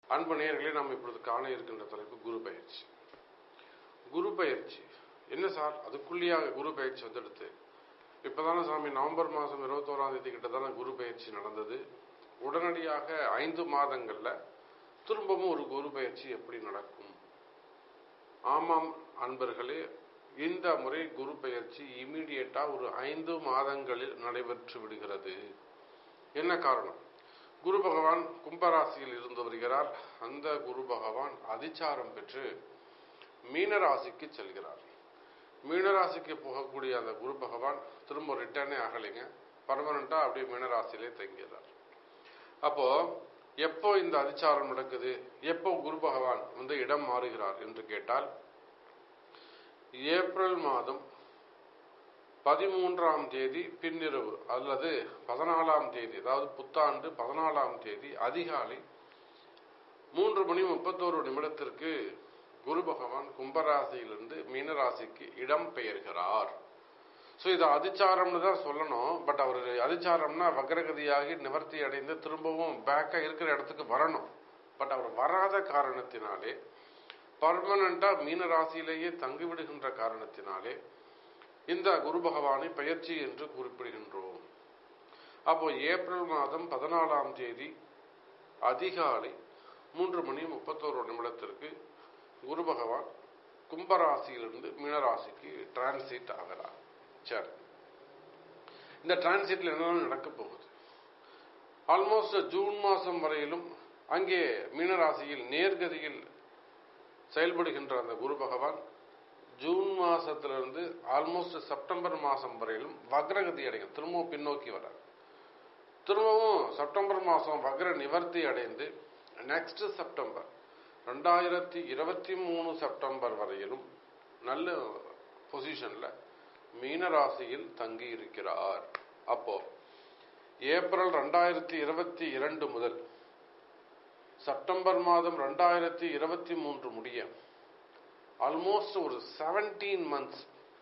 அன்பு நேயர்களே நாம் இப்பொழுது காண இருக்கின்ற தலைப்பு குரு பயிற்சி குரு பயிற்சி என்ன சார் அதுக்குள்ளேயாக குரு பயிற்சி வந்துடுத்து இப்பதானே சாமி நவம்பர் மாதம் இருபத்தோராம் தேதி கிட்ட தானே குரு பயிற்சி நடந்தது உடனடியாக ஐந்து மாதங்கள்ல திரும்பவும் ஒரு குரு பயிற்சி எப்படி நடக்கும் ஆமாம் அன்பர்களே இந்த முறை குரு பயிற்சி இமீடியட்டா ஒரு ஐந்து மாதங்களில் நடைபெற்று விடுகிறது என்ன காரணம் குரு பகவான் கும்பராசியில் இருந்து வருகிறார் அந்த குரு பகவான் அதிச்சாரம் பெற்று மீனராசிக்கு செல்கிறார் மீனராசிக்கு போகக்கூடிய அந்த குரு பகவான் திரும்ப ரிட்டர்னே ஆகலைங்க பர்மனண்டா அப்படியே மீனராசியிலே தங்கிறார் அப்போ எப்போ இந்த அதிச்சாரம் நடக்குது எப்போ குரு பகவான் வந்து இடம் மாறுகிறார் என்று கேட்டால் ஏப்ரல் மாதம் பதிமூன்றாம் தேதி பின்னிரவு அல்லது பதினாலாம் தேதி அதாவது புத்தாண்டு பதினாலாம் தேதி அதிகாலை மூன்று மணி முப்பத்தோரு நிமிடத்திற்கு குரு பகவான் கும்பராசியிலிருந்து மீனராசிக்கு இடம் பெயர்கிறார் ஸோ இது அதிச்சாரம்னு தான் சொல்லணும் பட் அவர் அதிச்சாரம்னா வக்ரகதியாகி நிவர்த்தி அடைந்து திரும்பவும் பேக்கா இருக்கிற இடத்துக்கு வரணும் பட் அவர் வராத காரணத்தினாலே பர்மனண்டா மீன ராசியிலேயே தங்கிவிடுகின்ற காரணத்தினாலே இந்த குரு பகவானை பயிற்சி என்று குறிப்பிடுகின்றோம் அப்போ ஏப்ரல் மாதம் பதினாலாம் தேதி அதிகாலை மூன்று மணி முப்பத்தோரு நிமிடத்திற்கு குரு பகவான் கும்பராசியிலிருந்து மீனராசிக்கு டிரான்சிட் ஆகிறார் சரி இந்த டிரான்சிட்ல என்ன நடக்க போகுது ஆல்மோஸ்ட் ஜூன் மாசம் வரையிலும் அங்கே மீனராசியில் நேர்கதியில் செயல்படுகின்ற அந்த குரு பகவான் ஜூன் மாசத்திலிருந்து ஆல்மோஸ்ட் செப்டம்பர் மாசம் வரையிலும் வக்ரகதி அடையும் திரும்பவும் பின்னோக்கி வரார் திரும்பவும் செப்டம்பர் மாசம் வக்ர நிவர்த்தி அடைந்து நெக்ஸ்ட் செப்டம்பர் ரெண்டாயிரத்தி இருபத்தி மூணு செப்டம்பர் வரையிலும் நல்ல பொசிஷன்ல மீனராசியில் தங்கி இருக்கிறார் அப்போ ஏப்ரல் ரெண்டாயிரத்தி இருபத்தி இரண்டு முதல் செப்டம்பர் மாதம் ரெண்டாயிரத்தி இருபத்தி மூன்று முடிய ஆல்மோஸ்ட் ஒரு செவன்டீன் மந்த்ஸ்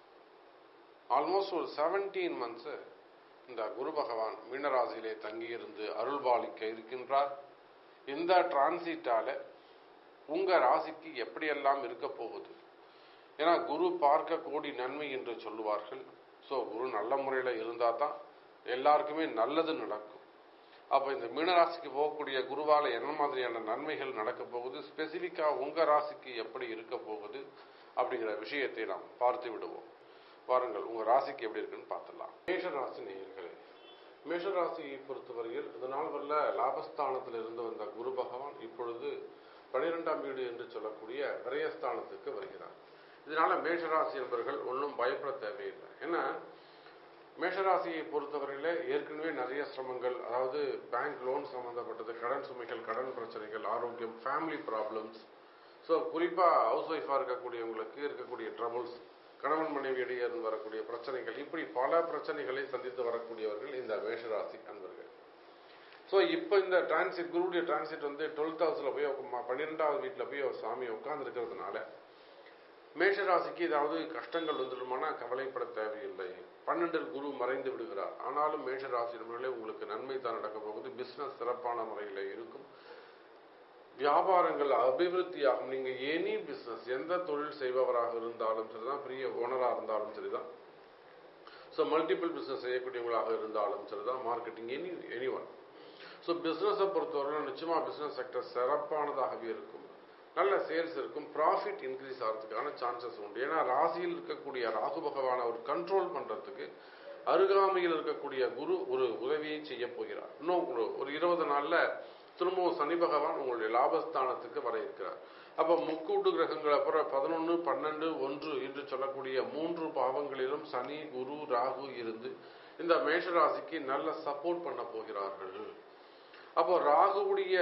ஆல்மோஸ்ட் ஒரு செவன்டீன் மந்த்ஸ் இந்த குரு பகவான் மீனராசியிலே தங்கியிருந்து அருள்பாலிக்க இருக்கின்றார் இந்த டிரான்சிட்டால உங்க ராசிக்கு எப்படியெல்லாம் இருக்க போகுது ஏன்னா குரு பார்க்க கோடி நன்மை என்று சொல்லுவார்கள் ஸோ குரு நல்ல முறையில் இருந்தால் தான் எல்லாருக்குமே நல்லது நடக்கும் அப்போ இந்த மீனராசிக்கு போகக்கூடிய குருவால என்ன மாதிரியான நன்மைகள் நடக்க போகுது ஸ்பெசிஃபிக்கா உங்க ராசிக்கு எப்படி இருக்க போகுது அப்படிங்கிற விஷயத்தை நாம் பார்த்து விடுவோம் வாருங்கள் உங்க ராசிக்கு எப்படி இருக்குன்னு பார்த்துடலாம் மேஷ ராசி நேயர்களே மேஷ ராசியை பொறுத்தவரையில் இதனால் வல்ல லாபஸ்தானத்தில் இருந்து வந்த குரு பகவான் இப்பொழுது பனிரெண்டாம் வீடு என்று சொல்லக்கூடிய விரயஸ்தானத்துக்கு வருகிறார் இதனால மேஷராசி என்பவர்கள் ஒன்றும் பயப்பட தேவையில்லை ஏன்னா மேஷராசியை பொறுத்தவரையில ஏற்கனவே நிறைய சிரமங்கள் அதாவது பேங்க் லோன் சம்பந்தப்பட்டது கடன் சுமைகள் கடன் பிரச்சனைகள் ஆரோக்கியம் ஃபேமிலி ப்ராப்ளம்ஸ் ஸோ குறிப்பா ஹவுஸ் ஒய்ஃபா இருக்கக்கூடியவங்களுக்கு இருக்கக்கூடிய ட்ரபுள்ஸ் கணவன் மனைவி இடையே இருந்து வரக்கூடிய பிரச்சனைகள் இப்படி பல பிரச்சனைகளை சந்தித்து வரக்கூடியவர்கள் இந்த மேஷராசி அன்பர்கள் ஸோ இப்போ இந்த டிரான்சிட் குருடைய டிரான்சிட் வந்து டுவெல்த் ஹவுஸில் போய் பன்னிரெண்டாவது வீட்டில் போய் அவர் சாமி உட்கார்ந்து இருக்கிறதுனால மேஷராசிக்கு ஏதாவது கஷ்டங்கள் வந்துடுமானா கவலைப்பட தேவையில்லை பன்னெண்டில் குரு மறைந்து விடுகிறார் ஆனாலும் மேஷராசி நண்பர்களே உங்களுக்கு நன்மை தான் நடக்க போகுது பிசினஸ் சிறப்பான முறையில் இருக்கும் வியாபாரங்கள் அபிவிருத்தியாகும் நீங்க எனி பிசினஸ் எந்த தொழில் செய்பவராக இருந்தாலும் சரிதான் பெரிய ஓனராக இருந்தாலும் சரிதான் ஸோ மல்டிபிள் பிசினஸ் செய்யக்கூடியவங்களாக இருந்தாலும் சரிதான் marketing any any one so பிஸ்னஸை பொறுத்தவரை நிச்சயமா பிஸ்னஸ் செக்டர் சிறப்பானதாகவே இருக்கும் நல்ல சேல்ஸ் இருக்கும் ப்ராஃபிட் இன்க்ரீஸ் ஆகிறதுக்கான சான்சஸ் உண்டு ஏன்னா ராசியில் இருக்கக்கூடிய ராகு பகவானை அவர் கண்ட்ரோல் பண்றதுக்கு அருகாமையில் இருக்கக்கூடிய குரு ஒரு உதவியை செய்ய போகிறார் இன்னும் ஒரு ஒரு இருபது நாள்ல திரும்பவும் சனி பகவான் உங்களுடைய லாபஸ்தானத்துக்கு வர இருக்கிறார் அப்ப முக்கூட்டு கிரகங்கள் அப்புறம் பதினொன்னு பன்னெண்டு ஒன்று என்று சொல்லக்கூடிய மூன்று பாவங்களிலும் சனி குரு ராகு இருந்து இந்த மேஷராசிக்கு நல்ல சப்போர்ட் பண்ண போகிறார்கள் அப்போ ராகுவுடைய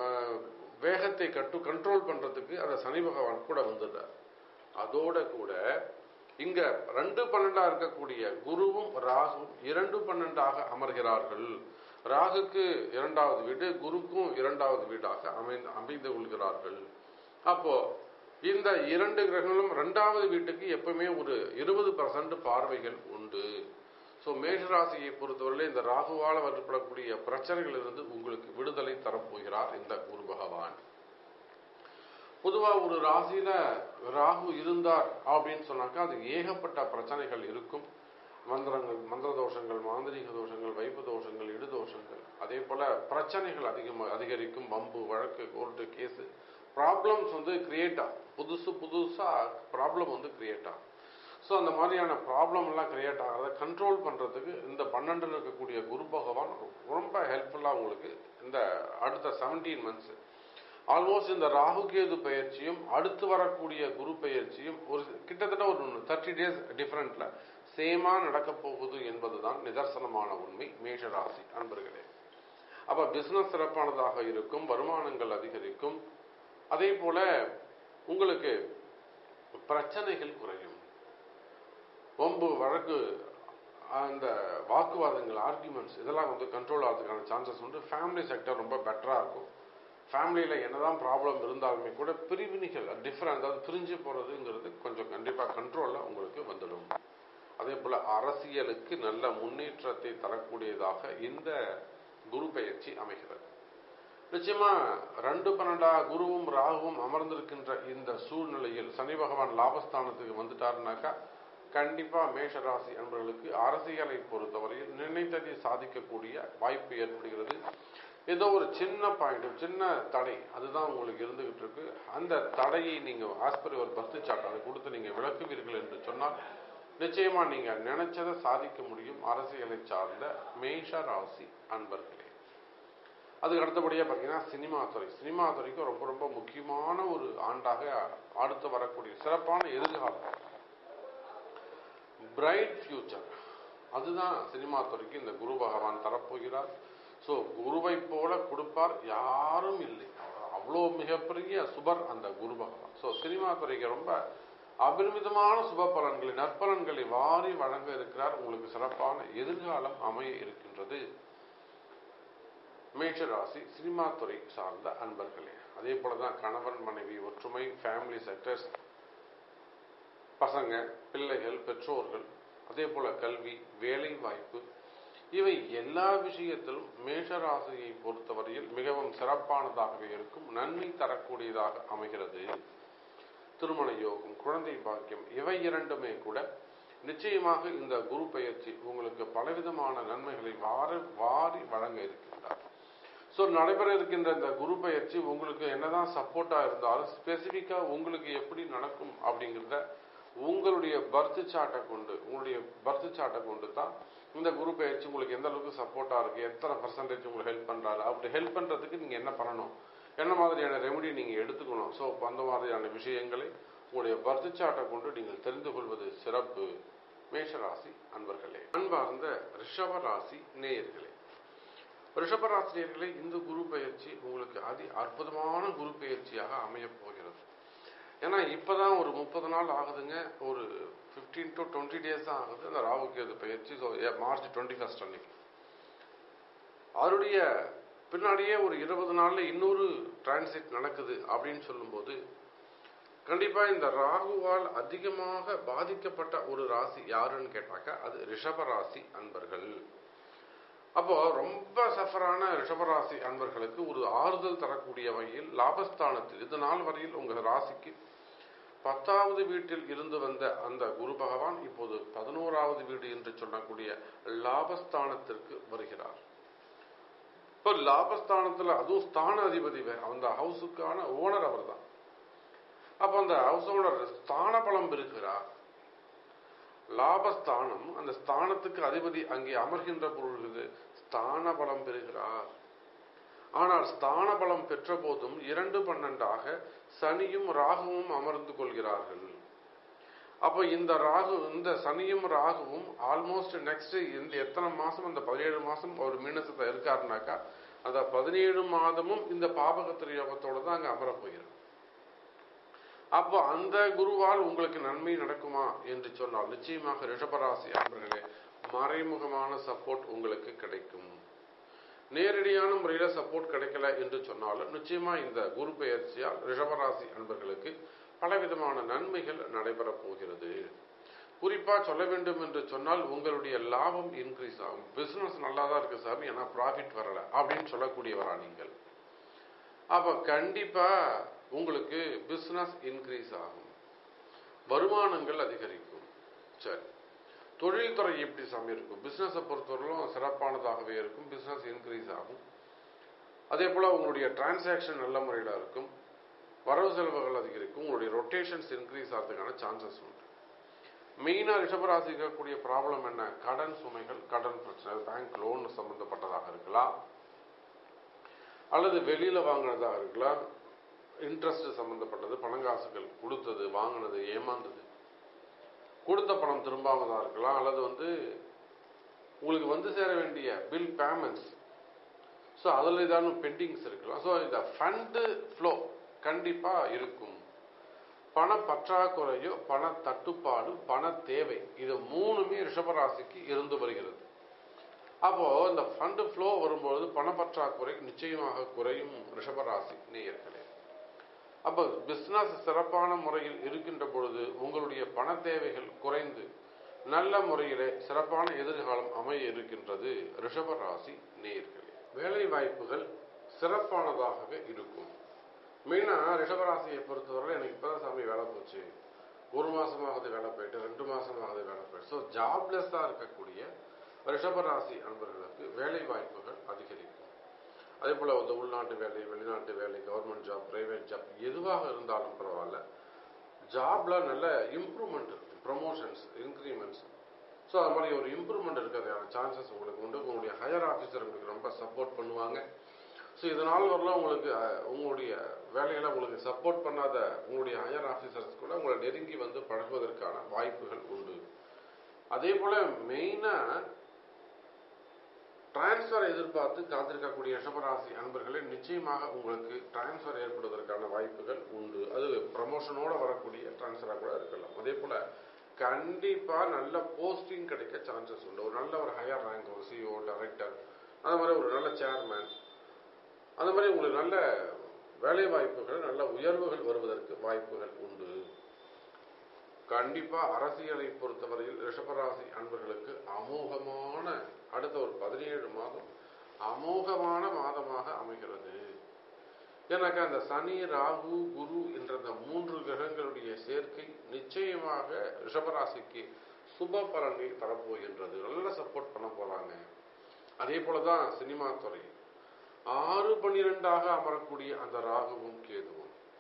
வேகத்தை கட்டு கண்ட்ரோல் பண்றதுக்கு அந்த சனி பகவான் கூட வந்துடுறார் அதோட கூட இங்க ரெண்டு பன்னெண்டா இருக்கக்கூடிய குருவும் ராகுவும் இரண்டு பன்னெண்டாக அமர்கிறார்கள் ராகுக்கு இரண்டாவது வீடு குருக்கும் இரண்டாவது வீடாக அமைந்து அமைந்து கொள்கிறார்கள் அப்போ இந்த இரண்டு கிரகங்களும் இரண்டாவது வீட்டுக்கு எப்பவுமே ஒரு இருபது பர்சன்ட் பார்வைகள் உண்டு ஸோ மேஷராசியை பொறுத்தவரையில இந்த ராகுவால் வரப்படக்கூடிய பிரச்சனைகளிலிருந்து உங்களுக்கு விடுதலை தரப்போகிறார் இந்த குரு பகவான் பொதுவா ஒரு ராசியில ராகு இருந்தார் அப்படின்னு சொன்னாக்கா அது ஏகப்பட்ட பிரச்சனைகள் இருக்கும் மந்திரங்கள் மந்திர தோஷங்கள் மாந்திரீக தோஷங்கள் வைப்பு தோஷங்கள் இடு தோஷங்கள் அதே போல பிரச்சனைகள் அதிகமாக அதிகரிக்கும் வம்பு வழக்கு கோர்ட்டு கேஸு ப்ராப்ளம்ஸ் வந்து கிரியேட் ஆகும் புதுசு புதுசா ப்ராப்ளம் வந்து கிரியேட் ஆகும் ஸோ அந்த மாதிரியான ப்ராப்ளம் எல்லாம் கிரியேட் ஆகிறத கண்ட்ரோல் பண்றதுக்கு இந்த பன்னெண்டில் இருக்கக்கூடிய குரு பகவான் ரொம்ப ஹெல்ப்ஃபுல்லாக உங்களுக்கு இந்த அடுத்த செவன்டீன் மந்த்ஸ் ஆல்மோஸ்ட் இந்த ராகு கேது பயிற்சியும் அடுத்து வரக்கூடிய குரு பயிற்சியும் ஒரு கிட்டத்தட்ட ஒரு தேர்ட்டி டேஸ் டிஃபரெண்ட்ல சேமா நடக்க போகுது என்பதுதான் நிதர்சனமான உண்மை மேஷராசி அன்பர்களே அப்ப பிசினஸ் சிறப்பானதாக இருக்கும் வருமானங்கள் அதிகரிக்கும் அதே போல உங்களுக்கு பிரச்சனைகள் குறையும் வம்பு வழக்கு அந்த வாக்குவாதங்கள் ஆர்குமெண்ட்ஸ் இதெல்லாம் வந்து கண்ட்ரோல் ஆகிறதுக்கான சான்சஸ் உண்டு ஃபேமிலி செக்டர் ரொம்ப பெட்டராக இருக்கும் ஃபேமிலியில் என்னதான் ப்ராப்ளம் இருந்தாலுமே கூட பிரிவினைகள் டிஃப்ரெண்ட் அதாவது பிரிஞ்சு போகிறதுங்கிறது கொஞ்சம் கண்டிப்பாக கண்ட்ரோலில் உங்களுக்கு வந்துடும் அதே போல் அரசியலுக்கு நல்ல முன்னேற்றத்தை தரக்கூடியதாக இந்த குரு பயிற்சி அமைகிறது நிச்சயமா ரெண்டு பன்னெண்டா குருவும் ராகுவும் அமர்ந்திருக்கின்ற இந்த சூழ்நிலையில் சனி பகவான் லாபஸ்தானத்துக்கு வந்துட்டாருனாக்கா கண்டிப்பா மேஷராசி அன்பர்களுக்கு அரசியலை பொறுத்தவரையில் நினைத்ததை சாதிக்கக்கூடிய வாய்ப்பு ஏற்படுகிறது ஏதோ ஒரு சின்ன பாயிண்ட் சின்ன தடை அதுதான் உங்களுக்கு இருந்துகிட்டு இருக்கு அந்த தடையை நீங்க ஆஸ்பர் ஒரு பர்த் சாட் அதை கொடுத்து நீங்க விளக்குவீர்கள் என்று சொன்னால் நிச்சயமா நீங்க நினைச்சதை சாதிக்க முடியும் அரசியலை சார்ந்த மேஷ ராசி அன்பர்களே அதுக்கு அடுத்தபடியாக பார்த்தீங்கன்னா சினிமா துறை சினிமா துறைக்கு ரொம்ப ரொம்ப முக்கியமான ஒரு ஆண்டாக அடுத்து வரக்கூடிய சிறப்பான எதிர்காலம் பிரைட் ஃபியூச்சர் அதுதான் சினிமா துறைக்கு இந்த குரு பகவான் தரப்போகிறார் ஸோ குருவை போல கொடுப்பார் யாரும் இல்லை அவ்வளோ மிகப்பெரிய சுபர் அந்த குரு பகவான் ஸோ சினிமா துறைக்கு ரொம்ப அபரிமிதமான சுப பலன்களை நற்பலன்களை வாரி வழங்க இருக்கிறார் உங்களுக்கு சிறப்பான எதிர்காலம் அமைய இருக்கின்றது மேஷராசி சினிமா துறை சார்ந்த அன்பர்களே அதே போலதான் கணவன் மனைவி ஒற்றுமை ஃபேமிலி செக்டர்ஸ் பசங்க பிள்ளைகள் பெற்றோர்கள் அதே போல கல்வி வேலை வாய்ப்பு இவை எல்லா விஷயத்திலும் மேஷராசியை பொறுத்தவரையில் மிகவும் சிறப்பானதாகவே இருக்கும் நன்மை தரக்கூடியதாக அமைகிறது திருமண யோகம் குழந்தை பாக்கியம் இவை இரண்டுமே கூட நிச்சயமாக இந்த குரு பயிற்சி உங்களுக்கு பலவிதமான நன்மைகளை வாரி வாரி வழங்க இருக்கின்றார் ஸோ நடைபெற இருக்கின்ற இந்த குரு பயிற்சி உங்களுக்கு என்னதான் சப்போர்ட்டா இருந்தாலும் ஸ்பெசிஃபிக்கா உங்களுக்கு எப்படி நடக்கும் அப்படிங்கிறத உங்களுடைய பர்த் சார்ட்டை கொண்டு உங்களுடைய பர்த் சார்ட்டை கொண்டு தான் இந்த குரு பயிற்சி உங்களுக்கு எந்த அளவுக்கு சப்போர்ட்டா இருக்கு எத்தனை பர்சன்டேஜ் உங்களுக்கு ஹெல்ப் பண்றாரு அப்படி ஹெல்ப் பண்றதுக்கு நீங்க என்ன பண்ணணும் என்ன மாதிரியான ரெமெடி நீங்க எடுத்துக்கணும் ஸோ அந்த மாதிரியான விஷயங்களை உங்களுடைய பர்த் சார்ட்டை கொண்டு நீங்கள் தெரிந்து கொள்வது சிறப்பு மேஷராசி அன்பர்களே அன்பார்ந்த ரிஷப ராசி நேயர்களே ரிஷபராசினியர்களே இந்த குரு பயிற்சி உங்களுக்கு அதி அற்புதமான குரு பயிற்சியாக அமையப் போகிறது ஏன்னா இப்பதான் ஒரு முப்பது நாள் ஆகுதுங்க ஒரு ஃபிஃப்டீன் டு டுவெண்ட்டி டேஸ் தான் ஆகுது அந்த ராகு கேது பயிற்சி ஸோ மார்ச் டுவெண்ட்டி ஃபர்ஸ்ட் அன்னைக்கு அவருடைய பின்னாடியே ஒரு இருபது நாள்ல இன்னொரு டிரான்சிட் நடக்குது அப்படின்னு சொல்லும்போது கண்டிப்பா இந்த ராகுவால் அதிகமாக பாதிக்கப்பட்ட ஒரு ராசி யாருன்னு கேட்டாக்கா அது ரிஷப ராசி அன்பர்கள் அப்போ ரொம்ப சஃபரான ரிஷபராசி அன்பர்களுக்கு ஒரு ஆறுதல் தரக்கூடிய வகையில் லாபஸ்தானத்தில் இது நாள் வரையில் உங்க ராசிக்கு பத்தாவது வீட்டில் இருந்து வந்த அந்த குரு பகவான் இப்போது பதினோராவது வீடு என்று சொல்லக்கூடிய லாபஸ்தானத்திற்கு வருகிறார் இப்போ லாபஸ்தானத்துல அதுவும் ஸ்தான அதிபதி வேற அந்த ஹவுஸுக்கான ஓனர் அவர் தான் அப்ப அந்த ஹவுஸ் ஓனர் ஸ்தான பலம் பெறுகிறார் லாபஸ்தானம் அந்த ஸ்தானத்துக்கு அதிபதி அங்கே அமர்கின்ற பொழுது ஸ்தான பலம் பெறுகிறார் ஆனால் ஸ்தான பலம் பெற்ற போதும் இரண்டு பன்னெண்டாக சனியும் ராகுவும் அமர்ந்து கொள்கிறார்கள் அப்போ இந்த ராகு இந்த சனியும் ராகுவும் ஆல்மோஸ்ட் நெக்ஸ்ட் இந்த எத்தனை மாசம் அந்த பதினேழு மாசம் ஒரு மீனசத்தை இருக்காருனாக்கா அந்த பதினேழு மாதமும் இந்த பாபகத்திர யோகத்தோட தான் அங்க அமர போகிறார் அப்போ அந்த குருவால் உங்களுக்கு நன்மை நடக்குமா என்று சொன்னால் நிச்சயமாக ரிஷபராசி அன்பர்களே மறைமுகமான சப்போர்ட் உங்களுக்கு கிடைக்கும் நேரடியான முறையில சப்போர்ட் கிடைக்கல என்று சொன்னாலும் நிச்சயமா இந்த குரு பெயர்ச்சியால் ரிஷபராசி அன்பர்களுக்கு பலவிதமான நன்மைகள் நடைபெற போகிறது குறிப்பா சொல்ல வேண்டும் என்று சொன்னால் உங்களுடைய லாபம் இன்க்ரீஸ் ஆகும் பிசினஸ் நல்லா தான் இருக்கு சாமி ஏன்னா ப்ராஃபிட் வரல அப்படின்னு சொல்லக்கூடியவரா நீங்கள் அப்ப கண்டிப்பா உங்களுக்கு பிசினஸ் இன்க்ரீஸ் ஆகும் வருமானங்கள் அதிகரிக்கும் சரி தொழில்துறை எப்படி சாமி இருக்கும் பிசினஸை பொறுத்தவரையிலும் சிறப்பானதாகவே இருக்கும் பிசினஸ் இன்க்ரீஸ் ஆகும் அதே போல உங்களுடைய டிரான்சாக்ஷன் நல்ல முறையில் இருக்கும் வரவு செலவுகள் அதிகரிக்கும் உங்களுடைய ரொட்டேஷன்ஸ் இன்க்ரீஸ் ஆகிறதுக்கான சான்சஸ் உண்டு மெயினாக ரிஷபராசி இருக்கக்கூடிய ப்ராப்ளம் என்ன கடன் சுமைகள் கடன் பிரச்சனை பேங்க் லோன் சம்பந்தப்பட்டதாக இருக்கலாம் அல்லது வெளியில வாங்கினதாக இருக்கலாம் இன்ட்ரெஸ்ட் சம்பந்தப்பட்டது பணங்காசுகள் கொடுத்தது வாங்கினது ஏமாந்தது கொடுத்த பணம் திரும்பாமதாக இருக்கலாம் அல்லது வந்து உங்களுக்கு வந்து சேர வேண்டிய பில் பேமெண்ட்ஸ் ஸோ அதில் ஏதாவது பெண்டிங்ஸ் இருக்கலாம் ஸோ இந்த ஃபண்டு ஃப்ளோ கண்டிப்பாக இருக்கும் பண பற்றாக்குறையோ பண தட்டுப்பாடு பண தேவை இது மூணுமே ரிஷபராசிக்கு இருந்து வருகிறது அப்போ இந்த ஃபண்டு ஃப்ளோ வரும்பொழுது பண பற்றாக்குறை நிச்சயமாக குறையும் ரிஷபராசி நேயர்களே அப்போ பிஸ்னஸ் சிறப்பான முறையில் இருக்கின்ற பொழுது உங்களுடைய பண தேவைகள் குறைந்து நல்ல முறையிலே சிறப்பான எதிர்காலம் அமைய இருக்கின்றது ரிஷபராசி நேயர்களே வேலை வாய்ப்புகள் சிறப்பானதாகவே இருக்கும் மெயினாக ரிஷபராசியை பொறுத்தவரை எனக்கு இப்போதான் சாமி வேலை போச்சு ஒரு மாசமாகுது வேலை போயிட்டு ரெண்டு மாசமாகுது வேலை போயிட்டு ஸோ ஜாப்லெஸ்ஸாக இருக்கக்கூடிய ரிஷபராசி அன்பர்களுக்கு வேலை வாய்ப்புகள் அதிகரிக்கும் அதே போல் இந்த உள்நாட்டு வேலை வெளிநாட்டு வேலை கவர்மெண்ட் ஜாப் பிரைவேட் ஜாப் எதுவாக இருந்தாலும் பரவாயில்ல ஜாப்ல நல்ல இம்ப்ரூவ்மெண்ட் இருக்கு ப்ரமோஷன்ஸ் இன்க்ரிமெண்ட்ஸ் ஸோ அது மாதிரி ஒரு இம்ப்ரூவ்மெண்ட் இருக்கிறதுக்கான சான்சஸ் உங்களுக்கு உண்டு உங்களுடைய ஹையர் ஆஃபீஸர் உங்களுக்கு ரொம்ப சப்போர்ட் பண்ணுவாங்க ஸோ இதனால் வரலாம் உங்களுக்கு அஹ், உங்களுடைய வேலைகளை உங்களுக்கு சப்போர்ட் பண்ணாத உங்களுடைய ஹையர் ஆஃபீஸர்ஸ் கூட உங்களை நெருங்கி வந்து பழகுவதற்கான வாய்ப்புகள் உண்டு அதே போல மெயினாக டிரான்ஸ்ஃபர் எதிர்பார்த்து காத்திருக்கக்கூடிய ரிஷபராசி அன்பர்களே நிச்சயமாக உங்களுக்கு டிரான்ஸ்ஃபர் ஏற்படுவதற்கான வாய்ப்புகள் உண்டு அது ப்ரமோஷனோட வரக்கூடிய டிரான்ஸ்ஃபராக கூட இருக்கலாம் அதே போல கண்டிப்பா நல்ல போஸ்டிங் கிடைக்க சான்சஸ் உண்டு ஒரு நல்ல ஒரு ஹையர் ரேங்க் ஒரு சிஓ டைரக்டர் அந்த மாதிரி ஒரு நல்ல சேர்மேன் அந்த மாதிரி உங்களுக்கு நல்ல வேலை வாய்ப்புகள் நல்ல உயர்வுகள் வருவதற்கு வாய்ப்புகள் உண்டு கண்டிப்பா அரசியலை பொறுத்தவரையில் ரிஷபராசி அன்பர்களுக்கு அமோகமான அடுத்த ஒரு பதினேழு மாதம் அமோகமான மாதமாக அமைகிறது எனக்கு அந்த சனி ராகு குரு என்ற அந்த மூன்று கிரகங்களுடைய சேர்க்கை நிச்சயமாக ரிஷபராசிக்கு சுப பலனை தரப்போகின்றது நல்ல சப்போர்ட் பண்ண போறாங்க அதே போலதான் சினிமா துறை ஆறு பன்னிரெண்டாக அமரக்கூடிய அந்த ராகுவும் கேதுவும்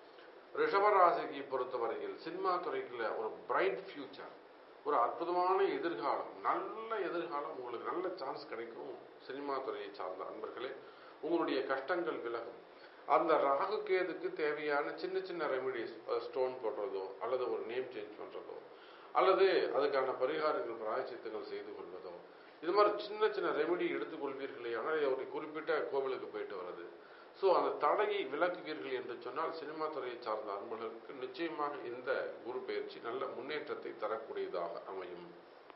ரிஷபராசிக்கு பொறுத்தவரையில் சினிமா துறைக்குள்ள ஒரு பிரைட் ஃபியூச்சர் ஒரு அற்புதமான எதிர்காலம் நல்ல எதிர்காலம் உங்களுக்கு நல்ல சான்ஸ் கிடைக்கும் சினிமா துறையை சார்ந்த அன்பர்களே உங்களுடைய கஷ்டங்கள் விலகும் அந்த ராகு கேதுக்கு தேவையான சின்ன சின்ன ரெமிடிஸ் ஸ்டோன் போடுறதோ அல்லது ஒரு நேம் சேஞ்ச் பண்றதோ அல்லது அதுக்கான பரிகாரங்கள் பிராயச்சித்தங்கள் செய்து கொள்வதோ இது மாதிரி சின்ன சின்ன ரெமெடி எடுத்துக்கொள்வீர்களே ஆனால் ஒரு குறிப்பிட்ட கோவிலுக்கு போயிட்டு வர்றது ஸோ அந்த தடையை விளக்குவீர்கள் என்று சொன்னால் சினிமா துறையை சார்ந்த அன்பர்களுக்கு நிச்சயமாக இந்த குரு பயிற்சி நல்ல முன்னேற்றத்தை தரக்கூடியதாக அமையும்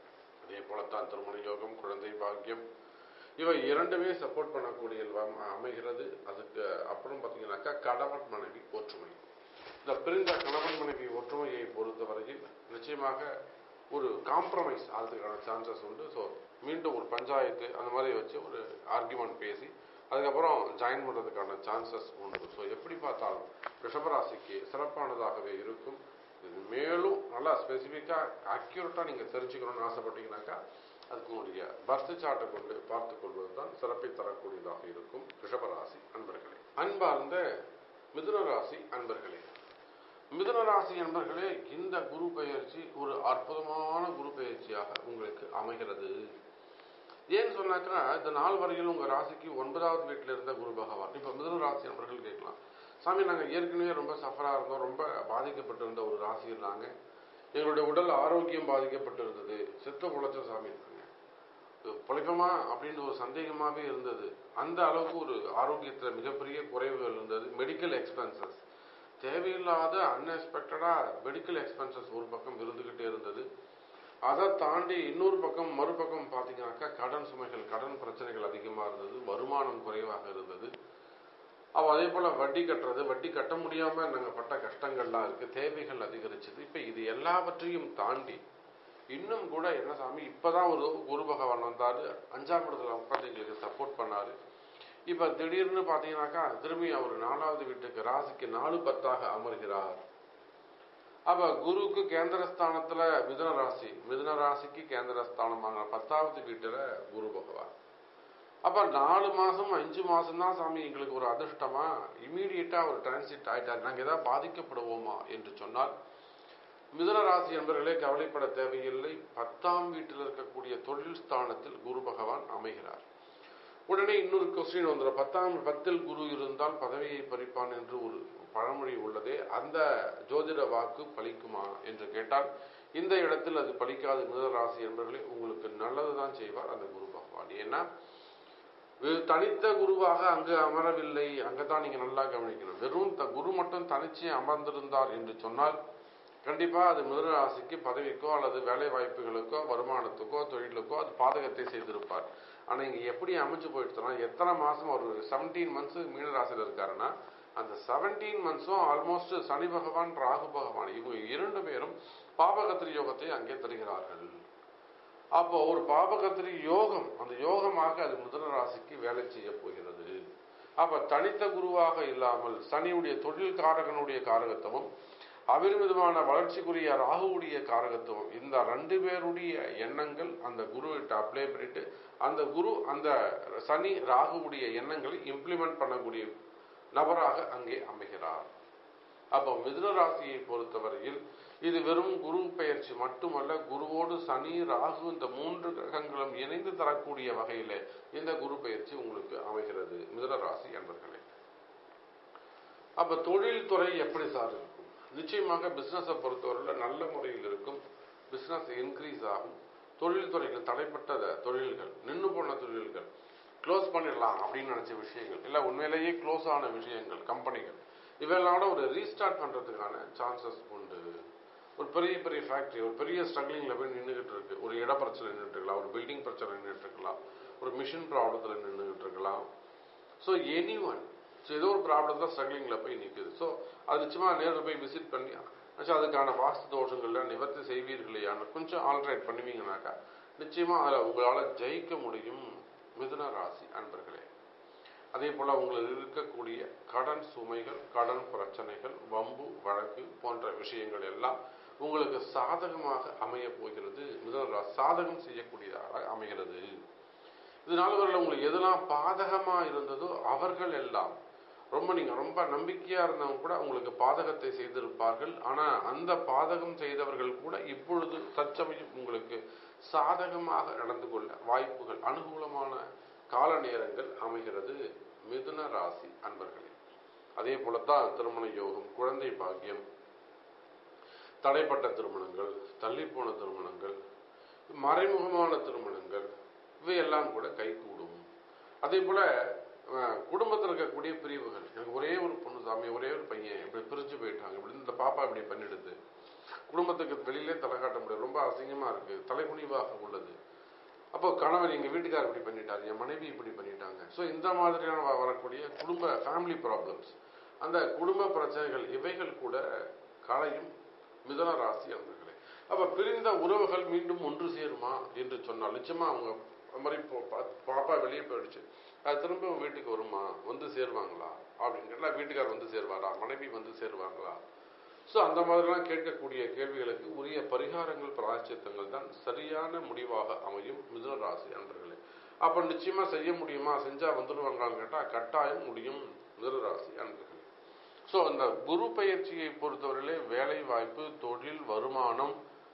அதே போலத்தான் திருமண யோகம் குழந்தை பாக்கியம் இவை இரண்டுமே சப்போர்ட் பண்ணக்கூடிய அமைகிறது அதுக்கு அப்புறம் பார்த்தீங்கன்னாக்கா கணவன் மனைவி ஒற்றுமை இந்த பிரிந்த கணவன் மனைவி ஒற்றுமையை பொறுத்தவரையில் நிச்சயமாக ஒரு காம்ப்ரமைஸ் ஆகிறதுக்கான சான்சஸ் உண்டு ஸோ மீண்டும் ஒரு பஞ்சாயத்து அந்த மாதிரி வச்சு ஒரு ஆர்கியூமெண்ட் பேசி அதுக்கப்புறம் ஜாயின் பண்ணுறதுக்கான சான்சஸ் உண்டு ஸோ எப்படி பார்த்தாலும் ரிஷபராசிக்கு சிறப்பானதாகவே இருக்கும் இது மேலும் நல்லா ஸ்பெசிஃபிக்காக அக்யூரட்டாக நீங்கள் தெரிஞ்சுக்கணும்னு ஆசைப்பட்டீங்கன்னாக்கா அதுக்கு உங்களுடைய பர்த் சார்ட்டை கொண்டு பார்த்துக் கொள்வது தான் சிறப்பை தரக்கூடியதாக இருக்கும் ரிஷபராசி அன்பர்களே அன்பார்ந்த மிதுன ராசி அன்பர்களே மிதுன ராசி அன்பர்களே இந்த குரு பெயர்ச்சி ஒரு அற்புதமான குரு பெயர்ச்சியாக உங்களுக்கு அமைகிறது ஏன்னு சொன்னாக்கா இந்த நாள் வரையில் உங்க ராசிக்கு ஒன்பதாவது வீட்டில் இருந்த குரு பகவான் இப்ப மிதுன ராசி நண்பர்கள் கேட்கலாம் சாமி நாங்க ஏற்கனவே ரொம்ப சஃபரா இருந்தோம் ரொம்ப பாதிக்கப்பட்டிருந்த ஒரு ராசி இருந்தாங்க எங்களுடைய உடல் ஆரோக்கியம் பாதிக்கப்பட்டிருந்தது செத்த குலைச்ச சாமி இருக்காங்க பொழைப்பமா அப்படின்னு ஒரு சந்தேகமாவே இருந்தது அந்த அளவுக்கு ஒரு ஆரோக்கியத்துல மிகப்பெரிய குறைவுகள் இருந்தது மெடிக்கல் எக்ஸ்பென்சஸ் தேவையில்லாத அன்எக்ஸ்பெக்டடா மெடிக்கல் எக்ஸ்பென்சஸ் ஒரு பக்கம் இருந்துகிட்டே இருந்தது அதை தாண்டி இன்னொரு பக்கம் மறுபக்கம் பார்த்தீங்கன்னாக்கா கடன் சுமைகள் கடன் பிரச்சனைகள் அதிகமாக இருந்தது வருமானம் குறைவாக இருந்தது அப்போ அதே போல் வட்டி கட்டுறது வட்டி கட்ட முடியாமல் நாங்கள் பட்ட கஷ்டங்கள்லாம் இருக்குது தேவைகள் அதிகரிச்சது இப்போ இது எல்லாவற்றையும் தாண்டி இன்னும் கூட என்ன சாமி இப்போதான் ஒரு குரு பகவான் வந்தார் அஞ்சாம் இடத்துல உட்காந்து எங்களுக்கு சப்போர்ட் பண்ணாரு இப்ப திடீர்னு பாத்தீங்கன்னாக்கா திரும்பி அவர் நாலாவது வீட்டுக்கு ராசிக்கு நாலு பத்தாக அமர்கிறார் அப்ப குருவுக்கு கேந்திரஸ்தானத்துல மிதுன ராசி மிதுன ராசிக்கு கேந்திரஸ்தானமாக பத்தாவது வீட்டுல குரு பகவான் அப்ப நாலு மாசம் அஞ்சு மாசம் தான் சாமி எங்களுக்கு ஒரு அதிர்ஷ்டமா இமீடியட்டா ஒரு டிரான்சிட் ஆயிட்டார் நாங்க ஏதாவது பாதிக்கப்படுவோமா என்று சொன்னால் மிதுன ராசி என்பவர்களே கவலைப்பட தேவையில்லை பத்தாம் வீட்டில் இருக்கக்கூடிய தொழில் ஸ்தானத்தில் குரு பகவான் அமைகிறார் உடனே இன்னொரு கொஸ்டின் வந்துடும் பத்தாம் பத்தில் குரு இருந்தால் பதவியை பறிப்பான் என்று ஒரு பழமொழி உள்ளதே அந்த ஜோதிட வாக்கு பலிக்குமா என்று கேட்டால் இந்த இடத்தில் அது பலிக்காத மிதுன ராசி என்பவர்களே உங்களுக்கு நல்லதுதான் செய்வார் அந்த குரு பகவான் ஏன்னா வெ- தனித்த குருவாக அங்கு அமரவில்லை அங்கதான் நீங்க நல்லா கவனிக்கணும் வெறும் த- குரு மட்டும் தனிச்சு அமர்ந்திருந்தார் என்று சொன்னால் கண்டிப்பா அது மிதுன ராசிக்கு பதவிக்கோ அல்லது வேலை வாய்ப்புகளுக்கோ வருமானத்துக்கோ தொழிலுக்கோ அது பாதகத்தை செய்திருப்பார் ஆனா இங்க எப்படி அமைச்சு போயிடுச்சுன்னா எத்தனை மாசம் ஒரு செவன்டீன் மந்த்ஸ் மீன ராசியில இருக்காருன்னா அந்த செவன்டீன் மந்த்ஸும் ஆல்மோஸ்ட் சனி பகவான் ராகு பகவான் இவங்க இரண்டு பேரும் பாபகத்திரி யோகத்தை அங்கே தருகிறார்கள் அப்போ ஒரு பாபகத்திரி யோகம் அந்த யோகமாக அது மிதுன ராசிக்கு வேலை செய்ய போகிறது அப்ப தனித்த குருவாக இல்லாமல் சனியுடைய தொழில் காரகனுடைய காரகத்துவம் அபரிமிதமான வளர்ச்சிக்குரிய ராகுவுடைய காரகத்துவம் இந்த ரெண்டு பேருடைய எண்ணங்கள் அந்த குருவிட்ட அப்ளை பண்ணிட்டு அந்த குரு அந்த சனி ராகுவுடைய எண்ணங்களை இம்ப்ளிமெண்ட் பண்ணக்கூடிய நபராக அங்கே அமைகிறார் அப்போ மிதுன ராசியை பொறுத்தவரையில் இது வெறும் குரு பெயர்ச்சி மட்டுமல்ல குருவோடு சனி ராகு இந்த மூன்று கிரகங்களும் இணைந்து தரக்கூடிய வகையில இந்த குரு பெயர்ச்சி உங்களுக்கு அமைகிறது மிதுன ராசி என்பர்களே அப்ப தொழில் துறை எப்படி சார் இருக்கும் நிச்சயமாக பிசினஸை பொறுத்தவரையில் நல்ல முறையில் இருக்கும் பிசினஸ் இன்க்ரீஸ் ஆகும் தொழில் துறைகள் தடைப்பட்ட தொழில்கள் நின்று போன தொழில்கள் க்ளோஸ் பண்ணிடலாம் அப்படின்னு நினைச்ச விஷயங்கள் இல்ல உண்மையிலேயே க்ளோஸ் ஆன விஷயங்கள் கம்பெனிகள் இவெல்லாம் ஒரு ரீஸ்டார்ட் பண்றதுக்கான சான்சஸ் உண்டு ஒரு பெரிய பெரிய ஃபேக்டரி ஒரு பெரிய ஸ்ட்ரகிளிங்ல போய் நின்றுகிட்டு இருக்கு ஒரு இட பிரச்சனை நின்றுட்டு இருக்கலாம் ஒரு பில்டிங் பிரச்சனை நின்றுட்டு இருக்கலாம் ஒரு மிஷின் ப்ராப்ளத்துல நின்றுகிட்டு இருக்கலாம் ஸோ எனி ஒன் ஸோ ஏதோ ஒரு ப்ராப்ளத்தில் ஸ்ட்ரகிளிங்கில் போய் நிற்குது ஸோ அது நிச்சயமா நேரில் போய் விசிட் பண்ணி ஆச்சா அதுக்கான வாஸ்து தோஷங்கள்லாம் நிவர்த்தி செய்வீர்களையான கொஞ்சம் ஆல்ட்ரேட் பண்ணுவீங்கனாக்கா நிச்சயமா அதில் உங்களால் ஜெயிக்க முடியும் மிதுன ராசி அன்பர்களே அதே போல உங்களுக்கு இருக்கக்கூடிய கடன் சுமைகள் கடன் பிரச்சனைகள் வம்பு வழக்கு போன்ற விஷயங்கள் எல்லாம் உங்களுக்கு சாதகமாக அமைய போகிறது மிதுன ராசி சாதகம் செய்யக்கூடியதாக அமைகிறது இதனால அவர்கள் உங்களுக்கு எதெல்லாம் பாதகமா இருந்ததோ அவர்கள் எல்லாம் ரொம்ப நீங்க ரொம்ப நம்பிக்கையா இருந்தவங்க கூட உங்களுக்கு பாதகத்தை செய்திருப்பார்கள் ஆனா அந்த பாதகம் செய்தவர்கள் கூட இப்பொழுது தற்சமயம் உங்களுக்கு சாதகமாக நடந்து கொள்ள வாய்ப்புகள் அனுகூலமான கால நேரங்கள் அமைகிறது மிதுன ராசி அன்பர்களே அதே போலத்தான் திருமண யோகம் குழந்தை பாக்கியம் தடைப்பட்ட திருமணங்கள் தள்ளிப்போன திருமணங்கள் மறைமுகமான திருமணங்கள் இவையெல்லாம் கூட கைகூடும் அதே போல அஹ், குடும்பத்தில் இருக்கக்கூடிய பிரிவுகள் எனக்கு ஒரே ஒரு பொண்ணு சாமி ஒரே ஒரு பையன் இப்படி பிரிஞ்சு போயிட்டாங்க இப்படி இந்த பாப்பா இப்படி பண்ணிடுது குடும்பத்துக்கு வெளியிலே தலை காட்ட முடியாது ரொம்ப அசிங்கமா இருக்கு தலைகுனிவாக உள்ளது அப்போ கணவன் எங்க வீட்டுக்காரர் இப்படி பண்ணிட்டாரு என் மனைவி இப்படி பண்ணிட்டாங்க ஸோ இந்த மாதிரியான வ- வரக்கூடிய குடும்ப ஃபேமிலி ப்ராப்ளம்ஸ் அந்த குடும்ப பிரச்சனைகள் இவைகள் கூட களையும் மிதுன ராசி அவர்களே அப்ப பிரிந்த உறவுகள் மீண்டும் ஒன்று சேருமா என்று சொன்னால் நிச்சயமா அவங்க அது மாதிரி இப்போ பா- பாப்பா வெளியே போயிடுச்சு அது திரும்ப வீட்டுக்கு வருமா வந்து சேருவாங்களா அப்படின்னு கேட்டா வீட்டுக்காரர் வந்து சேருவாரா மனைவி வந்து சேருவாங்களா ஸோ அந்த மாதிரிலாம் கேட்கக்கூடிய கேள்விகளுக்கு உரிய பரிகாரங்கள் பிராயச்சித்தங்கள் தான் சரியான முடிவாக அமையும் மிதுன ராசி அன்பர்களே அப்ப நிச்சயமா செய்ய முடியுமா செஞ்சா வந்துடுவாங்களான்னு கேட்டா கட்டாயம் முடியும் மிதுன ராசி அன்பர்களே ஸோ அந்த குரு பயிற்சியை பொறுத்தவரையிலே வேலை வாய்ப்பு தொழில் வருமானம்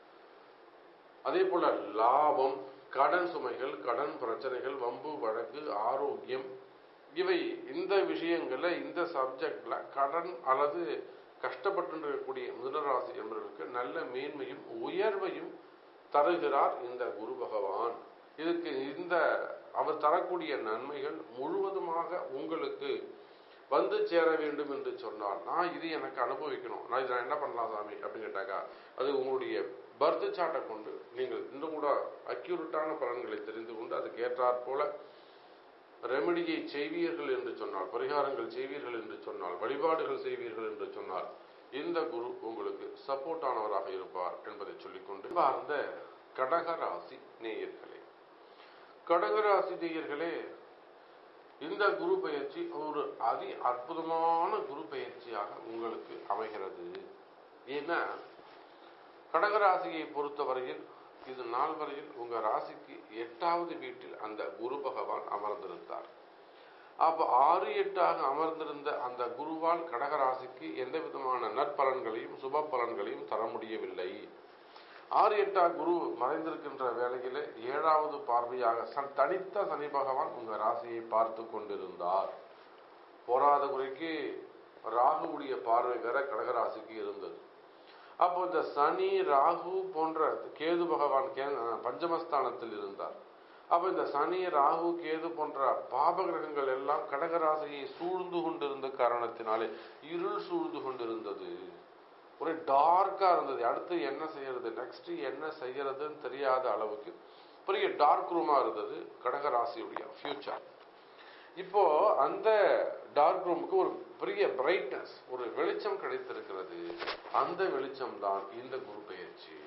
அதே போல லாபம் கடன் சுமைகள் கடன் பிரச்சனைகள் வம்பு வழக்கு ஆரோக்கியம் இவை இந்த விஷயங்கள்ல இந்த சப்ஜெக்ட்ல கடன் அல்லது கஷ்டப்பட்டு இருக்கக்கூடிய மிதுனராசி என்பவர்களுக்கு நல்ல மேன்மையும் உயர்வையும் தருகிறார் இந்த குரு பகவான் இதுக்கு இந்த அவர் தரக்கூடிய நன்மைகள் முழுவதுமாக உங்களுக்கு வந்து சேர வேண்டும் என்று சொன்னால் நான் இது எனக்கு அனுபவிக்கணும் நான் இதை என்ன பண்ணலாம் சாமி அப்படின்னு கேட்டாக்கா அது உங்களுடைய பர்த் சார்ட்டை கொண்டு நீங்கள் இன்னும் கூட அக்யூரட்டான பலன்களை தெரிந்து கொண்டு அதுக்கு ஏற்றாற் போல ரெமெடியை செய்வீர்கள் என்று சொன்னால் பரிகாரங்கள் செய்வீர்கள் என்று சொன்னால் வழிபாடுகள் செய்வீர்கள் என்று சொன்னால் இந்த குரு உங்களுக்கு சப்போர்ட் ஆனவராக இருப்பார் என்பதை சொல்லிக்கொண்டு அந்த கடகராசி நேயர்களே கடகராசி நேயர்களே இந்த குரு பயிற்சி ஒரு அதி அற்புதமான குரு பயிற்சியாக உங்களுக்கு அமைகிறது ஏன்னா கடகராசியை பொறுத்தவரையில் இது நாள் வரையில் உங்க ராசிக்கு எட்டாவது வீட்டில் அந்த குரு பகவான் அமர்ந்திருந்தார் அப்ப ஆறு எட்டாக அமர்ந்திருந்த அந்த குருவால் கடகராசிக்கு எந்த விதமான நற்பலன்களையும் சுப பலன்களையும் தர முடியவில்லை ஆறு எட்டா குரு மறைந்திருக்கின்ற வேளையிலே ஏழாவது பார்வையாக சன் தனித்த சனி பகவான் உங்க ராசியை பார்த்து கொண்டிருந்தார் போராத குறைக்கு ராகுவுடைய பார்வை வேற கடகராசிக்கு இருந்தது அப்போ இந்த சனி ராகு போன்ற கேது பகவான் கே பஞ்சமஸ்தானத்தில் இருந்தார் அப்ப இந்த சனி ராகு கேது போன்ற பாப கிரகங்கள் எல்லாம் கடகராசியை சூழ்ந்து கொண்டிருந்த காரணத்தினாலே இருள் சூழ்ந்து கொண்டிருந்தது ஒரு டார்க்கா இருந்தது அடுத்து என்ன செய்யறது நெக்ஸ்ட் என்ன செய்யறதுன்னு தெரியாத அளவுக்கு பெரிய டார்க் ரூமா இருந்தது கடகராசியுடைய ஃபியூச்சர் இப்போ அந்த டார்க் ரூமுக்கு ஒரு பெரிய பிரைட்னஸ் ஒரு வெளிச்சம் கிடைத்திருக்கிறது அந்த வெளிச்சம் தான் இந்த குரு பெயர்ச்சி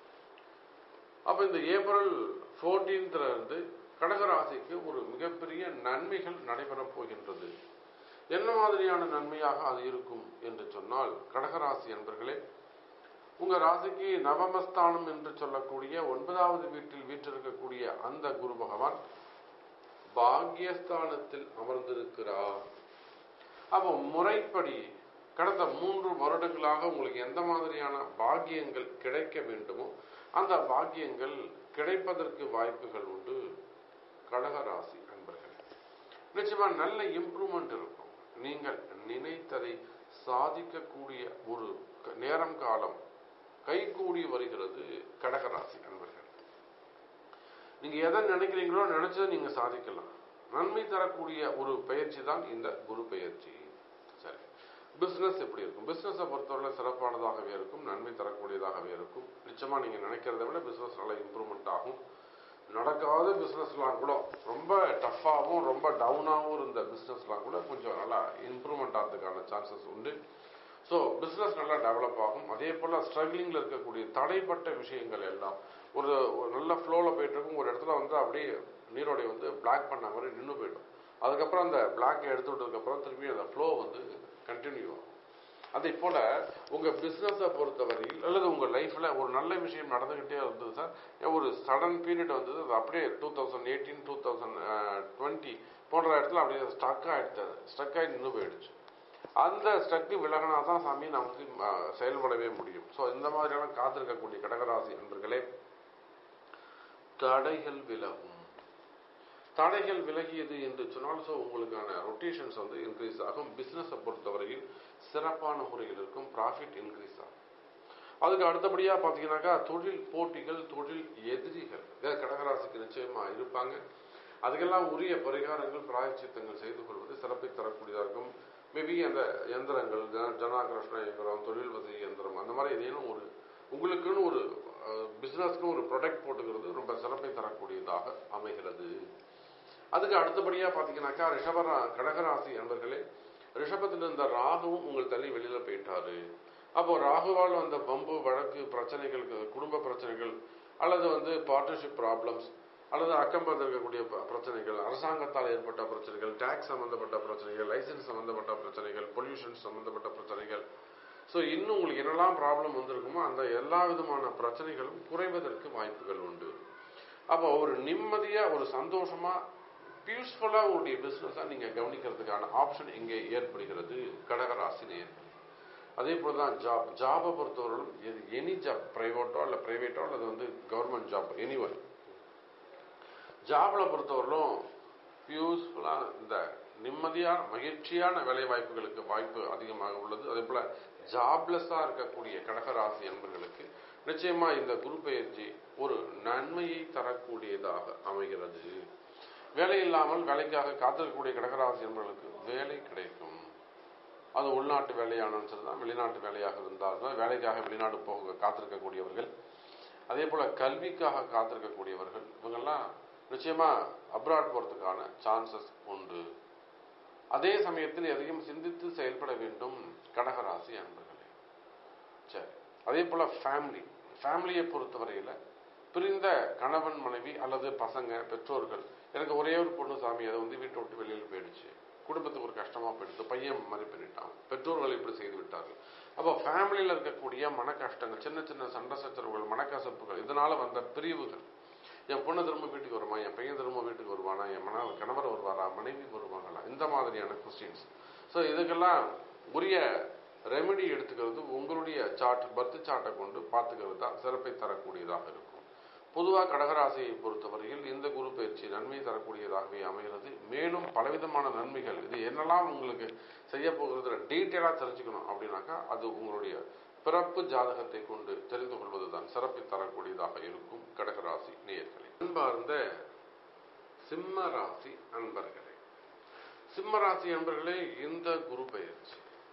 அப்ப இந்த ஏப்ரல் போர்டீன்த்ல இருந்து கடகராசிக்கு ஒரு மிகப்பெரிய நன்மைகள் நடைபெறப் போகின்றது என்ன மாதிரியான நன்மையாக அது இருக்கும் என்று சொன்னால் கடகராசி என்பர்களே உங்க ராசிக்கு நவமஸ்தானம் என்று சொல்லக்கூடிய ஒன்பதாவது வீட்டில் வீற்றிருக்கக்கூடிய அந்த குரு பகவான் பாக்யஸ்தானத்தில் அமர்ந்திருக்கிறார் அப்போ முறைப்படி கடந்த மூன்று வருடங்களாக உங்களுக்கு எந்த மாதிரியான பாக்கியங்கள் கிடைக்க வேண்டுமோ அந்த பாக்கியங்கள் கிடைப்பதற்கு வாய்ப்புகள் உண்டு கடகராசி அன்பர்கள் நிச்சயமா நல்ல இம்ப்ரூவ்மெண்ட் இருக்கும் நீங்கள் நினைத்ததை சாதிக்கக்கூடிய ஒரு நேரம் காலம் கைகூடி வருகிறது கடகராசி அன்பர்கள் நீங்க எதை நினைக்கிறீங்களோ நினைச்சதை நீங்க சாதிக்கலாம் நன்மை தரக்கூடிய ஒரு பயிற்சி தான் இந்த குரு பயிற்சி சரி பிசினஸ் எப்படி இருக்கும் பிசினஸை பொறுத்தவரை சிறப்பானதாகவே இருக்கும் நன்மை தரக்கூடியதாகவே இருக்கும் நிச்சயமா நீங்க நினைக்கிறத விட பிசினஸ் நல்லா இம்ப்ரூவ்மெண்ட் ஆகும் நடக்காத பிசினஸ்லாம் கூட ரொம்ப டஃப்பாகவும் ரொம்ப டவுனாகவும் இருந்த பிசினஸ்லாம் கூட கொஞ்சம் நல்லா இம்ப்ரூவ்மெண்ட் ஆகிறதுக்கான சான்சஸ் உண்டு ஸோ பிஸ்னஸ் நல்லா டெவலப் ஆகும் அதே போல் ஸ்ட்ரகிளிங்கில் இருக்கக்கூடிய தடைப்பட்ட விஷயங்கள் எல்லாம் ஒரு ஒரு நல்ல ஃப்ளோவில் போயிட்டு இருக்கும் ஒரு இடத்துல வந்து அப்படியே நீரோடை வந்து பிளாக் பண்ண மாதிரி நின்று போயிடும் அதுக்கப்புறம் அந்த பிளாக்கை எடுத்து விட்டதுக்கப்புறம் திரும்பி அந்த ஃப்ளோ வந்து கண்டினியூ ஆகும் அதே போல உங்க பிசினஸை பொறுத்தவரையில் அல்லது உங்க லைஃப்ல ஒரு நல்ல விஷயம் நடந்துகிட்டே இருந்தது சார் ஒரு சடன் பீரியட் வந்தது அது அப்படியே two thousand eighteen two thousand twenty போன்ற இடத்துல அப்படியே ஸ்டக் ஆயிடுச்சு ஸ்டக் ஆகி நின்று போயிடுச்சு அந்த ஸ்டக்கு விலகினா தான் சாமி நமக்கு அஹ், செயல்படவே முடியும் ஸோ இந்த மாதிரியான காத்திருக்கக்கூடிய கடகராசி நண்பர்களே தடைகள் விலகும் தடைகள் விலகியது என்று சொன்னால் ஸோ உங்களுக்கான ரொட்டேஷன்ஸ் வந்து இன்க்ரீஸ் ஆகும் பிஸ்னஸை பொறுத்தவரையில் சிறப்பான முறையில் இருக்கும் ப்ராஃபிட் இன்க்ரீஸ் ஆகும் அதுக்கு அடுத்தபடியா பார்த்தீங்கன்னாக்கா தொழில் போட்டிகள் தொழில் எதிரிகள் இதை கடகராசிக்கு நிச்சயமா இருப்பாங்க அதுக்கெல்லாம் உரிய பரிகாரங்கள் பிராயச்சித்தங்கள் செய்து கொள்வது சிறப்பை தரக்கூடியதாக இருக்கும் மேபி அந்த எந்திரங்கள் ஜன- ஜனாகிருஷ்ண இயந்திரம் தொழில் வசதி இயந்திரம் அந்த மாதிரி ஏதேனும் ஒரு உங்களுக்குன்னு ஒரு பிஸ்னஸ்க்கு ஒரு ப்ரொடக்ட் போட்டுக்கிறது ரொம்ப சிறப்பை தரக்கூடியதாக அமைகிறது அதுக்கு அடுத்தபடியா பாத்தீங்கன்னாக்கா ரிஷபரா கடகராசி என்பர்களே ரிஷபத்தில் இருந்த ராகுவும் உங்கள் தள்ளி வெளியில போயிட்டாரு அப்போ ராகுவால் வந்த பம்பு வழக்கு பிரச்சனைகள் குடும்ப பிரச்சனைகள் அல்லது வந்து பார்ட்னர்ஷிப் ப்ராப்ளம்ஸ் அல்லது அக்கம்பக்கத்தில் இருக்கக்கூடிய ப- பிரச்சனைகள் அரசாங்கத்தால் ஏற்பட்ட பிரச்சனைகள் டேக்ஸ் சம்பந்தப்பட்ட பிரச்சனைகள் லைசன்ஸ் சம்பந்தப்பட்ட பிரச்சனைகள் பொல்யூஷன் சம்பந்தப்பட்ட பிரச்சனைகள் ஸோ இன்னும் உங்களுக்கு என்னெல்லாம் ப்ராப்ளம் வந்திருக்குமோ அந்த எல்லா விதமான பிரச்சனைகளும் குறைவதற்கு வாய்ப்புகள் உண்டு அப்போ ஒரு நிம்மதியா ஒரு சந்தோஷமா பீஸ்ஃபுல்லா உங்களுடைய பிசினஸா நீங்க கவனிக்கிறதுக்கான ஆப்ஷன் இங்கே ஏற்படுகிறது கடகராசி நேயர்களே அதே போல தான் ஜாப் ஜாபை பொறுத்தவரையிலும் எது எனி ஜாப் பிரைவேட்டோ இல்லை பிரைவேட்டோ அல்லது வந்து கவர்மெண்ட் ஜாப் எனி ஒன் ஜாப்ல பொறுத்தவரையிலும் பியூஸ்ஃபுல்லான இந்த நிம்மதியான மகிழ்ச்சியான வேலை வாய்ப்புகளுக்கு வாய்ப்பு அதிகமாக உள்ளது அதே போல ஜாப்லெஸ்ஸா இருக்கக்கூடிய கடகராசி என்பர்களுக்கு நிச்சயமா இந்த குரு பெயர்ச்சி ஒரு நன்மையை தரக்கூடியதாக அமைகிறது வேலை இல்லாமல் வேலைக்காக காத்திருக்கக்கூடிய கடகராசி என்பவர்களுக்கு வேலை கிடைக்கும் அது உள்நாட்டு வேலையானாலும் சரிதான் வெளிநாட்டு வேலையாக இருந்தாலும் வேலைக்காக வெளிநாடு போக காத்திருக்கக்கூடியவர்கள் அதே போல கல்விக்காக காத்திருக்கக்கூடியவர்கள் இவங்கெல்லாம் நிச்சயமா அப்ராட் போறதுக்கான சான்சஸ் உண்டு அதே சமயத்தில் எதையும் சிந்தித்து செயல்பட வேண்டும் கடகராசி அன்பர்களே சரி அதே போல ஃபேமிலி ஃபேமிலியை பொறுத்தவரையில பிரிந்த கணவன் மனைவி அல்லது பசங்க பெற்றோர்கள் எனக்கு ஒரே ஒரு பொண்ணு சாமி அதை வந்து வீட்டை விட்டு வெளியில் போயிடுச்சு குடும்பத்துக்கு ஒரு கஷ்டமா போயிடுச்சு பையன் மாதிரி பண்ணிட்டான் பெற்றோர்கள் இப்படி செய்து விட்டார்கள் அப்போ ஃபேமிலியில் இருக்கக்கூடிய மன கஷ்டங்கள் சின்ன சின்ன சண்டை சச்சரவுகள் மனக்கசப்புகள் இதனால வந்த பிரிவுகள் என் பொண்ணு திரும்ப வீட்டுக்கு வருமா என் பையன் திரும்ப வீட்டுக்கு வருவானா என் மன கணவர் வருவாரா மனைவி வருவாங்களா இந்த மாதிரியான கொஸ்டின்ஸ் ஸோ இதுக்கெல்லாம் உரிய ரெமெடி எடுத்துக்கிறது உங்களுடைய சார்ட் பர்த் சார்ட்டை கொண்டு பார்த்துக்கிறது தான் சிறப்பை தரக்கூடியதாக இருக்கும் பொதுவாக கடகராசியை பொறுத்தவரையில் இந்த குரு பயிற்சி நன்மை தரக்கூடியதாகவே அமைகிறது மேலும் பலவிதமான நன்மைகள் இது என்னெல்லாம் உங்களுக்கு செய்ய போகிறது டீட்டெயிலாக தெரிஞ்சுக்கணும் அப்படின்னாக்கா அது உங்களுடைய பிறப்பு ஜாதகத்தை கொண்டு தெரிந்து கொள்வதுதான் சிறப்பை தரக்கூடியதாக இருக்கும் கடகராசி நேயர்களே அன்பார்ந்த சிம்ம ராசி அன்பர்களே சிம்ம ராசி அன்பர்களே இந்த குரு பயிற்சி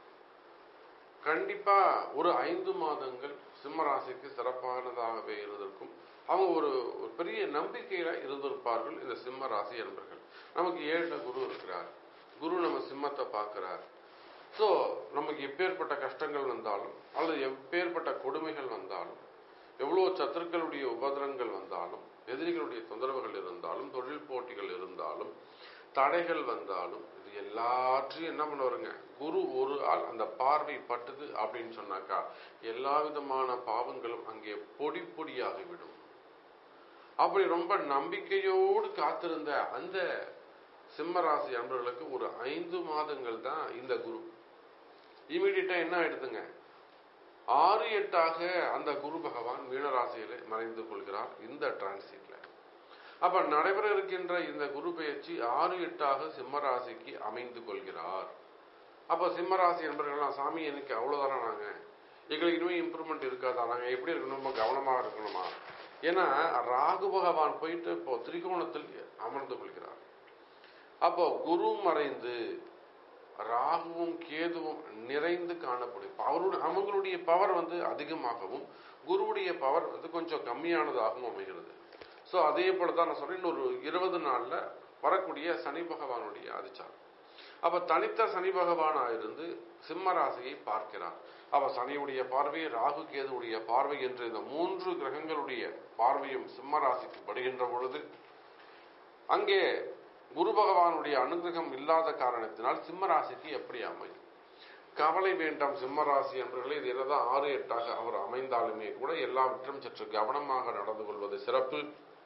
கண்டிப்பா ஒரு ஐந்து மாதங்கள் சிம்ம ராசிக்கு சிறப்பானதாகவே இருந்திருக்கும் அவங்க ஒரு ஒரு பெரிய நம்பிக்கையில இருந்திருப்பார்கள் இந்த சிம்ம ராசி அன்பர்கள் நமக்கு ஏழு குரு இருக்கிறார் குரு நம்ம சிம்மத்தை பார்க்கிறார் ஸோ நமக்கு எப்பேற்பட்ட கஷ்டங்கள் வந்தாலும் அல்லது எப்பேற்பட்ட கொடுமைகள் வந்தாலும் எவ்வளோ சத்துருக்களுடைய உபதிரங்கள் வந்தாலும் எதிரிகளுடைய தொந்தரவுகள் இருந்தாலும் தொழில் போட்டிகள் இருந்தாலும் தடைகள் வந்தாலும் இது எல்லாற்றையும் என்ன பண்ணுவாருங்க குரு ஒரு ஆள் அந்த பார்வை பட்டுது அப்படின்னு சொன்னாக்கா எல்லா விதமான பாவங்களும் அங்கே பொடி பொடியாகிவிடும் அப்படி ரொம்ப நம்பிக்கையோடு காத்திருந்த அந்த சிம்மராசி அன்பர்களுக்கு ஒரு ஐந்து மாதங்கள் தான் இந்த குரு இமீடியட்டா என்ன ஆயிடுதுங்க ஆறு எட்டாக அந்த குரு பகவான் மீனராசியில மறைந்து கொள்கிறார் இந்த டிரான்சிட்ல அப்ப நடைபெற இருக்கின்ற இந்த குரு பெயர்ச்சி ஆறு எட்டாக சிம்மராசிக்கு அமைந்து கொள்கிறார் அப்ப சிம்மராசி என்பர்கள்லாம் சாமி எனக்கு அவ்வளவுதானா நாங்க எங்களுக்கு இனிமே இம்ப்ரூவ்மெண்ட் இருக்காதா நாங்க எப்படி இருக்கணுமா கவனமா இருக்கணுமா ஏன்னா ராகு பகவான் போயிட்டு இப்போ திரிகோணத்தில் அமர்ந்து கொள்கிறார் அப்போ குரு மறைந்து ராகுவும் கேதுவும் நிறைந்து காணப்படும் அவருடைய அவங்களுடைய பவர் வந்து அதிகமாகவும் குருவுடைய பவர் வந்து கொஞ்சம் கம்மியானதாகவும் அமைகிறது ஸோ அதே போல தான் நான் சொன்னேன் இன்னொரு இருபது நாள்ல வரக்கூடிய சனி பகவானுடைய அதிச்சாரம் அப்ப தனித்த சனி பகவானா இருந்து சிம்ம ராசியை பார்க்கிறார் அப்ப சனியுடைய பார்வை ராகு கேதுவுடைய பார்வை என்று இந்த மூன்று கிரகங்களுடைய பார்வையும் சிம்ம ராசிக்கு படுகின்ற பொழுது அங்கே குரு பகவானுடைய அனுகிரகம் இல்லாத காரணத்தினால் சிம்ம ராசிக்கு எப்படி அமையும் கவலை வேண்டாம் சிம்ம ராசி என்பவர்களே இது என்னதான் ஆறு எட்டாக அவர் அமைந்தாலுமே கூட எல்லாவற்றும் சற்று கவனமாக நடந்து கொள்வது சிறப்பு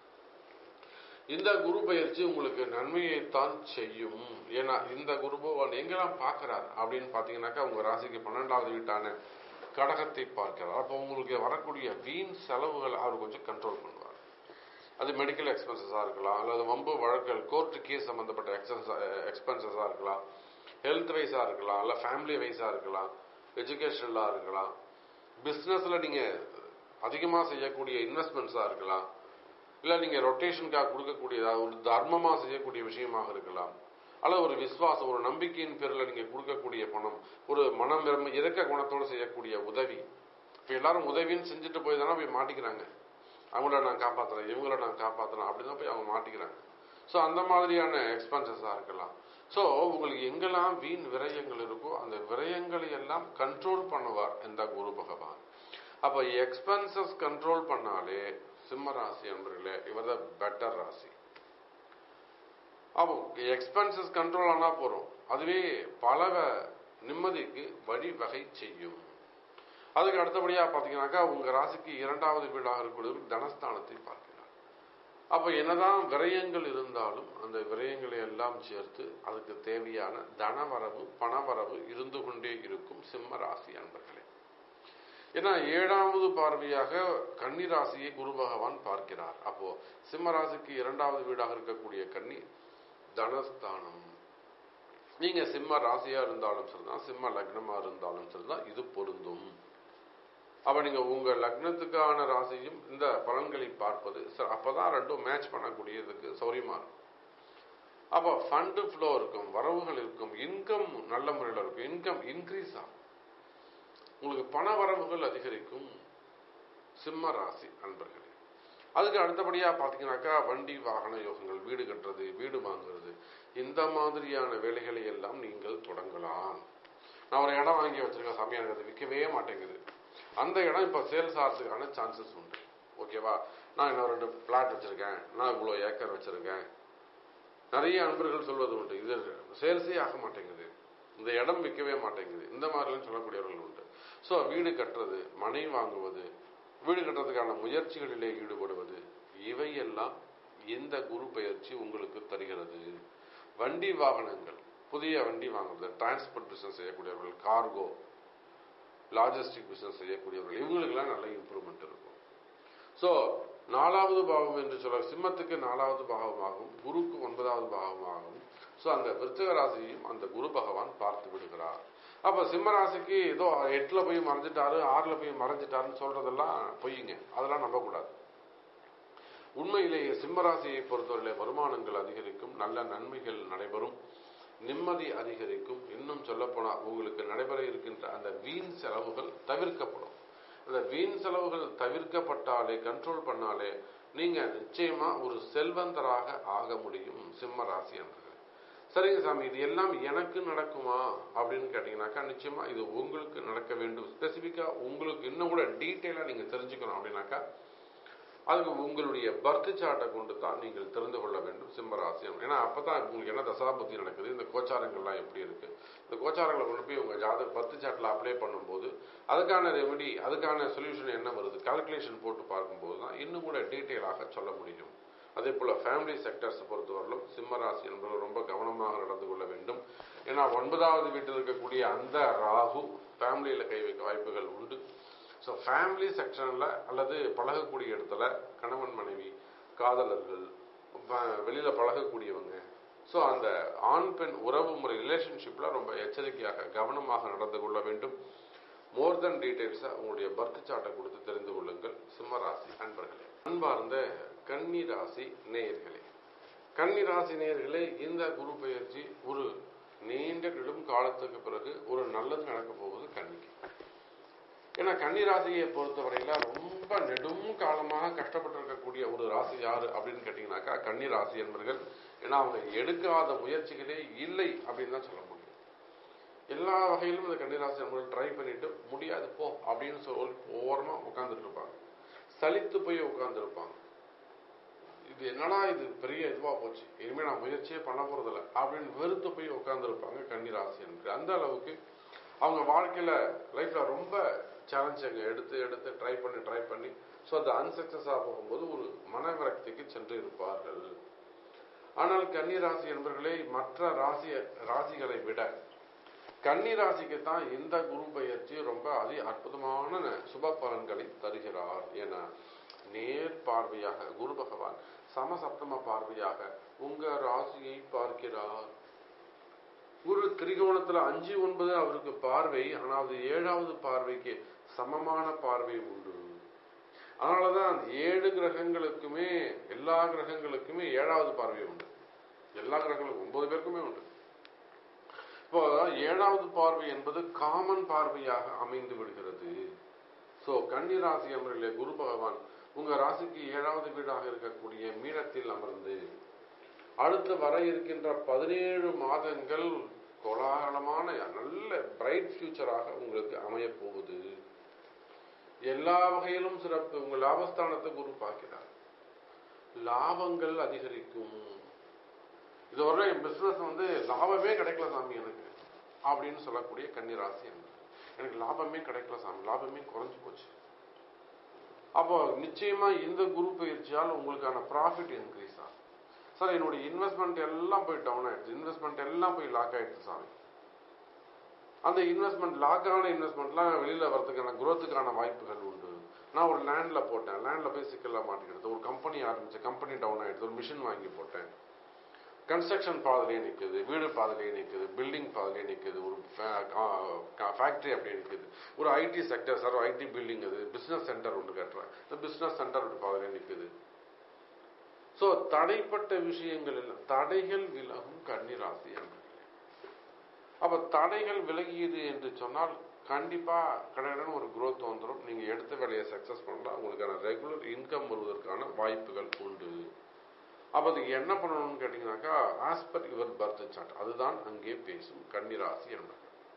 இந்த குரு பயிற்சி உங்களுக்கு நன்மையைத்தான் செய்யும் ஏன்னா இந்த குரு பகவான் எங்கெல்லாம் பார்க்கிறார் அப்படின்னு பாத்தீங்கன்னாக்கா உங்க ராசிக்கு பன்னெண்டாவது வீட்டான கடகத்தை பார்க்கிறார் அப்போ உங்களுக்கு வரக்கூடிய வீண் செலவுகள் அவர் கொஞ்சம் கண்ட்ரோல் பண்ணுவார் அது மெடிக்கல் எக்ஸ்பென்சஸாக இருக்கலாம் அல்லது வம்பு வழக்குகள் கோர்ட்டு கேஸ் சம்மந்தப்பட்ட எக்ஸஸ் எக்ஸ்பென்சஸாக இருக்கலாம் ஹெல்த் வைஸாக இருக்கலாம் இல்லை ஃபேமிலி வைஸாக இருக்கலாம் எஜுகேஷனலாக இருக்கலாம் பிஸ்னஸில் நீங்கள் அதிகமாக செய்யக்கூடிய இன்வெஸ்ட்மெண்ட்ஸாக இருக்கலாம் இல்லை நீங்கள் ரொட்டேஷனுக்காக கொடுக்கக்கூடியதாக ஒரு தர்மமாக செய்யக்கூடிய விஷயமாக இருக்கலாம் அல்லது ஒரு விசுவாசம் ஒரு நம்பிக்கையின் பேரில் நீங்கள் கொடுக்கக்கூடிய பணம் ஒரு மனம் விரும்ப இறக்க குணத்தோடு செய்யக்கூடிய உதவி இப்போ எல்லாரும் உதவின்னு செஞ்சுட்டு போய் தானே போய் மாட்டிக்கிறாங்க அவங்கள நான் காப்பாற்றுறேன் இவங்கள நான் காப்பாற்றுறேன் அப்படின்னு தான் போய் அவங்க மாட்டிக்கிறாங்க ஸோ அந்த மாதிரியான எக்ஸ்பென்சஸாக இருக்கலாம் ஸோ உங்களுக்கு எங்கெல்லாம் வீண் விரயங்கள் இருக்கோ அந்த விரயங்களை எல்லாம் கண்ட்ரோல் பண்ணுவார் இந்த குரு பகவான் அப்போ எக்ஸ்பென்சஸ் கண்ட்ரோல் பண்ணாலே சிம்ம ராசி என்பர்களே இவர் தான் பெட்டர் ராசி அப்போ எக்ஸ்பென்சஸ் கண்ட்ரோல் ஆனால் போகிறோம் அதுவே பல நிம்மதிக்கு வழிவகை செய்யும் அதுக்கு அடுத்தபடியாக பார்த்தீங்கன்னாக்கா உங்கள் ராசிக்கு இரண்டாவது வீடாக இருக்கக்கூடிய தனஸ்தானத்தை பார்க்கிறார் அப்போ என்னதான் விரயங்கள் இருந்தாலும் அந்த விரயங்களை எல்லாம் சேர்த்து அதுக்கு தேவையான தனவரவு பணவரவு இருந்து கொண்டே இருக்கும் சிம்ம ராசி அன்பர்களே ஏன்னா ஏழாவது பார்வையாக கன்னி ராசியை குரு பகவான் பார்க்கிறார் அப்போ சிம்ம ராசிக்கு இரண்டாவது வீடாக இருக்கக்கூடிய கன்னி தனஸ்தானம் நீங்க சிம்ம ராசியா இருந்தாலும் சரிதான் சிம்ம லக்னமா இருந்தாலும் சரிதான் இது பொருந்தும் அப்ப நீங்க உங்க லக்னத்துக்கான ராசியும் இந்த பலன்களை பார்ப்பது அப்பதான் ரெண்டும் மேட்ச் பண்ணக்கூடியதுக்கு சௌரியமா இருக்கும் அப்போ ஃபண்டு ஃப்ளோ இருக்கும் வரவுகள் இருக்கும் இன்கம் நல்ல முறையில் இருக்கும் இன்கம் இன்க்ரீஸ் ஆகும் உங்களுக்கு பண வரவுகள் அதிகரிக்கும் சிம்ம ராசி அன்பர்களே அதுக்கு அடுத்தபடியாக பார்த்தீங்கன்னாக்கா வண்டி வாகன யோகங்கள் வீடு கட்டுறது வீடு வாங்குறது இந்த மாதிரியான வேலைகளை எல்லாம் நீங்கள் தொடங்கலாம் நான் ஒரு இடம் வாங்கி வச்சிருக்கேன் சாமி எனக்கு அது விற்கவே மாட்டேங்குது அந்த இடம் இப்போ சேல்ஸ் ஆகிறதுக்கான சான்சஸ் உண்டு ஓகேவா நான் இன்னும் ரெண்டு பிளாட் வச்சிருக்கேன் நான் இவ்வளோ ஏக்கர் வச்சிருக்கேன் நிறைய அன்பர்கள் சொல்வது உண்டு இது சேல்ஸே ஆக மாட்டேங்குது இந்த இடம் விற்கவே மாட்டேங்குது இந்த மாதிரிலாம் சொல்லக்கூடியவர்கள் உண்டு ஸோ வீடு கட்டுறது மனை வாங்குவது வீடு கட்டுறதுக்கான முயற்சிகளிலே ஈடுபடுவது இவையெல்லாம் இந்த குரு பயிற்சி உங்களுக்கு தருகிறது வண்டி வாகனங்கள் புதிய வண்டி வாங்குறது டிரான்ஸ்போர்ட் பிசினஸ் செய்யக்கூடியவர்கள் கார்கோ லாஜிஸ்டிக் பிசினஸ் செய்யக்கூடியவர்கள் இவங்களுக்கெல்லாம் நல்ல இம்ப்ரூவ்மெண்ட் இருக்கும் ஸோ நாலாவது பாவம் என்று சொல்ல சிம்மத்துக்கு நாலாவது பாகமாகும் குருக்கு ஒன்பதாவது பாகமாகும் ஸோ அந்த விருச்சக ராசியையும் அந்த குரு பகவான் பார்த்து விடுகிறார் அப்ப சிம்ம ராசிக்கு ஏதோ எட்டுல போய் மறைஞ்சிட்டாரு ஆறுல போய் மறைஞ்சிட்டாருன்னு சொல்றதெல்லாம் பொய்யுங்க அதெல்லாம் நம்பக்கூடாது உண்மையிலேயே சிம்மராசியை பொறுத்தவரையிலே வருமானங்கள் அதிகரிக்கும் நல்ல நன்மைகள் நடைபெறும் நிம்மதி அதிகரிக்கும் இன்னும் சொல்லப்போனா உங்களுக்கு நடைபெற இருக்கின்ற அந்த வீண் செலவுகள் தவிர்க்கப்படும் அந்த வீண் செலவுகள் தவிர்க்கப்பட்டாலே கண்ட்ரோல் பண்ணாலே நீங்க நிச்சயமா ஒரு செல்வந்தராக ஆக முடியும் சிம்ம ராசி என்பது சரிங்க சாமி இது எல்லாம் எனக்கு நடக்குமா அப்படின்னு கேட்டீங்கன்னாக்கா நிச்சயமா இது உங்களுக்கு நடக்க வேண்டும் ஸ்பெசிபிக்கா உங்களுக்கு இன்னும் கூட டீட்டெயிலா நீங்க தெரிஞ்சுக்கணும் அப்படின்னாக்கா அதுக்கு உங்களுடைய பர்த் சார்ட்டை கொண்டு தான் நீங்கள் தெரிந்து கொள்ள வேண்டும் சிம்மராசி ஏன்னா அப்பதான் உங்களுக்கு என்ன தசாபுத்தி நடக்குது இந்த கோச்சாரங்கள்லாம் எப்படி இருக்கு இந்த கோச்சாரங்களை கொண்டு போய் உங்க ஜாதக பர்த் சார்ட்ல அப்ளை பண்ணும்போது அதுக்கான ரெமெடி அதுக்கான சொல்யூஷன் என்ன வருது கால்குலேஷன் போட்டு பார்க்கும்போது தான் இன்னும் கூட டீட்டெயிலாக சொல்ல முடியும் அதே போல ஃபேமிலி செக்டர்ஸ் பொறுத்தவரையிலும் சிம்மராசி என்பது ரொம்ப கவனமாக நடந்து கொள்ள வேண்டும் ஏன்னா ஒன்பதாவது வீட்டில் இருக்கக்கூடிய அந்த ராகு ஃபேமிலியில கை வைக்க வாய்ப்புகள் உண்டு ஸோ ஃபேமிலி செக்ஷனில் அல்லது பழகக்கூடிய இடத்துல கணவன் மனைவி காதலர்கள் ப- வெளியில பழகக்கூடியவங்க ஸோ அந்த ஆண் பெண் உறவு முறை ரிலேஷன்ஷிப்பில் ரொம்ப எச்சரிக்கையாக கவனமாக நடந்து கொள்ள வேண்டும் மோர் தென் டீடைல்ஸை உங்களுடைய பர்த் சார்ட்டை கொடுத்து தெரிந்து கொள்ளுங்கள் சிம்ம ராசி அன்பர்களே அன்பார்ந்த கன்னி ராசி நேயர்களே கன்னி ராசி நேயர்களே இந்த குரு பெயர்ச்சி ஒரு நீண்ட நெடும் காலத்துக்கு பிறகு ஒரு நல்லது நடக்க போகுது கன்னிக்கு ஏன்னா கன்னி ராசியை பொறுத்தவரையில ரொம்ப நெடும் காலமாக கஷ்டப்பட்டு இருக்கக்கூடிய ஒரு ராசி யாரு அப்படின்னு கேட்டீங்கன்னாக்கா கன்னி ராசி என்பர்கள் ஏன்னா அவங்க எடுக்காத முயற்சிகளே இல்லை அப்படின்னு தான் சொல்ல முடியும் எல்லா வகையிலும் இந்த கன்னிராசி நண்பர்கள் ட்ரை பண்ணிட்டு முடியாது போ அப்படின்னு சொல்லி ஓரமா உட்கார்ந்துட்டு இருப்பாங்க சலித்து போய் உட்கார்ந்து இருப்பாங்க இது என்னடா இது பெரிய இதுவா போச்சு இனிமே நான் முயற்சியே பண்ண போறதில்ல அப்படின்னு வெறுத்து போய் உட்கார்ந்து இருப்பாங்க கன்னிராசி என்று அந்த அளவுக்கு அவங்க வாழ்க்கையில லைஃப்ல ரொம்ப சேலஞ்சங்க எடுத்து எடுத்து ட்ரை பண்ணி ட்ரை பண்ணி ஸோ அது அன்சக்சஸாக போகும்போது ஒரு மனவிரக்திக்கு சென்று இருப்பார்கள் ஆனால் கன்னி ராசி என்பவர்களே மற்ற ராசி ராசிகளை விட கன்னி ராசிக்கு தான் இந்த குரு பயிற்சி ரொம்ப அதி அற்புதமான சுப பலன்களை தருகிறார் என நேர் பார்வையாக குரு பகவான் சமசப்தம பார்வையாக உங்க ராசியை பார்க்கிறார் குரு திரிகோணத்துல அஞ்சு ஒன்பது அவருக்கு பார்வை ஆனால் அது ஏழாவது பார்வைக்கு சமமான பார்வை உண்டு அதனாலதான் அந்த ஏழு கிரகங்களுக்குமே எல்லா கிரகங்களுக்குமே ஏழாவது பார்வை உண்டு எல்லா கிரகங்களுக்கும் ஒன்பது பேருக்குமே உண்டு இப்போ ஏழாவது பார்வை என்பது காமன் பார்வையாக அமைந்து விடுகிறது சோ கன்னி ராசி அமரிலே குரு பகவான் உங்க ராசிக்கு ஏழாவது வீடாக இருக்கக்கூடிய மீனத்தில் அமர்ந்து அடுத்து வர இருக்கின்ற பதினேழு மாதங்கள் கோலாகலமான நல்ல பிரைட் ஃபியூச்சராக உங்களுக்கு அமைய போகுது எல்லா வகையிலும் சிறப்பு உங்க லாபஸ்தானத்தை குரு பார்க்கிறார் லாபங்கள் அதிகரிக்கும் இதுவரை என் பிசினஸ் வந்து லாபமே கிடைக்கல சாமி எனக்கு அப்படின்னு சொல்லக்கூடிய கன்னிராசி என்பது எனக்கு லாபமே கிடைக்கல சாமி லாபமே குறைஞ்சு போச்சு அப்போ நிச்சயமா இந்த குரு பயிற்சியால் உங்களுக்கான ப்ராஃபிட் இன்க்ரீஸ் ஆகும் சார் என்னுடைய இன்வெஸ்ட்மெண்ட் எல்லாம் போய் டவுன் ஆயிடுச்சு இன்வெஸ்ட்மெண்ட் எல்லாம் போய் லாக் ஆயிடுச்சு சாமி அந்த இன்வெஸ்ட்மெண்ட் லாக் ஆன இன்வெஸ்ட்மெண்ட்லாம் வெளியில வரதுக்கான குரோத்துக்கான வாய்ப்புகள் உண்டு நான் ஒரு லேண்ட்ல போட்டேன் லேண்ட்ல போய் சிக்கல்ல மாட்டிக்கிடுது ஒரு கம்பெனி ஆரம்பிச்சேன் கம்பெனி டவுன் ஆயிடுது ஒரு மிஷின் வாங்கி போட்டேன் கன்ஸ்ட்ரக்ஷன் பாதையிலே நிற்குது வீடு பாதையிலே நிற்குது பில்டிங் பாதையிலே நிற்குது ஒரு ஃபேக்டரி அப்படியே நிற்குது ஒரு IT sector sir IT building அது பிசினஸ் சென்டர் ஒன்று கட்டுறேன் இந்த பிசினஸ் சென்டர் ஒரு பாதையிலே நிற்குது ஸோ தடைப்பட்ட விஷயங்கள் எல்லாம் தடைகள் விலகும் கன்னிராசி என்பர்களே அப்ப தடைகள் விலகியது என்று சொன்னால் கண்டிப்பா கடகடன் ஒரு growth வந்துடும் நீங்க எடுத்த வேலையை சக்சஸ் பண்ணலாம் உங்களுக்கான ரெகுலர் இன்கம் வருவதற்கான வாய்ப்புகள் உண்டு அப்ப அதுக்கு என்ன பண்ணணும்னு கேட்டீங்கன்னாக்கா as per your birth chart அதுதான் அங்கே பேசும் கன்னிராசி என்பது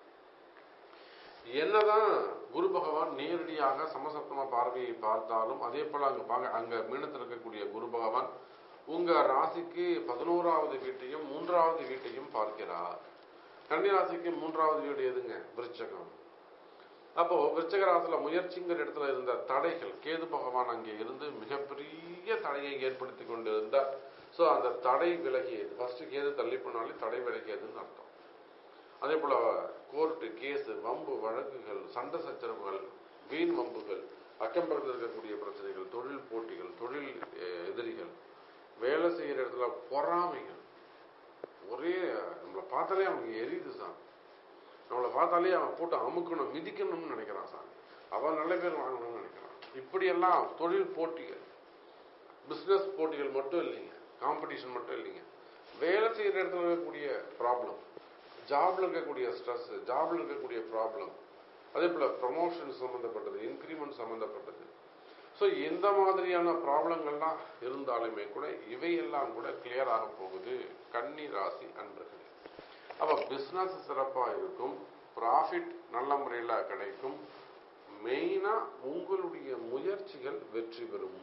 என்னதான் குரு பகவான் நேரடியாக சமசப்தம பார்வையை பார்த்தாலும் அதே போல அங்க பாங்க அங்க மீனத்தில் இருக்கக்கூடிய குரு பகவான் உங்க ராசிக்கு பதினோராவது வீட்டையும் மூன்றாவது வீட்டையும் பார்க்கிறார் கன்னி ராசிக்கு மூன்றாவது வீடு எதுங்க விருச்சகம் அப்போ விருச்சக ராசியில முயற்சிங்கிற இடத்துல இருந்த தடைகள் கேது பகவான் அங்கே இருந்து மிகப்பெரிய தடையை ஏற்படுத்தி கொண்டிருந்தார் ஸோ அந்த தடை விலகியது ஃபர்ஸ்ட் கேது தள்ளி போனாலே தடை விலகியதுன்னு அர்த்தம் அதே போல கோர்ட்டு கேஸ் வம்பு வழக்குகள் சண்டை சச்சரவுகள் வீண் வம்புகள் அக்கம் பக்கத்தில் இருக்கக்கூடிய பிரச்சனைகள் தொழில் போட்டிகள் தொழில் அஹ், எதிரிகள் வேலை செய்யற இடத்துல பொறாமைகள் ஒரே நம்மளை பார்த்தாலே அவனுக்கு எரியுது சார் நம்மளை பார்த்தாலே அவன் போட்டு அமுக்கணும் மிதிக்கணும்னு நினைக்கிறான் சார் அவன் நல்ல பேர் வாங்கணும்னு நினைக்கிறான் இப்படியெல்லாம் தொழில் போட்டிகள் பிஸ்னஸ் போட்டிகள் மட்டும் இல்லைங்க காம்படிஷன் மட்டும் இல்லைங்க வேலை செய்யற இடத்துல இருக்கக்கூடிய ப்ராப்ளம் ஜாப்ல இருக்கக்கூடிய ஸ்ட்ரெஸ் ஜாப்ல இருக்கக்கூடிய ப்ராப்ளம் அதே போல ப்ரமோஷன் சம்பந்தப்பட்டது இன்க்ரிமெண்ட் சம்பந்தப்பட்டது ஸோ இந்த மாதிரியான ப்ராப்ளங்கள்லாம் இருந்தாலுமே கூட இவையெல்லாம் கூட கிளியர் ஆக போகுது கன்னி ராசி அன்பர்களே அப்போ பிஸ்னஸ் சிறப்பாக இருக்கும் ப்ராஃபிட் நல்ல முறையில் கிடைக்கும் மெயினாக உங்களுடைய முயற்சிகள் வெற்றி பெறும்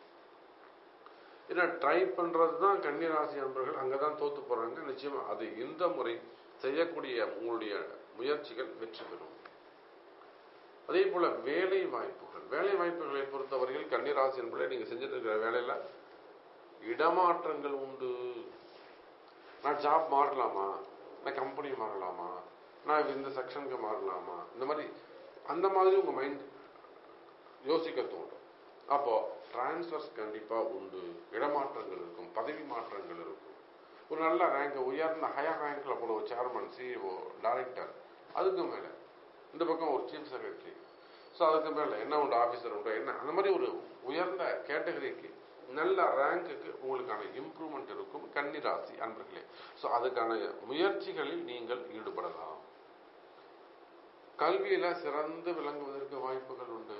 ஏன்னா ட்ரை பண்றது தான் கன்னிராசி அன்பர்கள் அங்கே தான் தோத்து போறாங்க நிச்சயமா அது இந்த முறை செய்யக்கூடிய உங்களுடைய முயற்சிகள் வெற்றி பெறும் அதே போல வேலை வாய்ப்புகள் வேலை வாய்ப்புகளை பொறுத்தவரையில் கன்னிராசி என்பதை நீங்க செஞ்சுட்டு இருக்கிற வேலையில இடமாற்றங்கள் உண்டு நான் ஜாப் மாறலாமா நான் கம்பெனி மாறலாமா நான் இந்த செக்ஷனுக்கு மாறலாமா இந்த மாதிரி அந்த மாதிரி உங்க மைண்ட் யோசிக்க தோணும் அப்போ டிரான்ஸ்ஃபர்ஸ் கண்டிப்பா உண்டு இடமாற்றங்கள் இருக்கும் பதவி மாற்றங்கள் இருக்கும் ஒரு நல்ல ரேங்க் உயர்ந்த ஹையர் ரேங்க்ல போன ஒரு சேர்மன் சிஇஓ டைரக்டர் அதுக்கு மேல இந்த பக்கம் ஒரு சீஃப் செக்ரட்டரி ஸோ அதுக்கு மேல என்ன உண்டு ஆஃபீஸர் உண்டு என்ன அந்த மாதிரி ஒரு உயர்ந்த கேட்டகரிக்கு நல்ல ரேங்க்குக்கு உங்களுக்கான இம்ப்ரூவ்மெண்ட் இருக்கும் கன்னிராசி அன்பர்களே ஸோ அதுக்கான முயற்சிகளில் நீங்கள் ஈடுபடலாம் கல்வியில சிறந்து விளங்குவதற்கு வாய்ப்புகள் உண்டு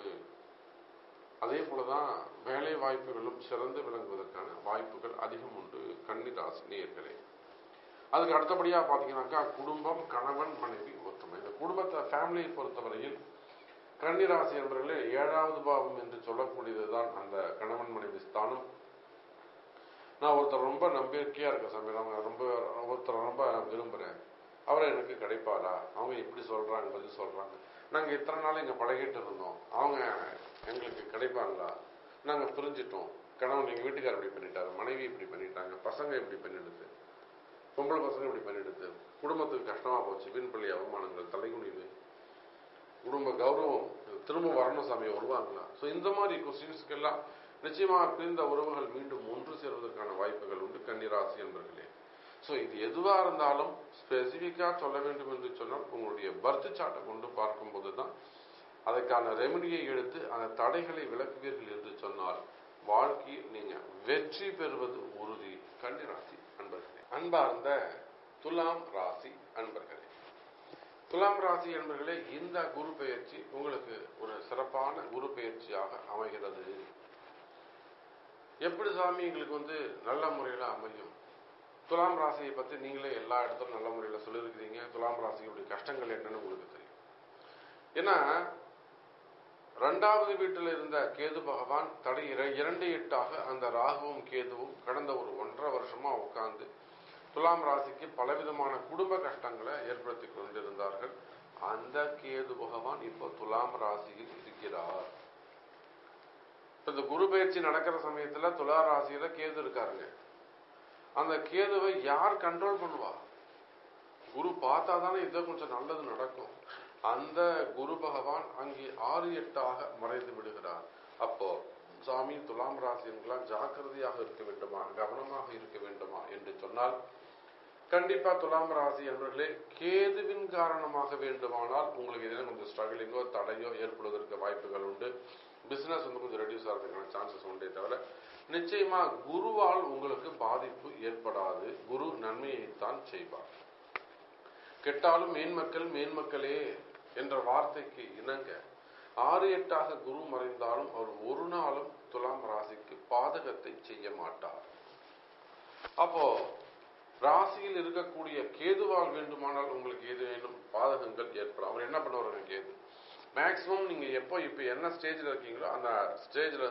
அதே போலதான் வேலை வாய்ப்புகளும் சிறந்து விளங்குவதற்கான வாய்ப்புகள் அதிகம் உண்டு கன்னிராசி நேயர்களே அதுக்கு அடுத்தபடியா பாத்தீங்கன்னாக்கா குடும்பம் கணவன் மனைவி ஒற்றுமை இந்த குடும்பத்தை ஃபேமிலியை பொறுத்தவரையில் கன்னிராசி என்பவர்களே ஏழாவது பாவம் என்று சொல்லக்கூடியதுதான் அந்த கணவன் மனைவி ஸ்தானம் நான் ஒருத்தர் ரொம்ப நம்பிக்கையா இருக்க சமயம் ரொம்ப ஒருத்தர் ரொம்ப விரும்புறேன் அவரை எனக்கு கிடைப்பாரா அவங்க இப்படி சொல்றாங்க பதில் சொல்றாங்க நாங்க இத்தனை நாள் இங்க பழகிட்டு இருந்தோம் அவங்க எங்களுக்கு கிடைப்பாங்களா நாங்க புரிஞ்சிட்டோம் கணவன் எங்க வீட்டுக்காரர் இப்படி பண்ணிட்டாரு மனைவி இப்படி பண்ணிட்டாங்க பசங்க இப்படி பண்ணிடுது பொம்பளை பசங்க இப்படி பண்ணிடுது குடும்பத்துக்கு கஷ்டமா போச்சு வீண்பள்ளி அவமானங்கள் தலைகுனிவு குடும்ப கௌரவம் திரும்ப வரணும் சாமி வருவாங்களா ஸோ இந்த மாதிரி கொஸ்டின்ஸ்க்கெல்லாம் நிச்சயமா பிரிந்த உறவுகள் மீண்டும் ஒன்று சேர்வதற்கான வாய்ப்புகள் உண்டு கன்னிராசி என்பர்களே ஸோ இது எதுவா இருந்தாலும் ஸ்பெசிஃபிக்கா சொல்ல வேண்டும் என்று சொன்னால் உங்களுடைய பர்த் சார்ட்டை கொண்டு பார்க்கும்போது தான் அதற்கான ரெமடியை எடுத்து அந்த தடைகளை விளக்குவீர்கள் என்று சொன்னால் வாழ்க்கையில் நீங்க வெற்றி பெறுவது உறுதி கன்னிராசி அன்பர்களே அன்பார்ந்த துலாம் ராசி அன்பர்களே துலாம் ராசி என்பர்களே இந்த குரு பெயர்ச்சி உங்களுக்கு ஒரு சிறப்பான குரு பெயர்ச்சியாக அமைகிறது எப்படி சாமி எங்களுக்கு வந்து நல்ல முறையில் அமையும் துலாம் ராசியை பத்தி நீங்களே எல்லா இடத்துலும் நல்ல முறையில் சொல்லியிருக்கிறீங்க துலாம் ராசியுடைய கஷ்டங்கள் என்னன்னு உங்களுக்கு தெரியும் ஏன்னா ரெண்டாவது வீட்டில் இருந்த கேது பகவான் தடை இர- இரண்டு எட்டாக அந்த ராகுவும் கேதுவும் கடந்த ஒரு ஒன்றரை வருஷமா உட்கார்ந்து துலாம் ராசிக்கு பலவிதமான குடும்ப கஷ்டங்களை ஏற்படுத்தி கொண்டிருந்தார்கள் அந்த கேது பகவான் இப்போ துலாம் ராசியில் இருக்கிறார் இப்ப இந்த குரு பயிற்சி நடக்கிற சமயத்துல துலா ராசியில கேது இருக்காருங்க அந்த கேதுவை யார் கண்ட்ரோல் பண்ணுவா குரு பார்த்தா தானே இதோ கொஞ்சம் நல்லது நடக்கும் அந்த குரு பகவான் அங்கே ஆறு எட்டாக மறைந்து விடுகிறார் அப்போ சாமி துலாம் ராசியன்களாம் ஜாக்கிரதையாக இருக்க வேண்டுமா கவனமாக இருக்க வேண்டுமா என்று சொன்னால் கண்டிப்பா துலாம் ராசி என்பவர்களே கேதுவின் காரணமாக வேண்டுமானால் உங்களுக்கு எதிராக கொஞ்சம் ஸ்ட்ரகிளிங்கோ தடையோ ஏற்படுவதற்கு வாய்ப்புகள் உண்டு பிசினஸ் வந்து கொஞ்சம் ரெடியூஸ் ஆகிறதுக்கான சான்சஸ் உண்டே தவிர நிச்சயமா குருவால் உங்களுக்கு பாதிப்பு ஏற்படாது குரு நன்மையைத்தான் செய்வார் கெட்டாலும் மேன்மக்கள் மேன்மக்களே என்ற வார்த்தைக்கு இணங்க ஆறு எட்டாக குரு மறைந்தாலும் அவர் ஒரு நாளும் துலாம் ராசிக்கு பாதகத்தை செய்ய மாட்டார் அப்போ ராசியில் இருக்கக்கூடிய கேதுவால் வேண்டுமானால் உங்களுக்கு ஏதேனும் பாதகங்கள் ஏற்படும் அவர் என்ன பண்ணுவாருங்க கேது மேக்சிமம் நீங்க எப்போ இப்போ என்ன ஸ்டேஜ்ல இருக்கீங்களோ அந்த ஸ்டேஜ்ல இருந்து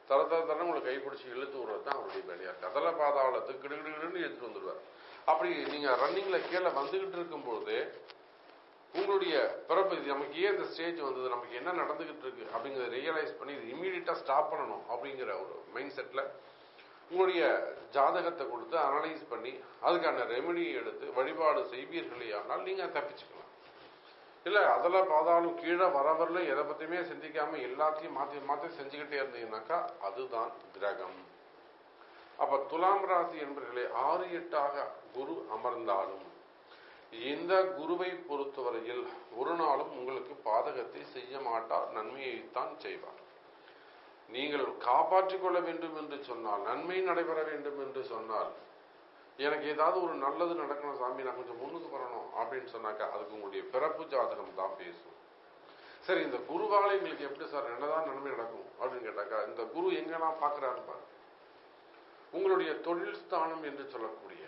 தர தர தர உங்களை கைப்பிடிச்சி இழுத்து விடுறது தான் அவருடைய வேலையா இருக்கு அதெல்லாம் பாதாளத்துக்கு கிடுகிடுன்னு எடுத்துட்டு வந்துடுவார் அப்படி நீங்க ரன்னிங்ல கீழே வந்துகிட்டு இருக்கும்போது உங்களுடைய பிறப்பு இது நமக்கு ஏன் இந்த ஸ்டேஜ் வந்தது நமக்கு என்ன நடந்துகிட்டு இருக்கு அப்படிங்கறத ரியலைஸ் பண்ணி இது இமீடியட்டா ஸ்டாப் பண்ணணும் அப்படிங்கிற ஒரு மைண்ட் செட்ல உங்களுடைய ஜாதகத்தை கொடுத்து அனலைஸ் பண்ணி அதுக்கான ரெமெடி எடுத்து வழிபாடு செய்வீர்களே ஆனால் நீங்க தப்பிச்சுக்கலாம் இல்ல அதெல்லாம் பார்த்தாலும் கீழே வர வரல எதை பத்தியுமே சிந்திக்காம எல்லாத்தையும் மாத்தி மாத்தி செஞ்சுக்கிட்டே இருந்தீங்கன்னாக்கா அதுதான் கிரகம் அப்ப துலாம் ராசி என்பர்களே ஆறு எட்டாக குரு அமர்ந்தாலும் இந்த குருவை பொறுத்தவரையில் ஒரு நாளும் உங்களுக்கு பாதகத்தை செய்ய மாட்டார் நன்மையைத்தான் செய்வார் நீங்கள் காப்பாற்றிக் கொள்ள வேண்டும் என்று சொன்னால் நன்மை நடைபெற வேண்டும் என்று சொன்னால் எனக்கு ஏதாவது ஒரு நல்லது நடக்கணும் சாமி நான் கொஞ்சம் முன்னுக்கு வரணும் அப்படின்னு சொன்னாக்கா அதுக்கு உங்களுடைய பிறப்பு ஜாதகம் தான் பேசும் சரி இந்த குருவால எங்களுக்கு எப்படி சார் என்னதான் நன்மை நடக்கும் அப்படின்னு கேட்டாக்கா இந்த குரு எங்கெல்லாம் பாக்குறாரு பாரு உங்களுடைய தொழில் ஸ்தானம் என்று சொல்லக்கூடிய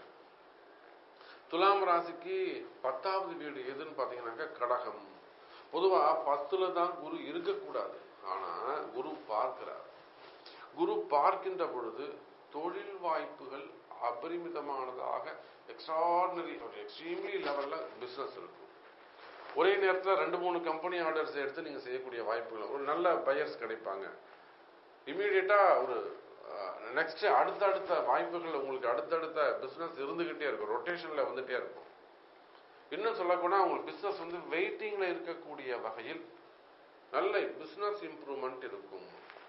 துலாம் ராசிக்கு பத்தாவது வீடு எதுன்னு பாத்தீங்கன்னாக்கா கடகம் பொதுவா பத்துல தான் குரு இருக்கக்கூடாது ஆனா குரு பார்க்கிறார் குரு பார்க்கின்ற பொழுது தொழில் வாய்ப்புகள் அபரிமிதமானதாக எக்ஸ்ட்ராடினரி எக்ஸ்ட்ரீம்லி லெவல்ல பிசினஸ் இருக்கும் ஒரே நேரத்தில் ரெண்டு மூணு கம்பெனி ஆர்டர்ஸ் எடுத்து நீங்க செய்யக்கூடிய வாய்ப்புகள் ஒரு நல்ல பையர்ஸ் கிடைப்பாங்க இமீடியட்டா ஒரு நெக்ஸ்ட் அடுத்தடுத்த வாய்ப்புகள் உங்களுக்கு அடுத்தடுத்த பிசினஸ் இருந்துகிட்டே இருக்கும் ரொட்டேஷன்ல வந்துட்டே இருக்கும் இன்னும் சொல்லப்போனா உங்களுக்கு பிசினஸ் வந்து வெயிட்டிங்ல இருக்கக்கூடிய வகையில் நல்ல பிசினஸ் இம்ப்ரூவ்மெண்ட் இருக்கும்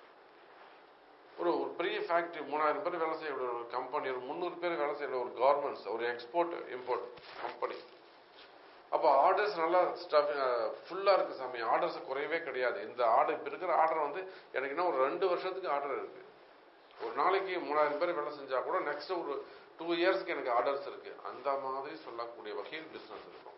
ஒரு ஒரு பெரிய ஃபேக்டரி மூணாயிரம் பேர் வேலை செய்யக்கூடிய ஒரு கம்பெனி ஒரு முந்நூறு பேர் வேலை செய்யற ஒரு கவர்மெண்ட்ஸ் ஒரு எக்ஸ்போர்ட் இம்போர்ட் கம்பெனி அப்போ ஆர்டர்ஸ் நல்லா ஸ்டஃப் ஃபுல்லாக இருக்கு சாமி ஆர்டர்ஸ் குறையவே கிடையாது இந்த ஆர்டர் இப்போ இருக்கிற ஆர்டர் வந்து எனக்கு இன்னும் ஒரு ரெண்டு வருஷத்துக்கு ஆர்டர் இருக்கு ஒரு நாளைக்கு மூணாயிரம் பேர் வேலை செஞ்சா கூட நெக்ஸ்ட் ஒரு டூ இயர்ஸ்க்கு எனக்கு ஆர்டர்ஸ் இருக்கு அந்த மாதிரி சொல்லக்கூடிய வகையில் பிசினஸ் இருக்கும்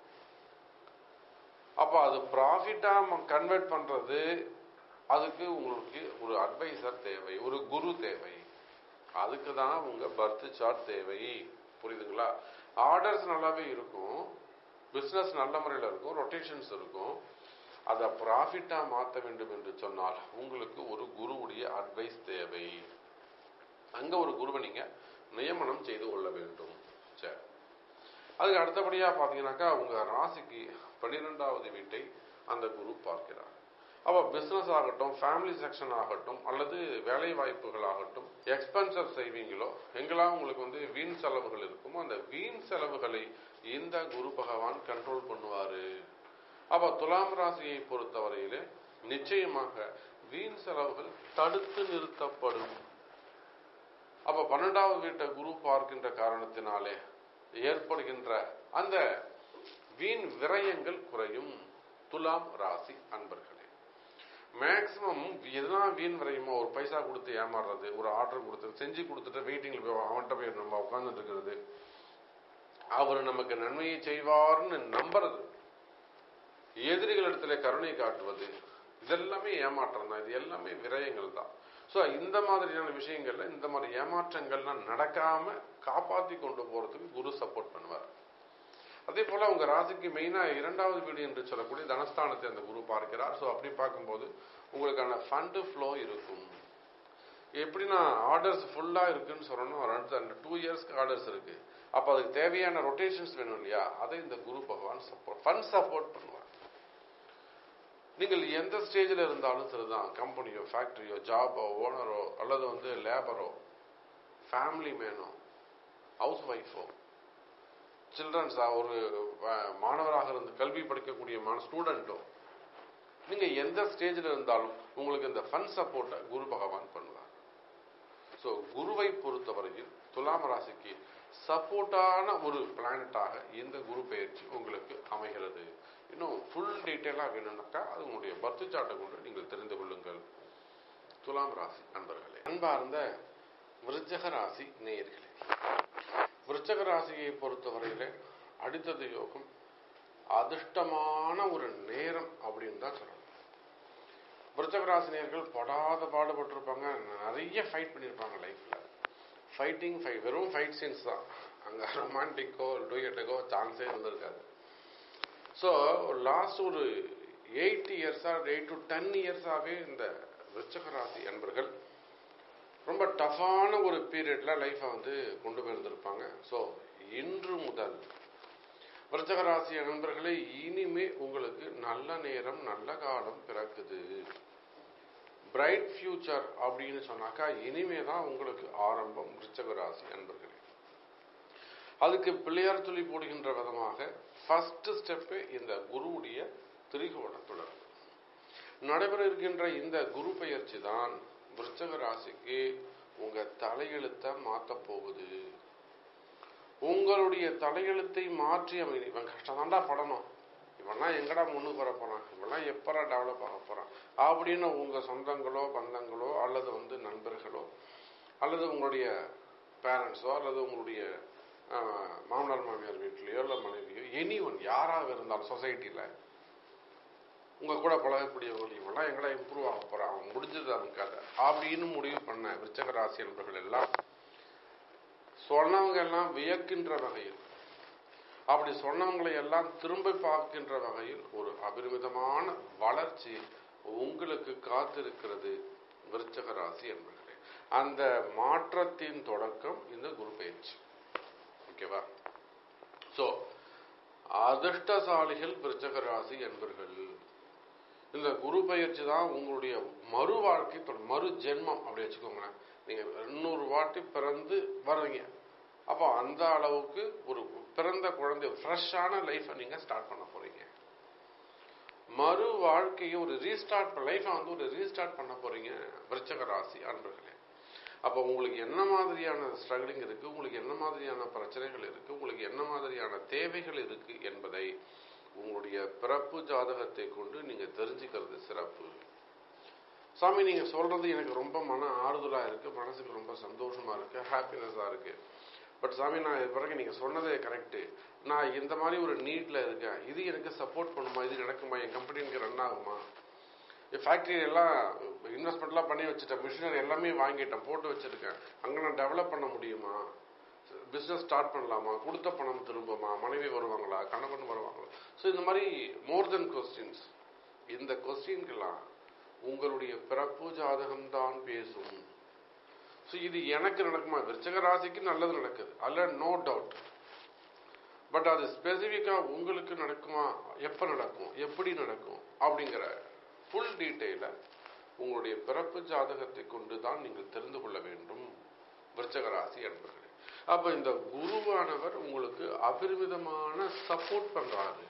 அப்போ அது ப்ராஃபிட்டா கன்வெர்ட் பண்றது அதுக்கு உங்களுக்கு ஒரு அட்வைசர் தேவை ஒரு குரு தேவை அதுக்கு தான் உங்க பர்த் சார்ட் தேவை புரியுதுங்களா ஆர்டர்ஸ் நல்லாவே இருக்கும் பிசினஸ் நல்ல முறையில் இருக்கும் ரொட்டேஷன்ஸ் இருக்கும் அதை ப்ராஃபிட்டா மாற்ற வேண்டும் என்று சொன்னால் உங்களுக்கு ஒரு குருவுடைய அட்வைஸ் தேவை அங்க ஒரு குருவை நீங்க நியமனம் செய்து கொள்ள வேண்டும் சரி அதுக்கு அடுத்தபடியா பாத்தீங்கன்னாக்கா உங்க ராசிக்கு பன்னிரெண்டாவது வீட்டை அந்த குரு பார்க்கிறார் அப்ப பிசினஸ் ஆகட்டும் ஃபேமிலி செக்ஷன் ஆகட்டும் அல்லது வேலை வாய்ப்புகள் ஆகட்டும் எக்ஸ்பென்சஸ் செய்வீங்களோ எங்கெல்லாம் உங்களுக்கு வந்து வீண் செலவுகள் இருக்குமோ அந்த வீண் செலவுகளை இந்த குரு பகவான் கண்ட்ரோல் பண்ணுவாரு அப்ப துலாம் ராசியை பொறுத்தவரையிலே நிச்சயமாக வீண் செலவுகள் தடுத்து நிறுத்தப்படும் அப்ப பன்னெண்டாவது வீட்டை குரு பார்க்கின்ற காரணத்தினாலே ஏற்படுகின்ற அந்த வீண் விரயங்கள் குறையும் துலாம் ராசி அன்பர்களே மேக்சிமம் எதெல்லாம் வீண் விரயமோ ஒரு பைசா கொடுத்து ஏமாறுறது ஒரு ஆர்டர் கொடுத்து செஞ்சு கொடுத்துட்டு வெயிட்டிங்ல போய் அவன்கிட்ட போய் நம்ம உட்கார்ந்துட்டு இருக்கிறது அவர் நமக்கு நன்மையை செய்வார்னு நம்புறது எதிரிகளிடத்துல கருணை காட்டுவது இதெல்லாமே ஏமாற்றம் தான் இது எல்லாமே விரயங்கள் தான் ஸோ இந்த மாதிரியான விஷயங்கள்ல இந்த மாதிரி ஏமாற்றங்கள்லாம் நடக்காம காப்பாத்தி கொண்டு போறதுக்கு குரு சப்போர்ட் பண்ணுவார் அதே போல உங்க ராசிக்கு மெயினா இரண்டாவது வீடு என்று சொல்லக்கூடிய தனஸ்தானத்தை அந்த குரு பார்க்கிறார் ஸோ அப்படி பார்க்கும்போது உங்களுக்கான ஃபண்டு ஃப்ளோ இருக்கும் எப்படின்னா ஆர்டர்ஸ் ஃபுல்லா இருக்குன்னு சொல்லணும் ரெண்டு அந்த டூ இயர்ஸ்க்கு ஆர்டர்ஸ் இருக்கு அப்ப அதுக்கு தேவையான ரொட்டேஷன்ஸ் வேணும் இல்லையா அதை இந்த குரு பகவான் சப்போர்ட் ஃபண்ட் சப்போர்ட் பண்ணுவார் நீங்கள் எந்த ஸ்டேஜில் இருந்தாலும் சரிதான் கம்பெனியோ ஃபேக்டரியோ ஜாபோ ஓனரோ அல்லது வந்து லேபரோ ஃபேமிலி மேனோ ஹவுஸ் ஒய்ஃபோ சில்ட்ரன்ஸா ஒரு மாணவராக இருந்து கல்வி படிக்கக்கூடிய ஸ்டூடெண்ட்டோ நீங்க எந்த ஸ்டேஜில் இருந்தாலும் உங்களுக்கு இந்த ஃபண்ட் சப்போர்ட்டை குரு பகவான் பண்ணுவார் ஸோ குருவை பொறுத்தவரையில் துலாம் ராசிக்கு சப்போர்ட்டான ஒரு பிளானட்டாக இந்த குரு பயிற்சி உங்களுக்கு அமைகிறது இன்னும் ஃபுல் டீட்டெயிலாக வேணும்னாக்கா அது உங்களுடைய பர்த் சார்ட்டை கொண்டு நீங்கள் தெரிந்து கொள்ளுங்கள் துலாம் ராசி அன்பர்களே அன்பார்ந்த விருச்சக ராசி நேயர்களே விருச்சக ராசியை பொறுத்தவரையில அடுத்தது யோகம் அதிர்ஷ்டமான ஒரு நேரம் அப்படின்னு தான் சொல்லணும் விருச்சக ராசினியர்கள் படாத பாடுபட்டிருப்பாங்க நிறைய ஃபைட் பண்ணியிருப்பாங்க லைஃப்ல ஃபைட்டிங் ஃபை வெறும் ஃபைட் சீன்ஸ் தான் அங்க ரொமான்டிக்கோ டூயட்டுக்கோ சான்ஸே இருந்திருக்காது ஸோ லாஸ்ட் ஒரு எயிட் இயர்ஸா எயிட் டு டென் இயர்ஸாவே இந்த விருச்சக ராசி அன்பர்கள் ரொம்ப டஃப்பான ஒரு பீரியட்ல லைஃப்பை வந்து கொண்டு போயிருந்திருப்பாங்க ஸோ இன்று முதல் விருச்சக ராசி நண்பர்களே இனிமே உங்களுக்கு நல்ல நேரம் நல்ல காலம் பிறக்குது பிரைட் ஃபியூச்சர் அப்படின்னு சொன்னாக்கா இனிமே தான் உங்களுக்கு ஆரம்பம் விருச்சக ராசி நண்பர்களே அதுக்கு பிள்ளையார் துளி போடுகின்ற விதமாக ஃபர்ஸ்ட் ஸ்டெப்பு இந்த குருவுடைய திரிகோண தொடர்பு நடைபெற இருக்கின்ற இந்த குரு பயிற்சி தான் விருச்சக ராசிக்கு உங்க தலையெழுத்தை மாத்த போகுது உங்களுடைய தலையெழுத்தை மாற்றி அமை இவன் கஷ்டம்தான்டா படணும் இவன்லாம் எங்கடா முன்னுக்கு வர போறான் இவன்லாம் எப்பரா டெவலப் ஆக போறான் அப்படின்னு உங்க சொந்தங்களோ பந்தங்களோ அல்லது வந்து நண்பர்களோ அல்லது உங்களுடைய பேரண்ட்ஸோ அல்லது உங்களுடைய ஆஹ், மாமனார் மாமியார் வீட்லயோ இல்லை மனைவியோ எனி ஒன் யாராக இருந்தாலும் சொசைட்டியில் உங்க கூட பழகக்கூடியவர்கள் இவெல்லாம் எங்கடா இம்ப்ரூவ் ஆக போறான் அவன் முடிஞ்சது அவன் கதை அப்படின்னு முடிவு பண்ண விருச்சக ராசி என்பவர்கள் எல்லாம் சொன்னவங்க எல்லாம் வியக்கின்ற வகையில் அப்படி சொன்னவங்களை எல்லாம் திரும்ப பார்க்கின்ற வகையில் ஒரு அபரிமிதமான வளர்ச்சி உங்களுக்கு காத்திருக்கிறது விருச்சக ராசி என்பர்களே அந்த மாற்றத்தின் தொடக்கம் இந்த குரு பயிற்சி ஓகேவா சோ அதிர்ஷ்டசாலிகள் விருச்சக ராசி என்பர்கள் இந்த குரு பயிற்சி தான் உங்களுடைய மறு வாழ்க்கை தொட- மறு ஜென்மம் அப்படி வச்சுக்கோங்களேன் நீங்க இன்னொரு வாட்டி பிறந்து வர்றீங்க அப்போ அந்த அளவுக்கு ஒரு பிறந்த குழந்தை ஃப்ரெஷ்ஷான லைஃப்பை நீங்க ஸ்டார்ட் பண்ண போறீங்க மறு வாழ்க்கையை ஒரு ரீஸ்டார்ட் லைஃப்பை வந்து ஒரு ரீஸ்டார்ட் பண்ண போறீங்க விருச்சக ராசி அன்பர்களே அப்போ உங்களுக்கு என்ன மாதிரியான ஸ்ட்ரகிளிங் இருக்கு உங்களுக்கு என்ன மாதிரியான பிரச்சனைகள் இருக்கு உங்களுக்கு என்ன மாதிரியான தேவைகள் இருக்கு என்பதை உங்களுடைய பிறப்பு ஜாதகத்தை கொண்டு நீங்க தெரிஞ்சுக்கிறது சிறப்பு சாமி நீங்க சொல்றது எனக்கு ரொம்ப மன ஆறுதலா இருக்கு மனசுக்கு ரொம்ப சந்தோஷமா இருக்கு ஹாப்பினஸா இருக்கு பட் சாமி நான் இது பிறகு நீங்க சொன்னதே கரெக்ட் நான் இந்த மாதிரி ஒரு நீட்ல இருக்கேன் இது எனக்கு சப்போர்ட் பண்ணுமா இது நடக்குமா என் கம்பெனி எனக்கு ரன் ஆகுமா ஃபேக்டரி எல்லாம் இன்வெஸ்ட்மெண்ட்லாம் பண்ணி வச்சுட்டேன் மிஷினரி எல்லாமே வாங்கிட்டேன் போட்டு வச்சிருக்கேன் அங்க நான் டெவலப் பண்ண முடியுமா பிஸ்னஸ் ஸ்டார்ட் பண்ணலாமா கொடுத்த பணம் திரும்புமா மனைவி வருவாங்களா கணவன் வருவாங்களா ஸோ இந்த மாதிரி மோர் தென் கொஸ்டின்ஸ் இந்த கொஸ்டின்கெல்லாம் உங்களுடைய பிறப்பு ஜாதகம் தான் பேசும் ஸோ இது எனக்கு நடக்குமா விருச்சக ராசிக்கு நல்லது நடக்குது அல்ல நோ டவுட் பட் அது ஸ்பெசிஃபிக்கா உங்களுக்கு நடக்குமா எப்ப நடக்கும் எப்படி நடக்கும் அப்படிங்கிற ஃபுல் டீட்டெயில உங்களுடைய பிறப்பு ஜாதகத்தை கொண்டு தான் நீங்கள் தெரிந்து கொள்ள வேண்டும் விருச்சக ராசி அன்பர்களே அப்ப இந்த குருவானவர் உங்களுக்கு அபரிமிதமான சப்போர்ட் பண்றாரு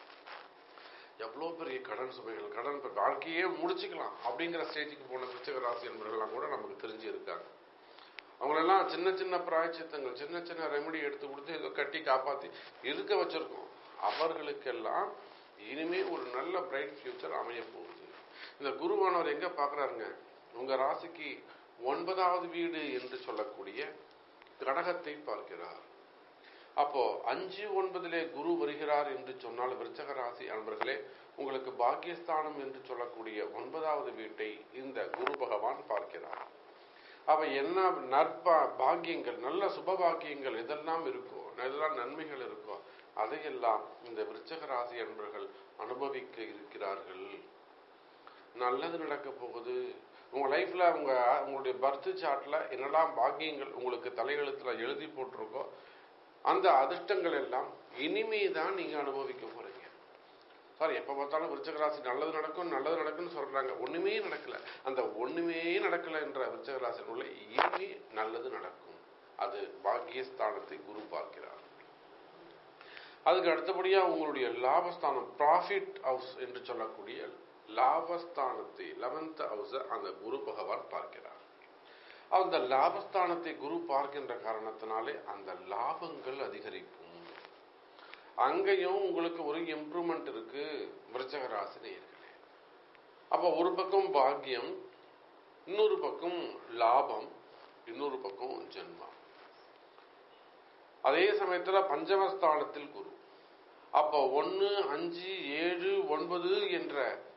எவ்வளவு பெரிய கடன் சுமைகள் கடன் பெ- வாழ்க்கையே முடிச்சுக்கலாம் அப்படிங்கிற ஸ்டேஜுக்கு போன விருச்சக ராசி என்பவர்கள்லாம் கூட நமக்கு தெரிஞ்சு இருக்காங்க அவங்களெல்லாம் சின்ன சின்ன பிராயச்சித்தங்கள் சின்ன சின்ன ரெமெடி எடுத்து கொடுத்து ஏதோ கட்டி காப்பாத்தி இருக்க வச்சிருக்கோம் அவர்களுக்கெல்லாம் இனிமே ஒரு நல்ல பிரைட் ஃபியூச்சர் அமைய போகுது இந்த குருவானவர் எங்க பாக்குறாருங்க உங்க ராசிக்கு ஒன்பதாவது வீடு என்று சொல்லக்கூடிய கடகத்தை பார்க்கிறார் அப்போ அஞ்சு ஒன்பதிலே குரு வருகிறார் என்று சொன்னால் விருச்சக ராசி அன்பர்களே உங்களுக்கு பாக்கியஸ்தானம் என்று சொல்லக்கூடிய ஒன்பதாவது வீட்டை இந்த குரு பகவான் பார்க்கிறார் அவ என்ன நற்ப பாக்கியங்கள் நல்ல சுப பாக்கியங்கள் இதெல்லாம் இருக்கோ இதெல்லாம் நன்மைகள் இருக்கோ அதையெல்லாம் இந்த விருச்சக ராசி அன்பர்கள் அனுபவிக்க இருக்கிறார்கள் நல்லது நடக்க போகுது உங்க லைஃப்ல உங்க உங்களுடைய பர்த் சார்ட்ல என்னெல்லாம் பாக்கியங்கள் உங்களுக்கு தலையெழுத்துல எழுதி போட்டிருக்கோ அந்த அதிர்ஷ்டங்கள் எல்லாம் இனிமே தான் நீங்க அனுபவிக்க போறீங்க சார் எப்ப பார்த்தாலும் விருச்சக ராசி நல்லது நடக்கும் நல்லது நடக்கும்னு சொல்றாங்க ஒண்ணுமே நடக்கல அந்த ஒண்ணுமே நடக்கல என்ற விருச்சக ராசியில் உள்ள இனிமே நல்லது நடக்கும் அது பாக்கியஸ்தானத்தை குரு பார்க்கிறார் அதுக்கு அடுத்தபடியா உங்களுடைய லாபஸ்தானம் ப்ராஃபிட் ஹவுஸ் என்று சொல்லக்கூடிய லாபஸ்தானத்தை லெவன்த் ஹவுஸ் அந்த குரு பகவான் பார்க்கிறார் அந்த லாபஸ்தானத்தை குரு பார்க்கின்ற காரணத்தினாலே அந்த லாபங்கள் அதிகரிக்கும் அங்கேயும் உங்களுக்கு ஒரு இம்ப்ரூவ்மெண்ட் இருக்கு விருச்சக ராசி நேயர்களே அப்ப ஒரு பக்கம் பாக்கியம் இன்னொரு பக்கம் லாபம் இன்னொரு பக்கம் ஜென்மம் அதே சமயத்துல பஞ்சமஸ்தானத்தில் குரு அப்ப ஒன்னு அஞ்சு ஏழு ஒன்பது என்ற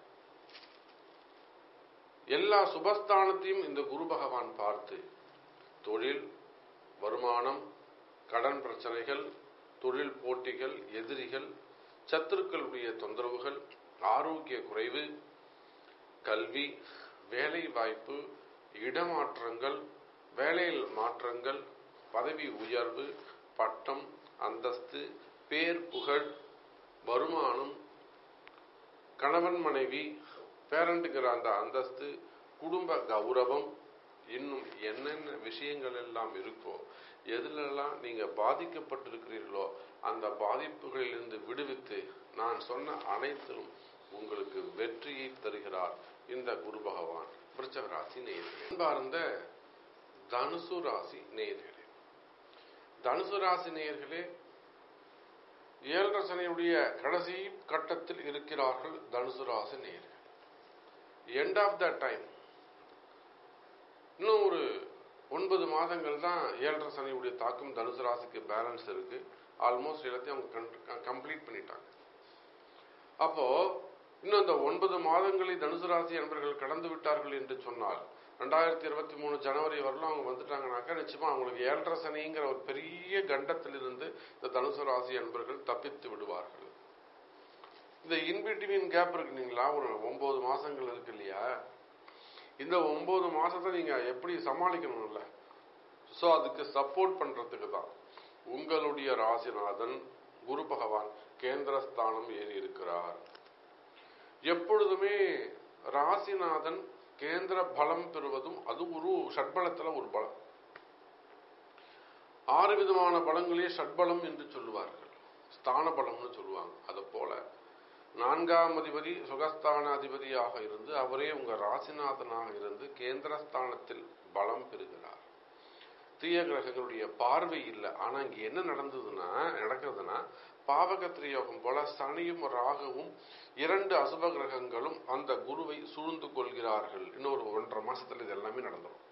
எல்லா சுபஸ்தானத்தையும் இந்த குரு பகவான் பார்த்து தொழில் வருமானம் கடன் பிரச்சனைகள் தொழில் போட்டிகள் எதிரிகள் சத்துருக்களுடைய தொந்தரவுகள் ஆரோக்கிய குறைவு கல்வி வேலை வாய்ப்பு இடமாற்றங்கள் வேலையில் மாற்றங்கள் பதவி உயர்வு பட்டம் அந்தஸ்து பேர் புகழ் வருமானம் கணவன் மனைவி பேரண்ட்டுங்கிற அந்த அந்தஸ்து குடும்ப கௌரவம் இன்னும் என்னென்ன விஷயங்கள் எல்லாம் இருக்கோ எதுலெல்லாம் நீங்க பாதிக்கப்பட்டிருக்கிறீர்களோ அந்த பாதிப்புகளிலிருந்து விடுவித்து நான் சொன்ன அனைத்திலும் உங்களுக்கு வெற்றியை தருகிறார் இந்த குரு பகவான் விருச்சக ராசி நேயர்களே அன்பார்ந்த தனுசு ராசி நேயர்களே தனுசு ராசி நேயர்களே ஏழரை சனியுடைய கடைசி கட்டத்தில் இருக்கிறார்கள் தனுசு ராசி நேயர்கள் எண்ட் ஆஃப் த டைம் இன்னும் ஒரு ஒன்பது மாதங்கள் தான் ஏழரை சனியுடைய தாக்கம் தனுசு ராசிக்கு பேலன்ஸ் இருக்கு ஆல்மோஸ்ட் எல்லாத்தையும் அவங்க கம்ப்ளீட் பண்ணிட்டாங்க அப்போ இன்னும் அந்த ஒன்பது மாதங்களை தனுசு ராசி என்பர்கள் கடந்து விட்டார்கள் என்று சொன்னால் ரெண்டாயிரத்தி இருபத்தி மூணு ஜனவரி வரலாம் அவங்க வந்துட்டாங்கனாக்கா நிச்சயமா அவங்களுக்கு ஏழரை சனிங்கிற ஒரு பெரிய கண்டத்திலிருந்து இந்த தனுசு ராசி என்பர்கள் தப்பித்து விடுவார்கள் இந்த இன்பிட்வீன் கேப் இருக்கு இல்லைங்களா ஒரு ஒன்பது மாசங்கள் இருக்கு இல்லையா இந்த ஒன்பது மாசத்தை நீங்க எப்படி சமாளிக்கணும்ல சோ அதுக்கு சப்போர்ட் பண்றதுக்கு தான் உங்களுடைய ராசிநாதன் குரு பகவான் கேந்திரஸ்தானம் ஏறி இருக்கிறார் எப்பொழுதுமே ராசிநாதன் கேந்திர பலம் பெறுவதும் அது ஒரு ஷட்பலத்துல ஒரு பலம் ஆறு விதமான பலங்களே ஷட்பலம் என்று சொல்லுவார்கள் ஸ்தான பலம்னு சொல்லுவாங்க அது போல நான்காம் அதிபதி சுகஸ்தான அதிபதியாக இருந்து அவரே உங்க ராசிநாதனாக இருந்து கேந்திரஸ்தானத்தில் பலம் பெறுகிறார் தீய கிரகங்களுடைய பார்வை இல்லை ஆனா இங்க என்ன நடந்ததுன்னா நடக்கிறதுனா பாவக திரியோகம் போல சனியும் ராகுவும் இரண்டு அசுப கிரகங்களும் அந்த குருவை சூழ்ந்து கொள்கிறார்கள் இன்னொரு ஒன்றரை மாசத்துல இது எல்லாமே நடந்துடும்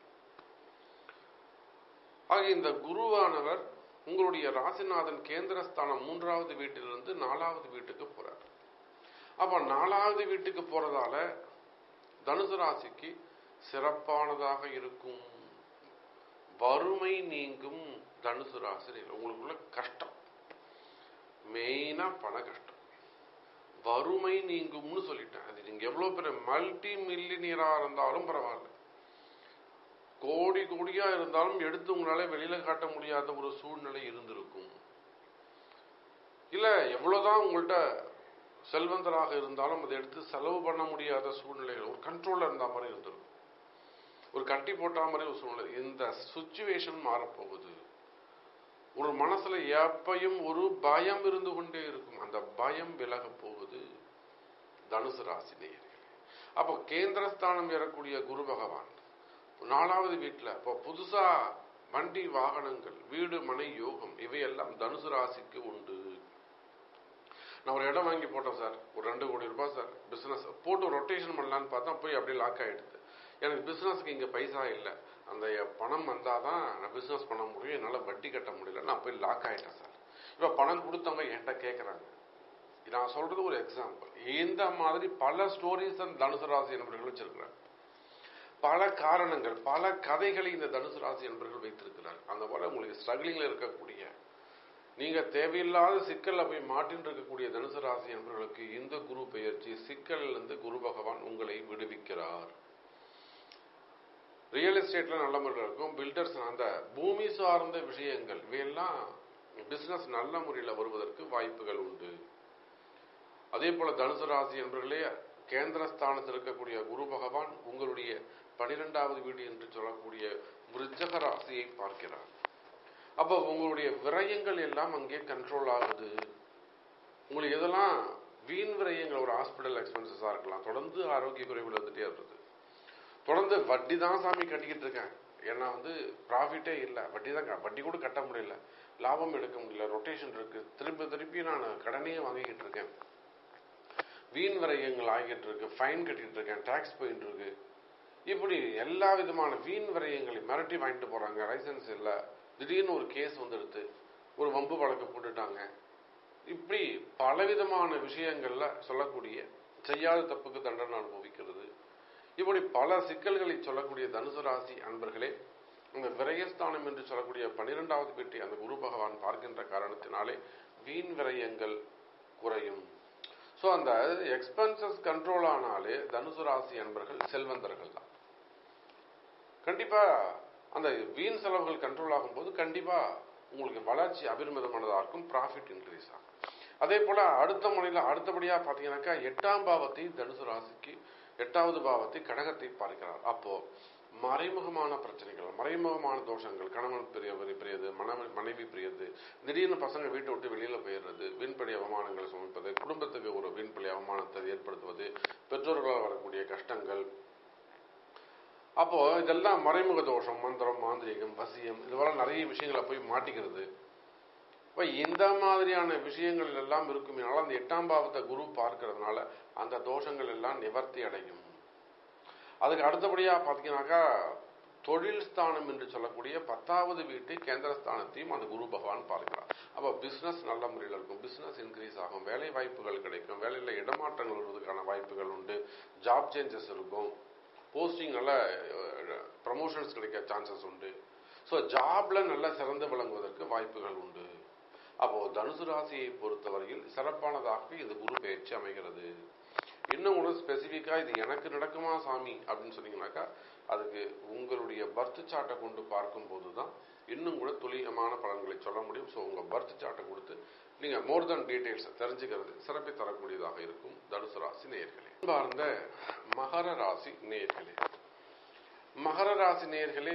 ஆக இந்த குருவானவர் உங்களுடைய ராசிநாதன் கேந்திரஸ்தானம் மூன்றாவது வீட்டிலிருந்து நாலாவது வீட்டுக்கு போறார் அப்ப நாலாவது வீட்டுக்கு போறதால தனுசு ராசிக்கு சிறப்பானதாக இருக்கும் வறுமை நீங்கும் தனுசு ராசி உங்களுக்குள்ள கஷ்டம் மெயினா பண கஷ்டம் வறுமை நீங்கும்னு சொல்லிட்டேன் அது நீங்க எவ்வளவு பெரிய மல்டி மில்லினியரா இருந்தாலும் பரவாயில்ல கோடி கோடியா இருந்தாலும் எடுத்து உங்களால வெளியில காட்ட முடியாத ஒரு சூழ்நிலை இருந்திருக்கும் இல்ல எவ்வளவுதான் உங்கள்கிட்ட செல்வந்தராக இருந்தாலும் அதை எடுத்து செலவு பண்ண முடியாத சூழ்நிலைகள் ஒரு கண்ட்ரோல்ல இருந்த மாதிரி இருந்திருக்கும் ஒரு கட்டி போட்ட மாதிரி ஒரு சூழ்நிலை இந்த சுச்சுவேஷன் மாறப்போகுது ஒரு மனசுல எப்பையும் ஒரு பயம் இருந்து கொண்டே இருக்கும் அந்த பயம் விலக போகுது தனுசு ராசி நேயர்களே அப்போ கேந்திரஸ்தானம் ஏறக்கூடிய குரு பகவான் நாலாவது வீட்டுல இப்போ புதுசா வண்டி வாகனங்கள் வீடு மனை யோகம் இவையெல்லாம் தனுசு ராசிக்கு உண்டு நான் ஒரு இடம் வாங்கி போட்டேன் சார் ஒரு ரெண்டு கோடி ரூபாய் சார் பிசினஸ் போட்டு ரொட்டேஷன் பண்ணலான்னு பார்த்தா போய் அப்படியே லாக் ஆயிடுது எனக்கு பிசினஸ்க்கு இங்க பைசா இல்லை அந்த பணம் வந்தாதான் நான் பிசினஸ் பண்ண முடியும் என்னால வட்டி கட்ட முடியல நான் போய் லாக் ஆயிட்டேன் சார் இப்ப பணம் கொடுத்தவங்க என்கிட்ட கேட்கறாங்க நான் சொல்றது ஒரு எக்ஸாம்பிள் இந்த மாதிரி பல ஸ்டோரிஸ் தனுசு ராசி என்பவர்கள் வச்சிருக்கிறாங்க பல காரணங்கள் பல கதைகளை இந்த தனுசு ராசி என்பவர்கள் வைத்திருக்கிறார் அந்த போல உங்களுக்கு ஸ்ட்ரகிளிங்ல இருக்கக்கூடிய நீங்க தேவையில்லாத சிக்கல்ல போய் மாட்டின்னு இருக்கக்கூடிய தனுசு ராசி என்பவர்களுக்கு இந்த குரு பெயர்ச்சி சிக்கல்ல இருந்து குரு பகவான் உங்களை விடுவிக்கிறார் ரியல் எஸ்டேட்ல நல்ல முறையில் இருக்கும் பில்டர்ஸ் அந்த பூமி சார்ந்த விஷயங்கள் இவையெல்லாம் பிசினஸ் நல்ல முறையில் வருவதற்கு வாய்ப்புகள் உண்டு அதே போல தனுசு ராசி என்பவர்களே கேந்திரஸ்தானத்தில் இருக்கக்கூடிய குரு பகவான் உங்களுடைய பனிரெண்டாவது வீடு என்று சொல்லக்கூடிய விருச்சக ராசியை பார்க்கிறார் அப்ப உங்களுடைய விரயங்கள் எல்லாம் அங்கே கண்ட்ரோல் ஆகுது உங்களுக்கு எதெல்லாம் வீண் விரயங்கள் ஒரு ஹாஸ்பிட்டல் எக்ஸ்பென்சஸா இருக்கலாம் தொடர்ந்து ஆரோக்கிய குறைவுகள் வந்துட்டே இருக்குது தொடர்ந்து வட்டி தான் சாமி கட்டிக்கிட்டு இருக்கேன் ஏன்னா வந்து ப்ராஃபிட்டே இல்லை வட்டி தான் வட்டி கூட கட்ட முடியல லாபம் எடுக்க முடியல ரொட்டேஷன் இருக்கு திருப்பி திருப்பி நான் கடனையே வாங்கிக்கிட்டு இருக்கேன் வீண் விரயங்கள் ஆகிட்டு இருக்கு ஃபைன் கட்டிட்டு இருக்கேன் டாக்ஸ் போயிட்டு இருக்கு இப்படி எல்லா விதமான வீண் விரயங்களை மிரட்டி வாங்கிட்டு போறாங்க லைசன்ஸ் இல்லை திடீர்னு ஒரு கேஸ் வந்துடுது ஒரு வம்பு வழக்கு போட்டுட்டாங்க இப்படி பலவிதமான விஷயங்கள்ல சொல்லக்கூடிய செய்யாத தப்புக்கு தண்டனை அனுபவிக்கிறது இப்படி பல சிக்கல்களை சொல்லக்கூடிய தனுசு ராசி அன்பர்களே அந்த விரயஸ்தானம் என்று சொல்லக்கூடிய பனிரெண்டாவது வீட்டை அந்த குரு பகவான் பார்க்கின்ற காரணத்தினாலே வீண் விரயங்கள் குறையும் ஸோ அந்த எக்ஸ்பென்சஸ் கண்ட்ரோல் ஆனாலே தனுசு ராசி அன்பர்கள் செல்வந்தர்கள் தான் கண்டிப்பா அந்த வீண் செலவுகள் கண்ட்ரோல் ஆகும்போது கண்டிப்பா உங்களுக்கு வளர்ச்சி அபிர்மிதமானதாக இருக்கும் ப்ராஃபிட் இன்க்ரீஸ் ஆகும் அதே போல அடுத்த முறையில் அடுத்தபடியா பார்த்தீங்கன்னாக்கா எட்டாம் பாவத்தை தனுசு ராசிக்கு எட்டாவது பாவத்தை கடகத்தை பார்க்கிறார் அப்போ மறைமுகமான பிரச்சனைகள் மறைமுகமான தோஷங்கள் கணவன் பிரிய பிரியது மனைவி மனைவி பிரியது திடீர்னு பசங்க வீட்டை விட்டு வெளியில போயிடுறது வீண்படி அவமானங்களை சுமப்பது குடும்பத்துக்கு ஒரு வீண்படி அவமானத்தை ஏற்படுத்துவது பெற்றோர்களால் வரக்கூடிய கஷ்டங்கள் அப்போ இதெல்லாம் மறைமுக தோஷம் மந்திரம் மாந்திரிகம் வசியம் இதுவெல்லாம் நிறைய விஷயங்களை போய் மாட்டிக்கிறது இப்போ இந்த மாதிரியான விஷயங்கள் எல்லாம் இருக்குமையால அந்த எட்டாம் பாவத்தை குரு பார்க்கறதுனால அந்த தோஷங்கள் எல்லாம் நிவர்த்தி அடையும் அதுக்கு அடுத்தபடியா பார்த்தீங்கன்னாக்கா தொழில் ஸ்தானம் என்று சொல்லக்கூடிய பத்தாவது வீட்டை கேந்திர ஸ்தானத்தையும் அந்த குரு பகவான் பார்க்கிறார் அப்போ பிசினஸ் நல்ல முறையில் இருக்கும் பிசினஸ் இன்க்ரீஸ் ஆகும் வேலை வாய்ப்புகள் கிடைக்கும் வேலையில் இடமாற்றங்கள் வருவதற்கான வாய்ப்புகள் உண்டு ஜாப் சேஞ்சஸ் இருக்கும் போஸ்டிங் நல்ல ப்ரமோஷன்ஸ் கிடைக்க சான்சஸ் உண்டு ஸோ ஜாப்ல நல்ல சிறந்து விளங்குவதற்கு வாய்ப்புகள் உண்டு அப்போ தனுசு ராசியை பொறுத்தவரையில் சிறப்பானதாக இது குரு பயிற்சி அமைகிறது இன்னும் கூட ஸ்பெசிஃபிக்கா இது எனக்கு நடக்குமா சாமி அப்படின்னு சொன்னீங்கன்னாக்கா அதுக்கு உங்களுடைய பர்த் சார்ட்டை கொண்டு பார்க்கும்போது தான் இன்னும் கூட துல்லியமான பலன்களை சொல்ல முடியும் ஸோ உங்க பர்த் சார்ட்டை கொடுத்து நீங்க மோர் தென் டீடைல்ஸ் தெரிஞ்சுக்கிறது சிறப்பை தரக்கூடியதாக இருக்கும் தனுசு ராசி நேயர்களே பார்ந்த மகர ராசி நேயர்களே மகர ராசி நேயர்களே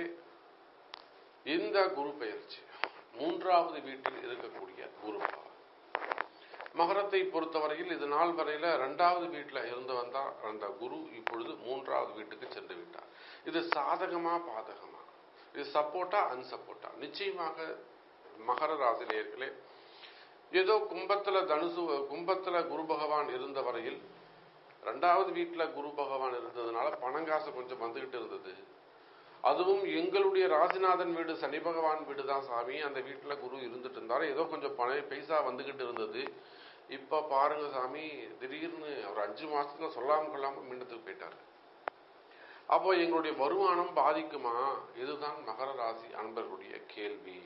இந்த குரு பெயர்ச்சி மூன்றாவது வீட்டில் இருக்கக்கூடிய குரு பகவான் மகரத்தை பொறுத்தவரையில் இது நாள் வரையில இரண்டாவது வீட்டில் இருந்து வந்தா அந்த குரு இப்பொழுது மூன்றாவது வீட்டுக்கு சென்று விட்டார் இது சாதகமா பாதகமா இது சப்போர்ட்டா அன்சப்போர்ட்டா நிச்சயமாக மகர ராசி நேயர்களே ஏதோ கும்பத்துல தனுசு கும்பத்துல குரு பகவான் இருந்த வரையில் ரெண்டாவது வீட்டுல குரு பகவான் இருந்ததுனால பணங்காசு கொஞ்சம் வந்துகிட்டு இருந்தது அதுவும் எங்களுடைய ராசிநாதன் வீடு சனி பகவான் வீடு தான் சாமி அந்த வீட்டுல குரு இருந்துட்டு இருந்தாரு ஏதோ கொஞ்சம் பண பைசா வந்துகிட்டு இருந்தது இப்ப பாருங்க சாமி திடீர்னு ஒரு அஞ்சு மாசத்துல சொல்லாம கொள்ளாம மீண்டத்துக்கு போயிட்டாரு அப்போ எங்களுடைய வருமானம் பாதிக்குமா இதுதான் மகர ராசி அன்பர்களுடைய கேள்வி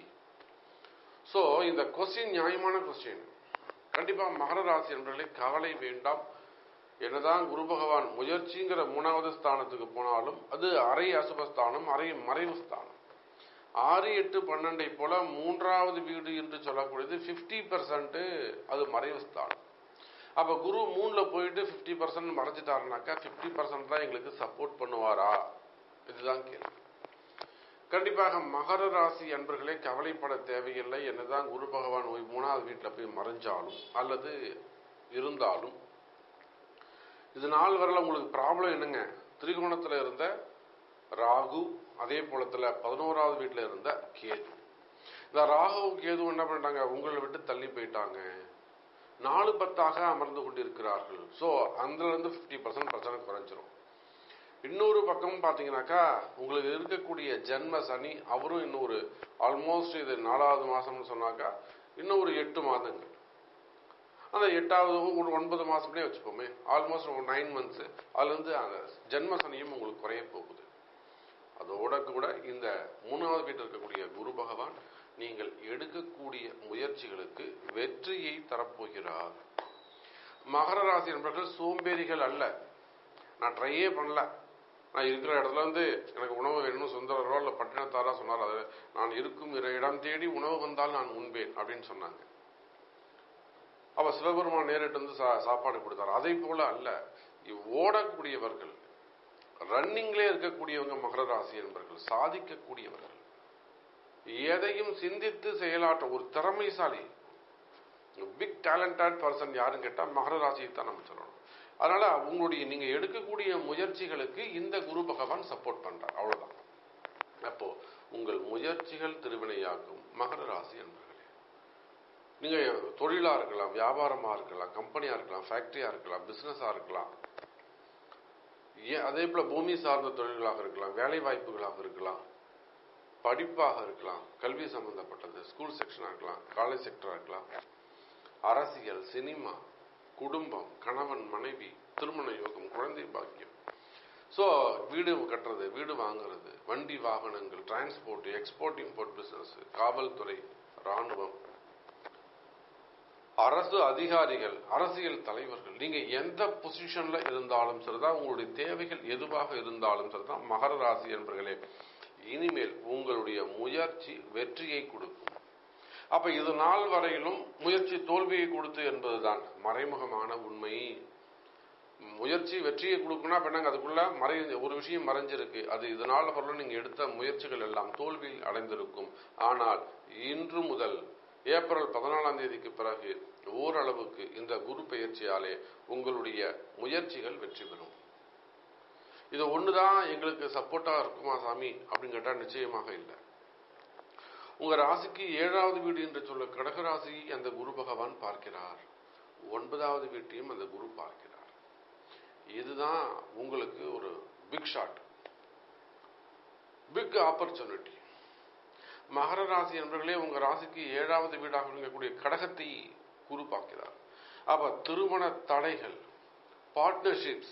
சோ இந்த கொஸ்டின் நியாயமான கொஸ்டின் கண்டிப்பா மகர ராசி என்பவர்களே கவலை வேண்டாம் என்னதான் குரு பகவான் முயற்சிங்கிற மூணாவது ஸ்தானத்துக்கு போனாலும் அது அரை அசுபஸ்தானம் அரை மறைவு ஸ்தானம் ஆறு எட்டு பன்னெண்டை போல மூன்றாவது வீடு என்று சொல்லக்கூடியது பிப்டி பர்சன்ட் அது மறைவு ஸ்தானம் அப்ப குரு மூணுல போயிட்டு பிப்டி பர்சன்ட் மறைச்சிட்டாருனாக்கா பிப்டி பர்சன்ட் தான் எங்களுக்கு சப்போர்ட் பண்ணுவாரா இதுதான் கேள்வி கண்டிப்பாக மகர ராசி அன்பர்களே கவலைப்பட தேவையில்லை என்னதான் குரு பகவான் போய் மூணாவது வீட்டில் போய் மறைஞ்சாலும் அல்லது இருந்தாலும் இது நாள் வரல உங்களுக்கு ப்ராப்ளம் என்னங்க திரிகோணத்துல இருந்த ராகு அதே போலத்துல பதினோராவது வீட்டுல இருந்த கேது இந்த ராகு கேது என்ன பண்ணிட்டாங்க உங்களை விட்டு தள்ளி போயிட்டாங்க நாலு பத்தாக அமர்ந்து கொண்டிருக்கிறார்கள் ஸோ அதுல இருந்து ஃபிஃப்டி பர்சன்ட் பிரச்சனை குறைஞ்சிரும் இன்னொரு பக்கம் பார்த்தீங்கன்னாக்கா உங்களுக்கு இருக்கக்கூடிய ஜென்ம சனி அவரும் இன்னொரு ஆல்மோஸ்ட் இது நாலாவது மாசம்னு சொன்னாக்கா இன்னும் ஒரு எட்டு மாதங்கள் அந்த எட்டாவது ஒரு ஒன்பது மாசம்னே வச்சுப்போமே ஆல்மோஸ்ட் ஒரு நைன் மந்த்ஸ் அதுலேருந்து அந்த ஜென்ம சனியும் உங்களுக்கு குறைய போகுது அதோட கூட இந்த மூணாவது வீட்டில் இருக்கக்கூடிய குரு பகவான் நீங்கள் எடுக்கக்கூடிய முயற்சிகளுக்கு வெற்றியை தரப்போகிறார் மகர ராசி நண்பர்கள் சோம்பேறிகள் அல்ல நான் ட்ரையே பண்ணல நான் இருக்கிற இடத்துல வந்து எனக்கு உணவு வேணும்னு சுந்தரரோ இல்லை பட்டினத்தாரா சொன்னார் அது நான் இருக்கும் இட- இடம் தேடி உணவு வந்தால் நான் உண்பேன் அப்படின்னு சொன்னாங்க அப்ப சிவபெருமான் நேரிட்டு வந்து சா- சாப்பாடு கொடுத்தார் அதை போல அல்ல இவ் ஓடக்கூடியவர்கள் ரன்னிங்லே இருக்கக்கூடியவங்க மகர ராசி என்பவர்கள் சாதிக்கக்கூடியவர்கள் எதையும் சிந்தித்து செயலாற்ற ஒரு திறமைசாலி பிக் டேலண்டட் பர்சன் யாருன்னு கேட்டா மகர ராசியை தான் நம்ம சொல்லணும் அதனால உங்களுடைய நீங்க எடுக்கக்கூடிய முயற்சிகளுக்கு இந்த குரு பகவான் சப்போர்ட் பண்றார் அவ்வளவுதான் அப்போ உங்கள் முயற்சிகள் திருவினையாக்கும் மகர ராசி என்பர்களே நீங்க தொழிலா இருக்கலாம் வியாபாரமா இருக்கலாம் கம்பெனியா இருக்கலாம் ஃபேக்டரியா இருக்கலாம் பிசினஸா இருக்கலாம் ஏன் அதே போல பூமி சார்ந்த தொழில்களாக இருக்கலாம் வேலை வாய்ப்புகளாக இருக்கலாம் படிப்பாக இருக்கலாம் கல்வி சம்பந்தப்பட்டது ஸ்கூல் செக்ஷனா இருக்கலாம் காலேஜ் செக்டரா இருக்கலாம் அரசியல் சினிமா குடும்பம் கணவன் மனைவி திருமண யோகம் குழந்தை பாக்கியம் ஸோ வீடு கட்டுறது வீடு வாங்குறது வண்டி வாகனங்கள் டிரான்ஸ்போர்ட் எக்ஸ்போர்ட் இம்போர்ட் பிசினஸ் காவல்துறை ராணுவம் அரசு அதிகாரிகள் அரசியல் தலைவர்கள் நீங்க எந்த பொசிஷன்ல இருந்தாலும் சரிதான் உங்களுடைய தேவைகள் எதுவாக இருந்தாலும் சரிதான் மகர ராசி என்பர்களே இனிமேல் உங்களுடைய முயற்சி வெற்றியை கொடுக்கும் அப்ப இது நாள் வரையிலும் முயற்சி தோல்வியை கொடுத்து என்பதுதான் மறைமுகமான உண்மை முயற்சி வெற்றியை கொடுக்கணும் என்னங்க அதுக்குள்ள மறை ஒரு விஷயம் மறைஞ்சிருக்கு அது இதனால் வரலும் நீங்க எடுத்த முயற்சிகள் எல்லாம் தோல்வியில் அடைந்திருக்கும் ஆனால் இன்று முதல் ஏப்ரல் பதினாலாம் தேதிக்கு பிறகு ஓரளவுக்கு இந்த குரு பெயர்ச்சியாலே உங்களுடைய முயற்சிகள் வெற்றி பெறும் இது ஒண்ணுதான் எங்களுக்கு சப்போர்ட்டா இருக்குமா சாமி அப்படின்னு கேட்டா நிச்சயமாக இல்லை உங்க ராசிக்கு ஏழாவது வீடு என்று சொல்ல கடகராசி அந்த குரு பகவான் பார்க்கிறார் ஒன்பதாவது வீட்டையும் அந்த குரு பார்க்கிறார் இதுதான் உங்களுக்கு ஒரு பிக் ஷாட் பிக் ஆப்பர்ச்சுனிட்டி மகர ராசி என்பர்களே உங்க ராசிக்கு ஏழாவது வீடாக இருக்கக்கூடிய கடகத்தை குரு பார்க்கிறார் அப்ப திருமண தடைகள் பார்ட்னர்ஷிப்ஸ்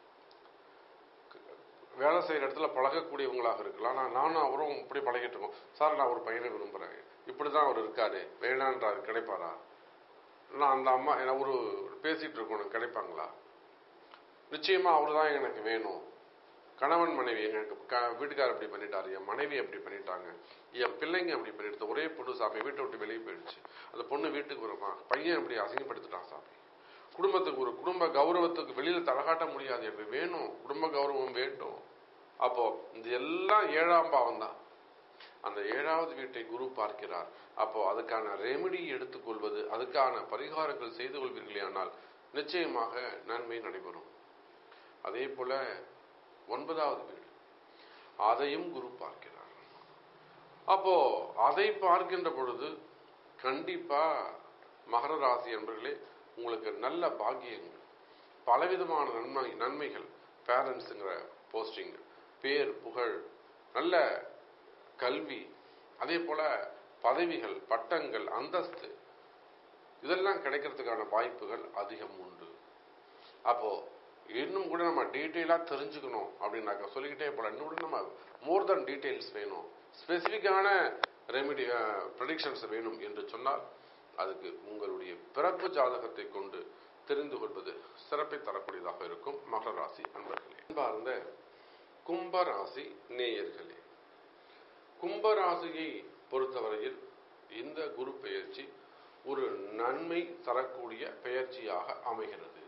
வேலை செய்யற இடத்துல பழகக்கூடியவங்களாக இருக்கலாம் நான் நானும் அவரும் இப்படி பழகிட்டு இருக்கோம் சார் நான் ஒரு பையனை விரும்புறேன் இப்படிதான் அவர் இருக்காரு வேணான்றாரு கிடைப்பாரா நான் அந்த அம்மா என்ன ஒரு பேசிட்டு இருக்கணும் கிடைப்பாங்களா நிச்சயமா அவர் தான் எனக்கு வேணும் கணவன் மனைவி எனக்கு க- வீட்டுக்காரர் அப்படி பண்ணிட்டாரு என் மனைவி அப்படி பண்ணிட்டாங்க என் பிள்ளைங்க அப்படி பண்ணிடுது ஒரே பொண்ணு சாமி வீட்டை விட்டு வெளியே போயிடுச்சு அந்த பொண்ணு வீட்டுக்கு வருமா பையன் அப்படி அசிங்கப்படுத்திட்டான் சாமி குடும்பத்துக்கு ஒரு குடும்ப கௌரவத்துக்கு வெளியில தலகாட்ட முடியாது எனக்கு வேணும் குடும்ப கௌரவம் வேண்டும் அப்போ இந்த எல்லாம் ஏழாம் பாவம் தான் அந்த ஏழாவது வீட்டை குரு பார்க்கிறார் அப்போ அதுக்கான ரெமெடி எடுத்துக்கொள்வது அதுக்கான பரிகாரங்கள் செய்து கொள்வீர்களேயானால் நிச்சயமாக நன்மை நடைபெறும் அதே போல ஒன்பதாவது வீடு அதையும் குரு பார்க்கிறார் அப்போ அதை பார்க்கின்ற பொழுது கண்டிப்பா மகர ராசி என்பர்களே உங்களுக்கு நல்ல பாக்கியங்கள் பலவிதமான நன்மை நன்மைகள் பேரண்ட்ஸுங்கிற போஸ்டிங் பேர் புகழ் நல்ல கல்வி அதே போல பதவிகள் பட்டங்கள் அந்தஸ்து இதெல்லாம் கிடைக்கிறதுக்கான வாய்ப்புகள் அதிகம் உண்டு அப்போ இன்னும் கூட நம்ம டீட்டெயிலா தெரிஞ்சுக்கணும் அப்படின்னாக்க சொல்லிக்கிட்டே போல இன்னும் கூட நம்ம மோர் than டீட்டெயில்ஸ் வேணும் ஸ்பெசிஃபிக்கான ரெமிடி ப்ரெடிக்ஷன்ஸ் வேணும் என்று சொன்னால் அதுக்கு உங்களுடைய பிறப்பு ஜாதகத்தை கொண்டு தெரிந்து கொள்வது சிறப்பை தரக்கூடியதாக இருக்கும் மகர ராசி அன்பர்களே அன்பார்ந்த கும்பராசி நேயர்களே கும்பராசியை பொறுத்தவரையில் இந்த குரு பெயர்ச்சி ஒரு நன்மை தரக்கூடிய பெயர்ச்சியாக அமைகிறது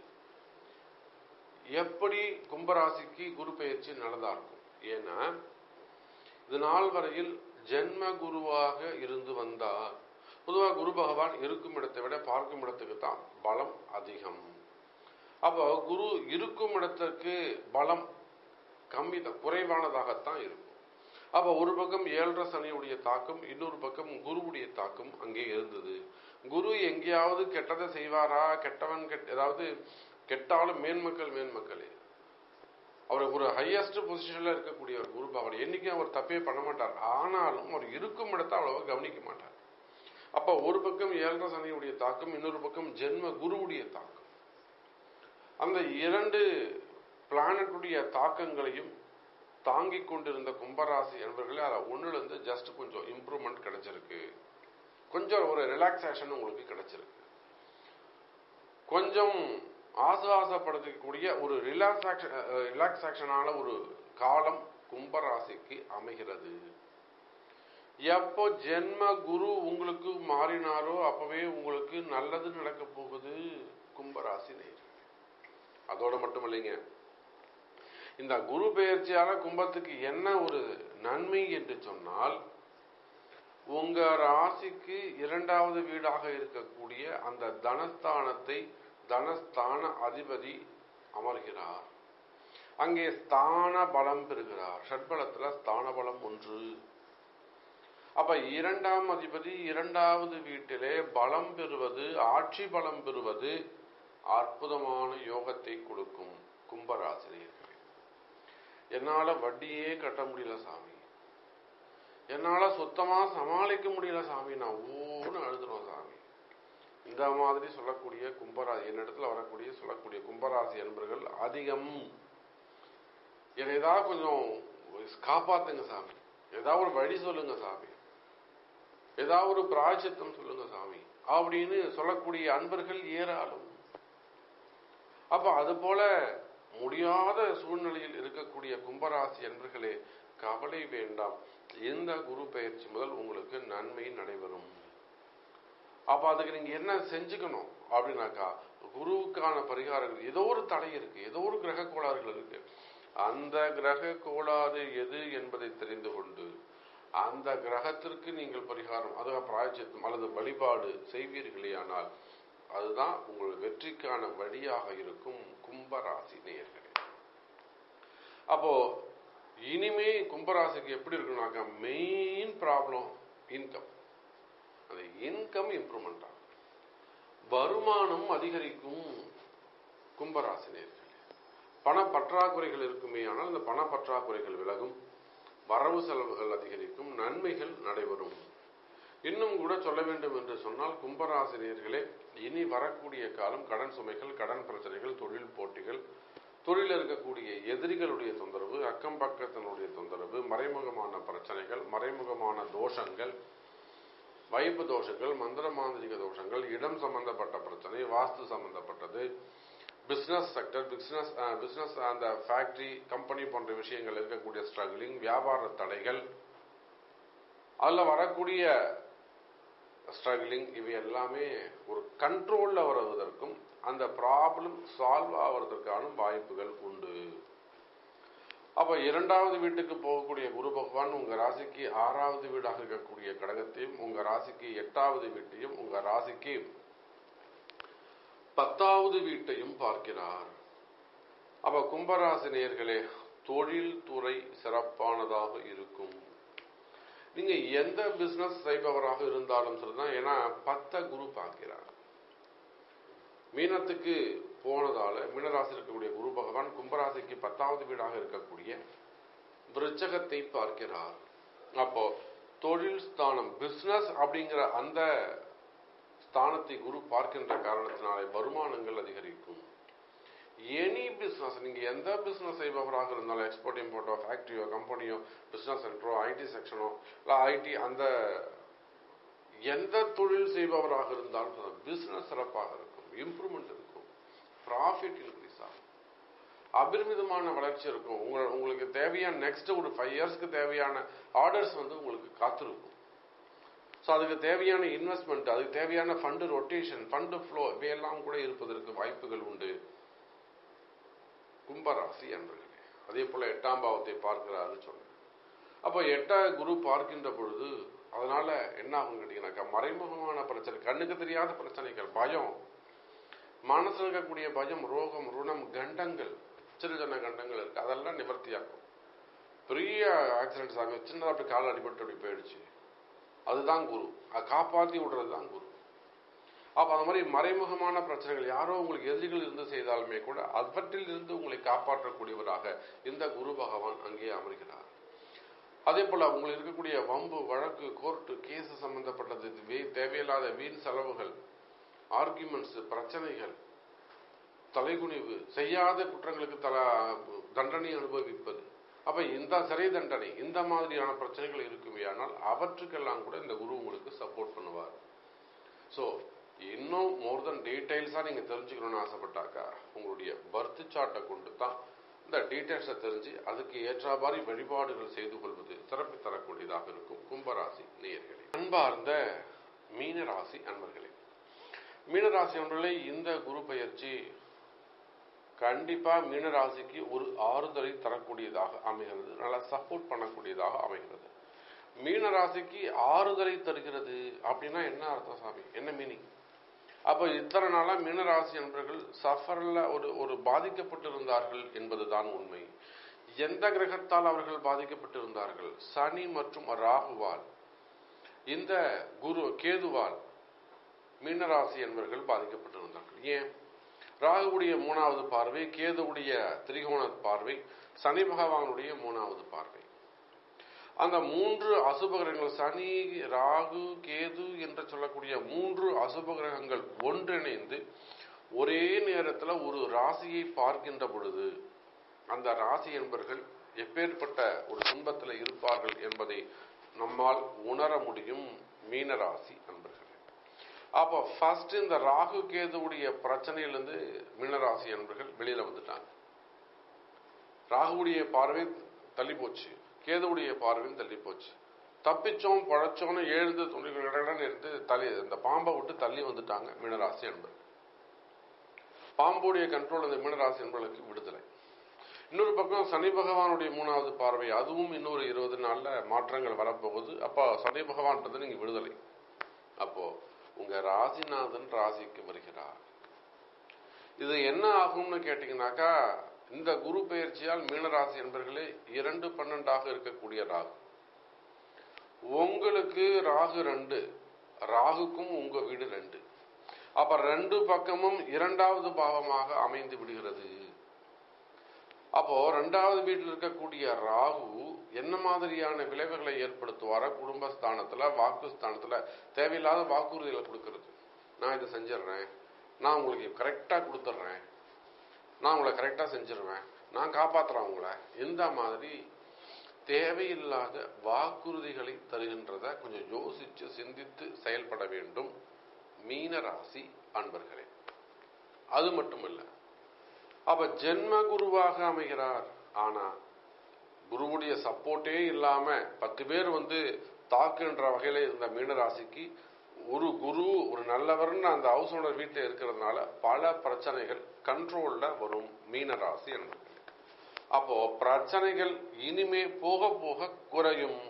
எப்படி கும்பராசிக்கு குரு பெயர்ச்சி நல்லதா இருக்கும் ஏன்னா இது நாள் வரையில் ஜென்ம குருவாக இருந்து வந்தார் பொதுவாக குரு பகவான் இருக்கும் இடத்தை விட பார்க்கும் இடத்துக்கு தான் பலம் அதிகம் அப்போ குரு இருக்கும் இடத்துக்கு பலம் கம்மி தான் குறைவானதாகத்தான் இருக்கும் அப்ப ஒரு பக்கம் ஏழரை சனியுடைய தாக்கம் இன்னொரு பக்கம் குருவுடைய தாக்கம் அங்கே இருந்தது குரு எங்கேயாவது கெட்டதை செய்வாரா கெட்டவன் கெட் ஏதாவது கெட்டாலும் மேன்மக்கள் மேன்மக்களே அவர் ஒரு ஹையஸ்ட் பொசிஷன்ல இருக்கக்கூடிய ஒரு குரு பகவான் என்னைக்கும் அவர் தப்பே பண்ண மாட்டார் ஆனாலும் அவர் இருக்கும் இடத்தை அவ்வளவா கவனிக்க மாட்டார் அப்ப ஒரு பக்கம் ஏழரை சனியுடைய தாக்கம் இன்னொரு பக்கம் ஜென்ம குருவுடைய தாக்கம் அந்த இரண்டு பிளானட்டுடைய தாக்கங்களையும் தாங்கிக் கொண்டிருந்த கும்பராசி என்பர்களே அதை ஒண்ணுல இருந்து ஜஸ்ட் கொஞ்சம் இம்ப்ரூவ்மெண்ட் கிடைச்சிருக்கு கொஞ்சம் ஒரு ரிலாக்ஸேஷன் உங்களுக்கு கிடைச்சிருக்கு கொஞ்சம் ஆசுவாசப்படுத்தக்கூடிய ஒரு ரிலாக்ஸேஷன் ரிலாக்ஸேஷனான ஒரு காலம் கும்பராசிக்கு அமைகிறது எப்போ ஜென்ம குரு உங்களுக்கு மாறினாரோ அப்பவே உங்களுக்கு நல்லது நடக்க போகுது கும்பராசி நேயர்களே அதோட மட்டும் இல்லைங்க இந்த குரு பெயர்ச்சியால கும்பத்துக்கு என்ன ஒரு நன்மை என்று சொன்னால் உங்க ராசிக்கு இரண்டாவது வீடாக இருக்கக்கூடிய அந்த தனஸ்தானத்தை தனஸ்தான அதிபதி அமர்கிறார் அங்கே ஸ்தான பலம் பெறுகிறார் ஷட்பலத்துல ஸ்தான பலம் ஒன்று அப்ப இரண்டாம் அதிபதி இரண்டாவது வீட்டிலே பலம் பெறுவது ஆட்சி பலம் பெறுவது அற்புதமான யோகத்தை கொடுக்கும் கும்பராசிரியர்களே என்னால வட்டியே கட்ட முடியல சாமி என்னால சுத்தமா சமாளிக்க முடியல சாமி நான் ஓன்னு அழுதுறோம் சாமி இந்த மாதிரி சொல்லக்கூடிய கும்பராசி என்னிடத்துல வரக்கூடிய சொல்லக்கூடிய கும்பராசி என்பர்கள் அதிகம் என்னை ஏதாவது கொஞ்சம் காப்பாத்துங்க சாமி ஏதாவது ஒரு வழி சொல்லுங்க சாமி ஏதாவது ஒரு பிராய்ச்சித்தம் சொல்லுங்க சாமி அப்படின்னு சொல்லக்கூடிய அன்பர்கள் ஏராளம் அப்ப அது போல முடியாத சூழ்நிலையில் இருக்கக்கூடிய கும்பராசி அன்பர்களே கவலை வேண்டாம் இந்த குரு பயிற்சி முதல் உங்களுக்கு நன்மை நடைபெறும் அப்ப அதுக்கு நீங்க என்ன செஞ்சுக்கணும் அப்படின்னாக்கா குருவுக்கான பரிகாரங்கள் ஏதோ ஒரு தடை இருக்கு ஏதோ ஒரு கிரக கோளாறுகள் இருக்கு அந்த கிரக கோளாறு எது என்பதை தெரிந்து கொண்டு அந்த கிரகத்திற்கு நீங்கள் பரிகாரம் அதுவும் பிராயச்சித்தம் அல்லது வழிபாடு செய்வீர்களே ஆனால் அதுதான் உங்கள் வெற்றிக்கான வழியாக இருக்கும் கும்பராசி நேயர்களே அப்போ இனிமே கும்பராசிக்கு எப்படி இருக்குனாக்கா மெயின் ப்ராப்ளம் இன்கம் அந்த இன்கம் இம்ப்ரூவ்மெண்ட் ஆகும் வருமானம் அதிகரிக்கும் கும்பராசி நேயர்களே பண பற்றாக்குறைகள் இருக்குமே ஆனால் அந்த பண பற்றாக்குறைகள் விலகும் வரவு செலவுகள் அதிகரிக்கும் நன்மைகள் நடைபெறும் இன்னும் கூட சொல்ல வேண்டும் என்று சொன்னால் கும்பராசினியர்களே இனி வரக்கூடிய காலம் கடன் சுமைகள் கடன் பிரச்சனைகள் தொழில் போட்டிகள் தொழில் இருக்கக்கூடிய எதிரிகளுடைய தொந்தரவு அக்கம் பக்கத்தினுடைய தொந்தரவு மறைமுகமான பிரச்சனைகள் மறைமுகமான தோஷங்கள் வைப்பு தோஷங்கள் மந்திர மாந்திரிக தோஷங்கள் இடம் சம்பந்தப்பட்ட பிரச்சனை வாஸ்து சம்பந்தப்பட்டது பிசினஸ் செக்டர் பிசினஸ் பிசினஸ் அந்த ஃபேக்டரி கம்பெனி போன்ற விஷயங்கள் இருக்கக்கூடிய ஸ்ட்ரகிளிங் வியாபார தடைகள் அதில் வரக்கூடிய ஸ்ட்ரகிளிங் இவை எல்லாமே ஒரு கண்ட்ரோல்ல வருவதற்கும் அந்த ப்ராப்ளம் சால்வ் ஆவதற்கான வாய்ப்புகள் உண்டு அப்ப இரண்டாவது வீட்டுக்கு போகக்கூடிய குரு பகவான் உங்க ராசிக்கு ஆறாவது வீடாக இருக்கக்கூடிய கடகத்தையும் உங்க ராசிக்கு எட்டாவது வீட்டையும் உங்க ராசிக்கு பத்தாவது வீட்டையும் பார்க்கிறார் அப்ப கும்பராசி நேர்களே தொழில் துறை சிறப்பானதாக இருக்கும் நீங்க எந்த பிசினஸ் செய்பவராக இருந்தாலும் சரிதான் ஏன்னா பத்த குரு பார்க்கிறார் மீனத்துக்கு போனதால மீனராசி இருக்கக்கூடிய குரு பகவான் கும்பராசிக்கு பத்தாவது வீடாக இருக்கக்கூடிய விருச்சகத்தை பார்க்கிறார் அப்போ தொழில் ஸ்தானம் பிசினஸ் அப்படிங்கிற அந்த ஸ்தானத்தை குரு பார்க்கின்ற காரணத்தினாலே வருமானங்கள் அதிகரிக்கும் எனி பிசினஸ் நீங்க எந்த பிசினஸ் செய்பவராக இருந்தாலும் எக்ஸ்போர்ட் இம்போர்ட்டோ ஃபேக்டரியோ கம்பெனியோ பிசினஸ் சென்டரோ ஐடி செக்ஷனோ இல்லை ஐடி அந்த எந்த தொழில் செய்பவராக இருந்தாலும் பிசினஸ் சிறப்பாக இருக்கும் இம்ப்ரூவ்மெண்ட் இருக்கும் ப்ராஃபிட் இன்க்ரீஸ் ஆகும் அபரிமிதமான வளர்ச்சி இருக்கும் உங்க உங்களுக்கு தேவையான நெக்ஸ்ட் ஒரு ஃபைவ் இயர்ஸ்க்கு தேவையான ஆர்டர்ஸ் வந்து உங்களுக்கு காத்திருக்கும் ஸோ அதுக்கு தேவையான இன்வெஸ்ட்மெண்ட் அதுக்கு தேவையான ஃபண்டு ரொட்டேஷன் ஃபண்டு ஃப்ளோ இவையெல்லாம் கூட இருப்பதற்கு வாய்ப்புகள் உண்டு கும்பராசி என்பர்களே அதே போல எட்டாம் பாவத்தை பார்க்கிறாருன்னு சொன்னேன் அப்போ எட்டா குரு பார்க்கின்ற பொழுது அதனால என்ன ஆகும் கேட்டீங்கன்னாக்கா மறைமுகமான பிரச்சனை கண்ணுக்கு தெரியாத பிரச்சனைகள் பயம் மனசுல இருக்கக்கூடிய பயம் ரோகம் ருணம் கண்டங்கள் சின்ன சின்ன கண்டங்கள் இருக்கு அதெல்லாம் நிவர்த்தியாகும் பெரிய ஆக்சிடென்ட்ஸ் ஆகும் சின்னதாக அப்படி கால் அடிபட்டு அப்படி போயிடுச்சு அதுதான் குரு அதை காப்பாற்றி விடுறது தான் குரு அப்ப அந்த மாதிரி மறைமுகமான பிரச்சனைகள் யாரோ உங்களுக்கு எதிரிகள் இருந்து செய்தாலுமே கூட அவற்றில் இருந்து உங்களை காப்பாற்றக்கூடியவராக இந்த குரு பகவான் அங்கே அமர்கிறார் அதே போல உங்களுக்கு இருக்கக்கூடிய வம்பு வழக்கு கோர்ட்டு கேஸ் சம்பந்தப்பட்டது வே தேவையில்லாத வீண் செலவுகள் ஆர்குமெண்ட்ஸ் பிரச்சனைகள் தலைகுனிவு செய்யாத குற்றங்களுக்கு தல தண்டனை அனுபவிப்பது அப்ப இந்த சிறை தண்டனை இந்த மாதிரியான பிரச்சனைகள் இருக்குமே ஆனால் அவற்றுக்கெல்லாம் கூட இந்த குரு உங்களுக்கு சப்போர்ட் பண்ணுவார் ஸோ இன்னும் மோர் தென் டீடைல்ஸாக நீங்கள் தெரிஞ்சுக்கணும்னு ஆசைப்பட்டாக்கா உங்களுடைய பர்த் சார்ட்டை கொண்டு தான் இந்த டீடைல்ஸை தெரிஞ்சு அதுக்கு ஏற்ற மாதிரி வழிபாடுகள் செய்து கொள்வது சிறப்பு தரக்கூடியதாக இருக்கும் கும்பராசி நேயர்களே அன்பார்ந்த மீனராசி அன்பர்களே மீனராசி அன்பர்களே இந்த குரு பயிற்சி கண்டிப்பா மீனராசிக்கு ஒரு ஆறுதலை தரக்கூடியதாக அமைகிறது நல்லா சப்போர்ட் பண்ணக்கூடியதாக அமைகிறது மீனராசிக்கு ஆறுதலை தருகிறது அப்படின்னா என்ன அர்த்தம் சாமி என்ன மீனிங் அப்ப இத்தனை நாளா மீனராசி என்பர்கள் சஃபர்ல ஒரு ஒரு பாதிக்கப்பட்டிருந்தார்கள் என்பதுதான் உண்மை எந்த கிரகத்தால் அவர்கள் பாதிக்கப்பட்டிருந்தார்கள் சனி மற்றும் ராகுவால் இந்த குரு கேதுவால் மீனராசி என்பவர்கள் பாதிக்கப்பட்டிருந்தார்கள் ஏன் ராகுவுடைய மூணாவது பார்வை கேதுவுடைய திரிகோண பார்வை சனி பகவானுடைய மூணாவது பார்வை அந்த மூன்று அசுப கிரகங்கள் சனி ராகு கேது என்று சொல்லக்கூடிய மூன்று அசுப கிரகங்கள் ஒன்றிணைந்து ஒரே நேரத்தில் ஒரு ராசியை பார்க்கின்ற பொழுது அந்த ராசி என்பர்கள் எப்பேற்பட்ட ஒரு துன்பத்தில் இருப்பார்கள் என்பதை நம்மால் உணர முடியும் மீனராசி அன்பர்கள் அப்போ ஃபர்ஸ்ட் இந்த ராகு கேதுவுடைய பிரச்சனையிலிருந்து மீனராசி அன்பர்கள் வெளியில வந்துட்டாங்க ராகுவுடைய பார்வை தள்ளி போச்சு கேதுவுடைய பார்வையும் தள்ளி போச்சு தப்பிச்சோம் பழச்சோன்னு எழுந்து துணிகளுடன் இருந்து தள்ளி இந்த பாம்பை விட்டு தள்ளி வந்துட்டாங்க மீனராசி என்பது பாம்புடைய கண்ட்ரோல் இந்த மீனராசி என்பவர்களுக்கு விடுதலை இன்னொரு பக்கம் சனி பகவானுடைய மூணாவது பார்வை அதுவும் இன்னொரு இருபது நாள்ல மாற்றங்கள் வரப்போகுது அப்போ சனி பகவான்றது நீங்க விடுதலை அப்போ உங்க ராசிநாதன் ராசிக்கு வருகிறார் இது என்ன ஆகும்னு கேட்டீங்கன்னாக்கா இந்த குரு பெயர்ச்சியால் மீனராசி என்பர்களே இரண்டு பன்னெண்டாக இருக்கக்கூடிய ராகு உங்களுக்கு ராகு ரெண்டு ராகுக்கும் உங்க வீடு ரெண்டு அப்ப ரெண்டு பக்கமும் இரண்டாவது பாவமாக அமைந்து விடுகிறது அப்போ ரெண்டாவது வீட்டில் இருக்கக்கூடிய ராகு என்ன மாதிரியான விளைவுகளை ஏற்படுத்துவார குடும்பஸ்தானத்துல வாக்குஸ்தானத்துல தேவையில்லாத வாக்குறுதிகளை கொடுக்கறது நான் இதை செஞ்சிடுறேன் நான் உங்களுக்கு கரெக்டா கொடுத்துட்றேன் நான் உங்களை கரெக்டா செஞ்சிருவேன் நான் காப்பாத்துறேன் உங்களை இந்த மாதிரி தேவையில்லாத வாக்குறுதிகளை தருகின்றத கொஞ்சம் யோசிச்சு சிந்தித்து செயல்பட வேண்டும் மீன ராசி அன்பர்களே அது மட்டும் இல்ல அப்ப ஜென்ம குருவாக அமைகிறார் ஆனா குருவுடைய சப்போர்ட்டே இல்லாம பத்து பேர் வந்து தாக்குன்ற வகையில இருந்த மீனராசிக்கு ஒரு குரு ஒரு நல்லவர்னு அந்த ஹவுஸ் ஓனர் வீட்டில் இருக்கிறதுனால பல பிரச்சனைகள் கண்ட்ரோல்ல வரும் மீனராசி என்பது அப்போ பிரச்சனைகள் இனிமே போக போக குறையும்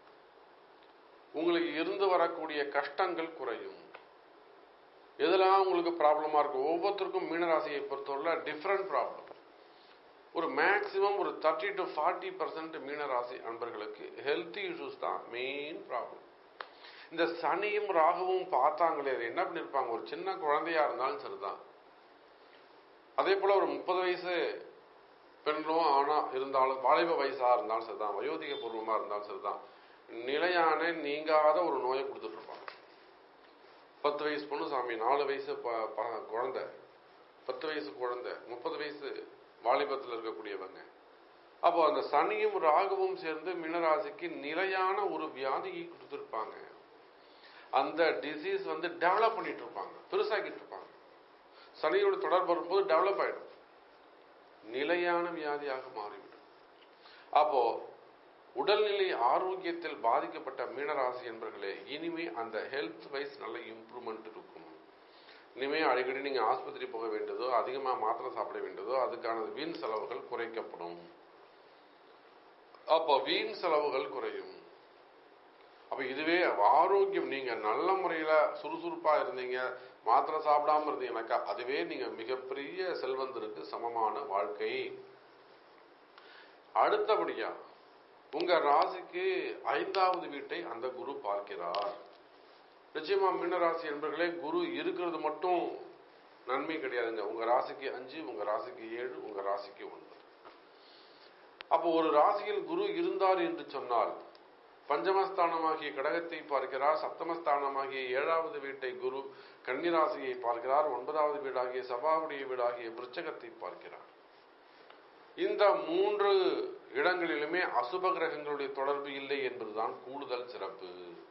உங்களுக்கு இருந்து வரக்கூடிய கஷ்டங்கள் குறையும் எதெல்லாம் உங்களுக்கு ப்ராப்ளமா இருக்கும் ஒவ்வொருத்தருக்கும் மீனராசியை பொறுத்தவரை டிஃப்ரெண்ட் ப்ராப்ளம் ஒரு மேக்சிமம் ஒரு தேர்ட்டி டு ஃபார்ட்டி பர்சன்ட் மீனராசி அன்பர்களுக்கு ஹெல்த் இஷ்யூஸ் தான் மெயின் ப்ராப்ளம் இந்த சனியும் ராகுவும் பார்த்தாங்களே அது என்ன பண்ணிருப்பாங்க ஒரு சின்ன குழந்தையா இருந்தாலும் சரிதான் அதே போல ஒரு முப்பது வயசு பெண்களும் ஆனா இருந்தாலும் வாலிப வயசா இருந்தாலும் சரிதான் வயோதிக பூர்வமா இருந்தாலும் சரிதான் நிலையான நீங்காத ஒரு நோயை கொடுத்துட்டு இருப்பாங்க பத்து வயசு பொண்ணு சாமி நாலு வயசு ப- ப- குழந்தை பத்து வயசு குழந்தை முப்பது வயசு வாலிபத்தில் இருக்கக்கூடியவங்க அப்போ அந்த சனியும் ராகுவும் சேர்ந்து மீனராசிக்கு நிலையான ஒரு வியாதியை கொடுத்துருப்பாங்க அந்த டிசீஸ் வந்து டெவலப் பண்ணிட்டு இருப்பாங்க பெருசாக்கிட்டு இருப்பாங்க சனியோட தொடர்பு வரும்போது டெவலப் ஆயிடும் நிலையான வியாதியாக மாறிவிடும் அப்போ உடல்நிலை ஆரோக்கியத்தில் பாதிக்கப்பட்ட மீனராசி என்பர்களே இனிமே அந்த ஹெல்த் வைஸ் நல்ல இம்ப்ரூவ்மெண்ட் இருக்கும் இனிமே அடிக்கடி நீங்க ஆஸ்பத்திரி போக வேண்டியதோ அதிகமா மாத்திரை சாப்பிட வேண்டியதோ அதுக்கான வீண் செலவுகள் குறைக்கப்படும் அப்போ வீண் செலவுகள் குறையும் அப்ப இதுவே ஆரோக்கியம் நீங்க நல்ல முறையில சுறுசுறுப்பா இருந்தீங்க மாத்திரை சாப்பிடாம இருந்தீங்கன்னாக்கா அதுவே நீங்க மிகப்பெரிய செல்வந்தருக்கு சமமான வாழ்க்கை அடுத்தபடியா உங்க ராசிக்கு ஐந்தாவது வீட்டை அந்த குரு பார்க்கிறார் நிச்சயமா மீனராசி என்பர்களே குரு இருக்கிறது மட்டும் நன்மை கிடையாதுங்க உங்க ராசிக்கு அஞ்சு உங்க ராசிக்கு ஏழு உங்க ராசிக்கு ஒன்பது அப்போ ஒரு ராசியில் குரு இருந்தார் என்று சொன்னால் பஞ்சமஸ்தானமாகிய கடகத்தை பார்க்கிறார் சப்தமஸ்தானமாகிய ஏழாவது வீட்டை குரு கன்னிராசியை பார்க்கிறார் ஒன்பதாவது வீடாகிய சபாவுடைய வீடாகிய விருச்சகத்தை பார்க்கிறார் இந்த மூன்று இடங்களிலுமே அசுப கிரகங்களுடைய தொடர்பு இல்லை என்பதுதான் கூடுதல் சிறப்பு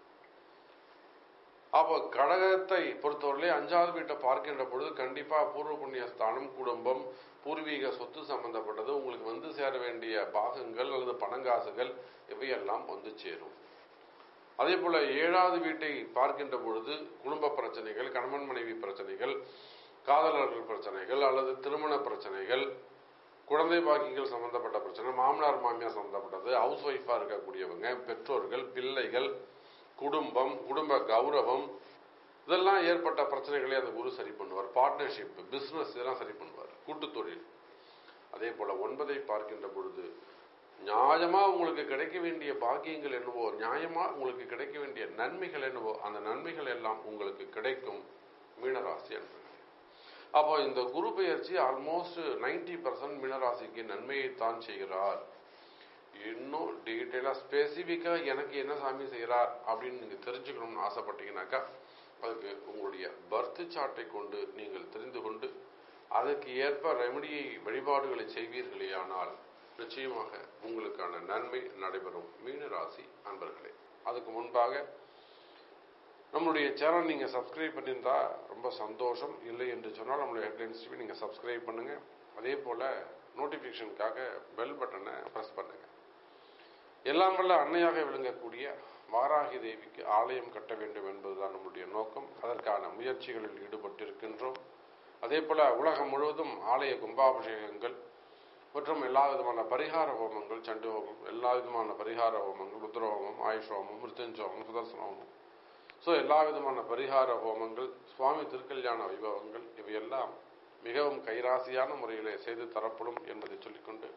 அப்போ கடகத்தை பொறுத்தவரையிலே அஞ்சாவது வீட்டை பார்க்கின்ற பொழுது கண்டிப்பா பூர்வ புண்ணிய ஸ்தானம் குடும்பம் பூர்வீக சொத்து சம்பந்தப்பட்டது உங்களுக்கு வந்து சேர வேண்டிய பாகங்கள் அல்லது பணங்காசுகள் இவையெல்லாம் வந்து சேரும் அதே போல ஏழாவது வீட்டை பார்க்கின்ற பொழுது குடும்ப பிரச்சனைகள் கணவன் மனைவி பிரச்சனைகள் காதலர்கள் பிரச்சனைகள் அல்லது திருமண பிரச்சனைகள் குழந்தை பாக்கியங்கள் சம்பந்தப்பட்ட பிரச்சனை மாமனார் மாமியார் சம்பந்தப்பட்டது ஹவுஸ் ஒய்ஃபா இருக்கக்கூடியவங்க பெற்றோர்கள் பிள்ளைகள் குடும்பம் குடும்ப கௌரவம் இதெல்லாம் ஏற்பட்ட பிரச்சனைகளை அந்த குரு சரி பண்ணுவார் பார்ட்னர்ஷிப் பிசினஸ் இதெல்லாம் சரி பண்ணுவார் கூட்டு தொழில் அதே போல ஒன்பதை பார்க்கின்ற பொழுது நியாயமா உங்களுக்கு கிடைக்க வேண்டிய பாக்கியங்கள் என்னவோ நியாயமா உங்களுக்கு கிடைக்க வேண்டிய நன்மைகள் என்னவோ அந்த நன்மைகள் எல்லாம் உங்களுக்கு கிடைக்கும் மீனராசி என்பது அப்போ இந்த குரு பெயர்ச்சி ஆல்மோஸ்ட் நைன்டி பர்சன்ட் மீனராசிக்கு நன்மையை தான் செய்கிறார் இன்னும் டீட்டெயிலாக ஸ்பெசிஃபிக்காக எனக்கு என்ன சாமி செய்கிறார் அப்படின்னு நீங்கள் தெரிஞ்சுக்கணும்னு ஆசைப்பட்டீங்கன்னாக்கா அதுக்கு உங்களுடைய பர்த் சார்ட்டை கொண்டு நீங்கள் தெரிந்து கொண்டு அதற்கு ஏற்ப ரெமடியை வழிபாடுகளை செய்வீர்களேயானால் நிச்சயமாக உங்களுக்கான நன்மை நடைபெறும் மீனராசி அன்பர்களே அதுக்கு முன்பாக நம்மளுடைய சேனல் நீங்க சப்ஸ்கிரைப் பண்ணியிருந்தா ரொம்ப சந்தோஷம் இல்லை என்று சொன்னால் நம்மளுடைய ஹெட்லைன்ஸ் டிவி நீங்க சப்ஸ்கிரைப் பண்ணுங்க அதே போல நோட்டிபிகேஷனுக்காக பெல் பட்டனை பிரஸ் பண்ணுங்க எல்லாம் வல்ல அன்னையாக விளங்கக்கூடிய வாராகி தேவிக்கு ஆலயம் கட்ட வேண்டும் என்பதுதான் நம்முடைய நோக்கம் அதற்கான முயற்சிகளில் ஈடுபட்டிருக்கின்றோம் அதே போல உலகம் முழுவதும் ஆலய கும்பாபிஷேகங்கள் மற்றும் எல்லா விதமான பரிகார ஹோமங்கள் சண்டி ஹோமம் எல்லா விதமான பரிகார ஹோமங்கள் ருத்ர ஹோமம் ஆயுஷ் ஹோமம் மிருத்யுஞ்ச ஹோமம் சுதர்சன ஹோமம் ஸோ எல்லா விதமான பரிகார ஹோமங்கள் சுவாமி திருக்கல்யாண வைபவங்கள் இவையெல்லாம் மிகவும் கைராசியான முறையிலே செய்து தரப்படும் என்பதை சொல்லிக்கொண்டு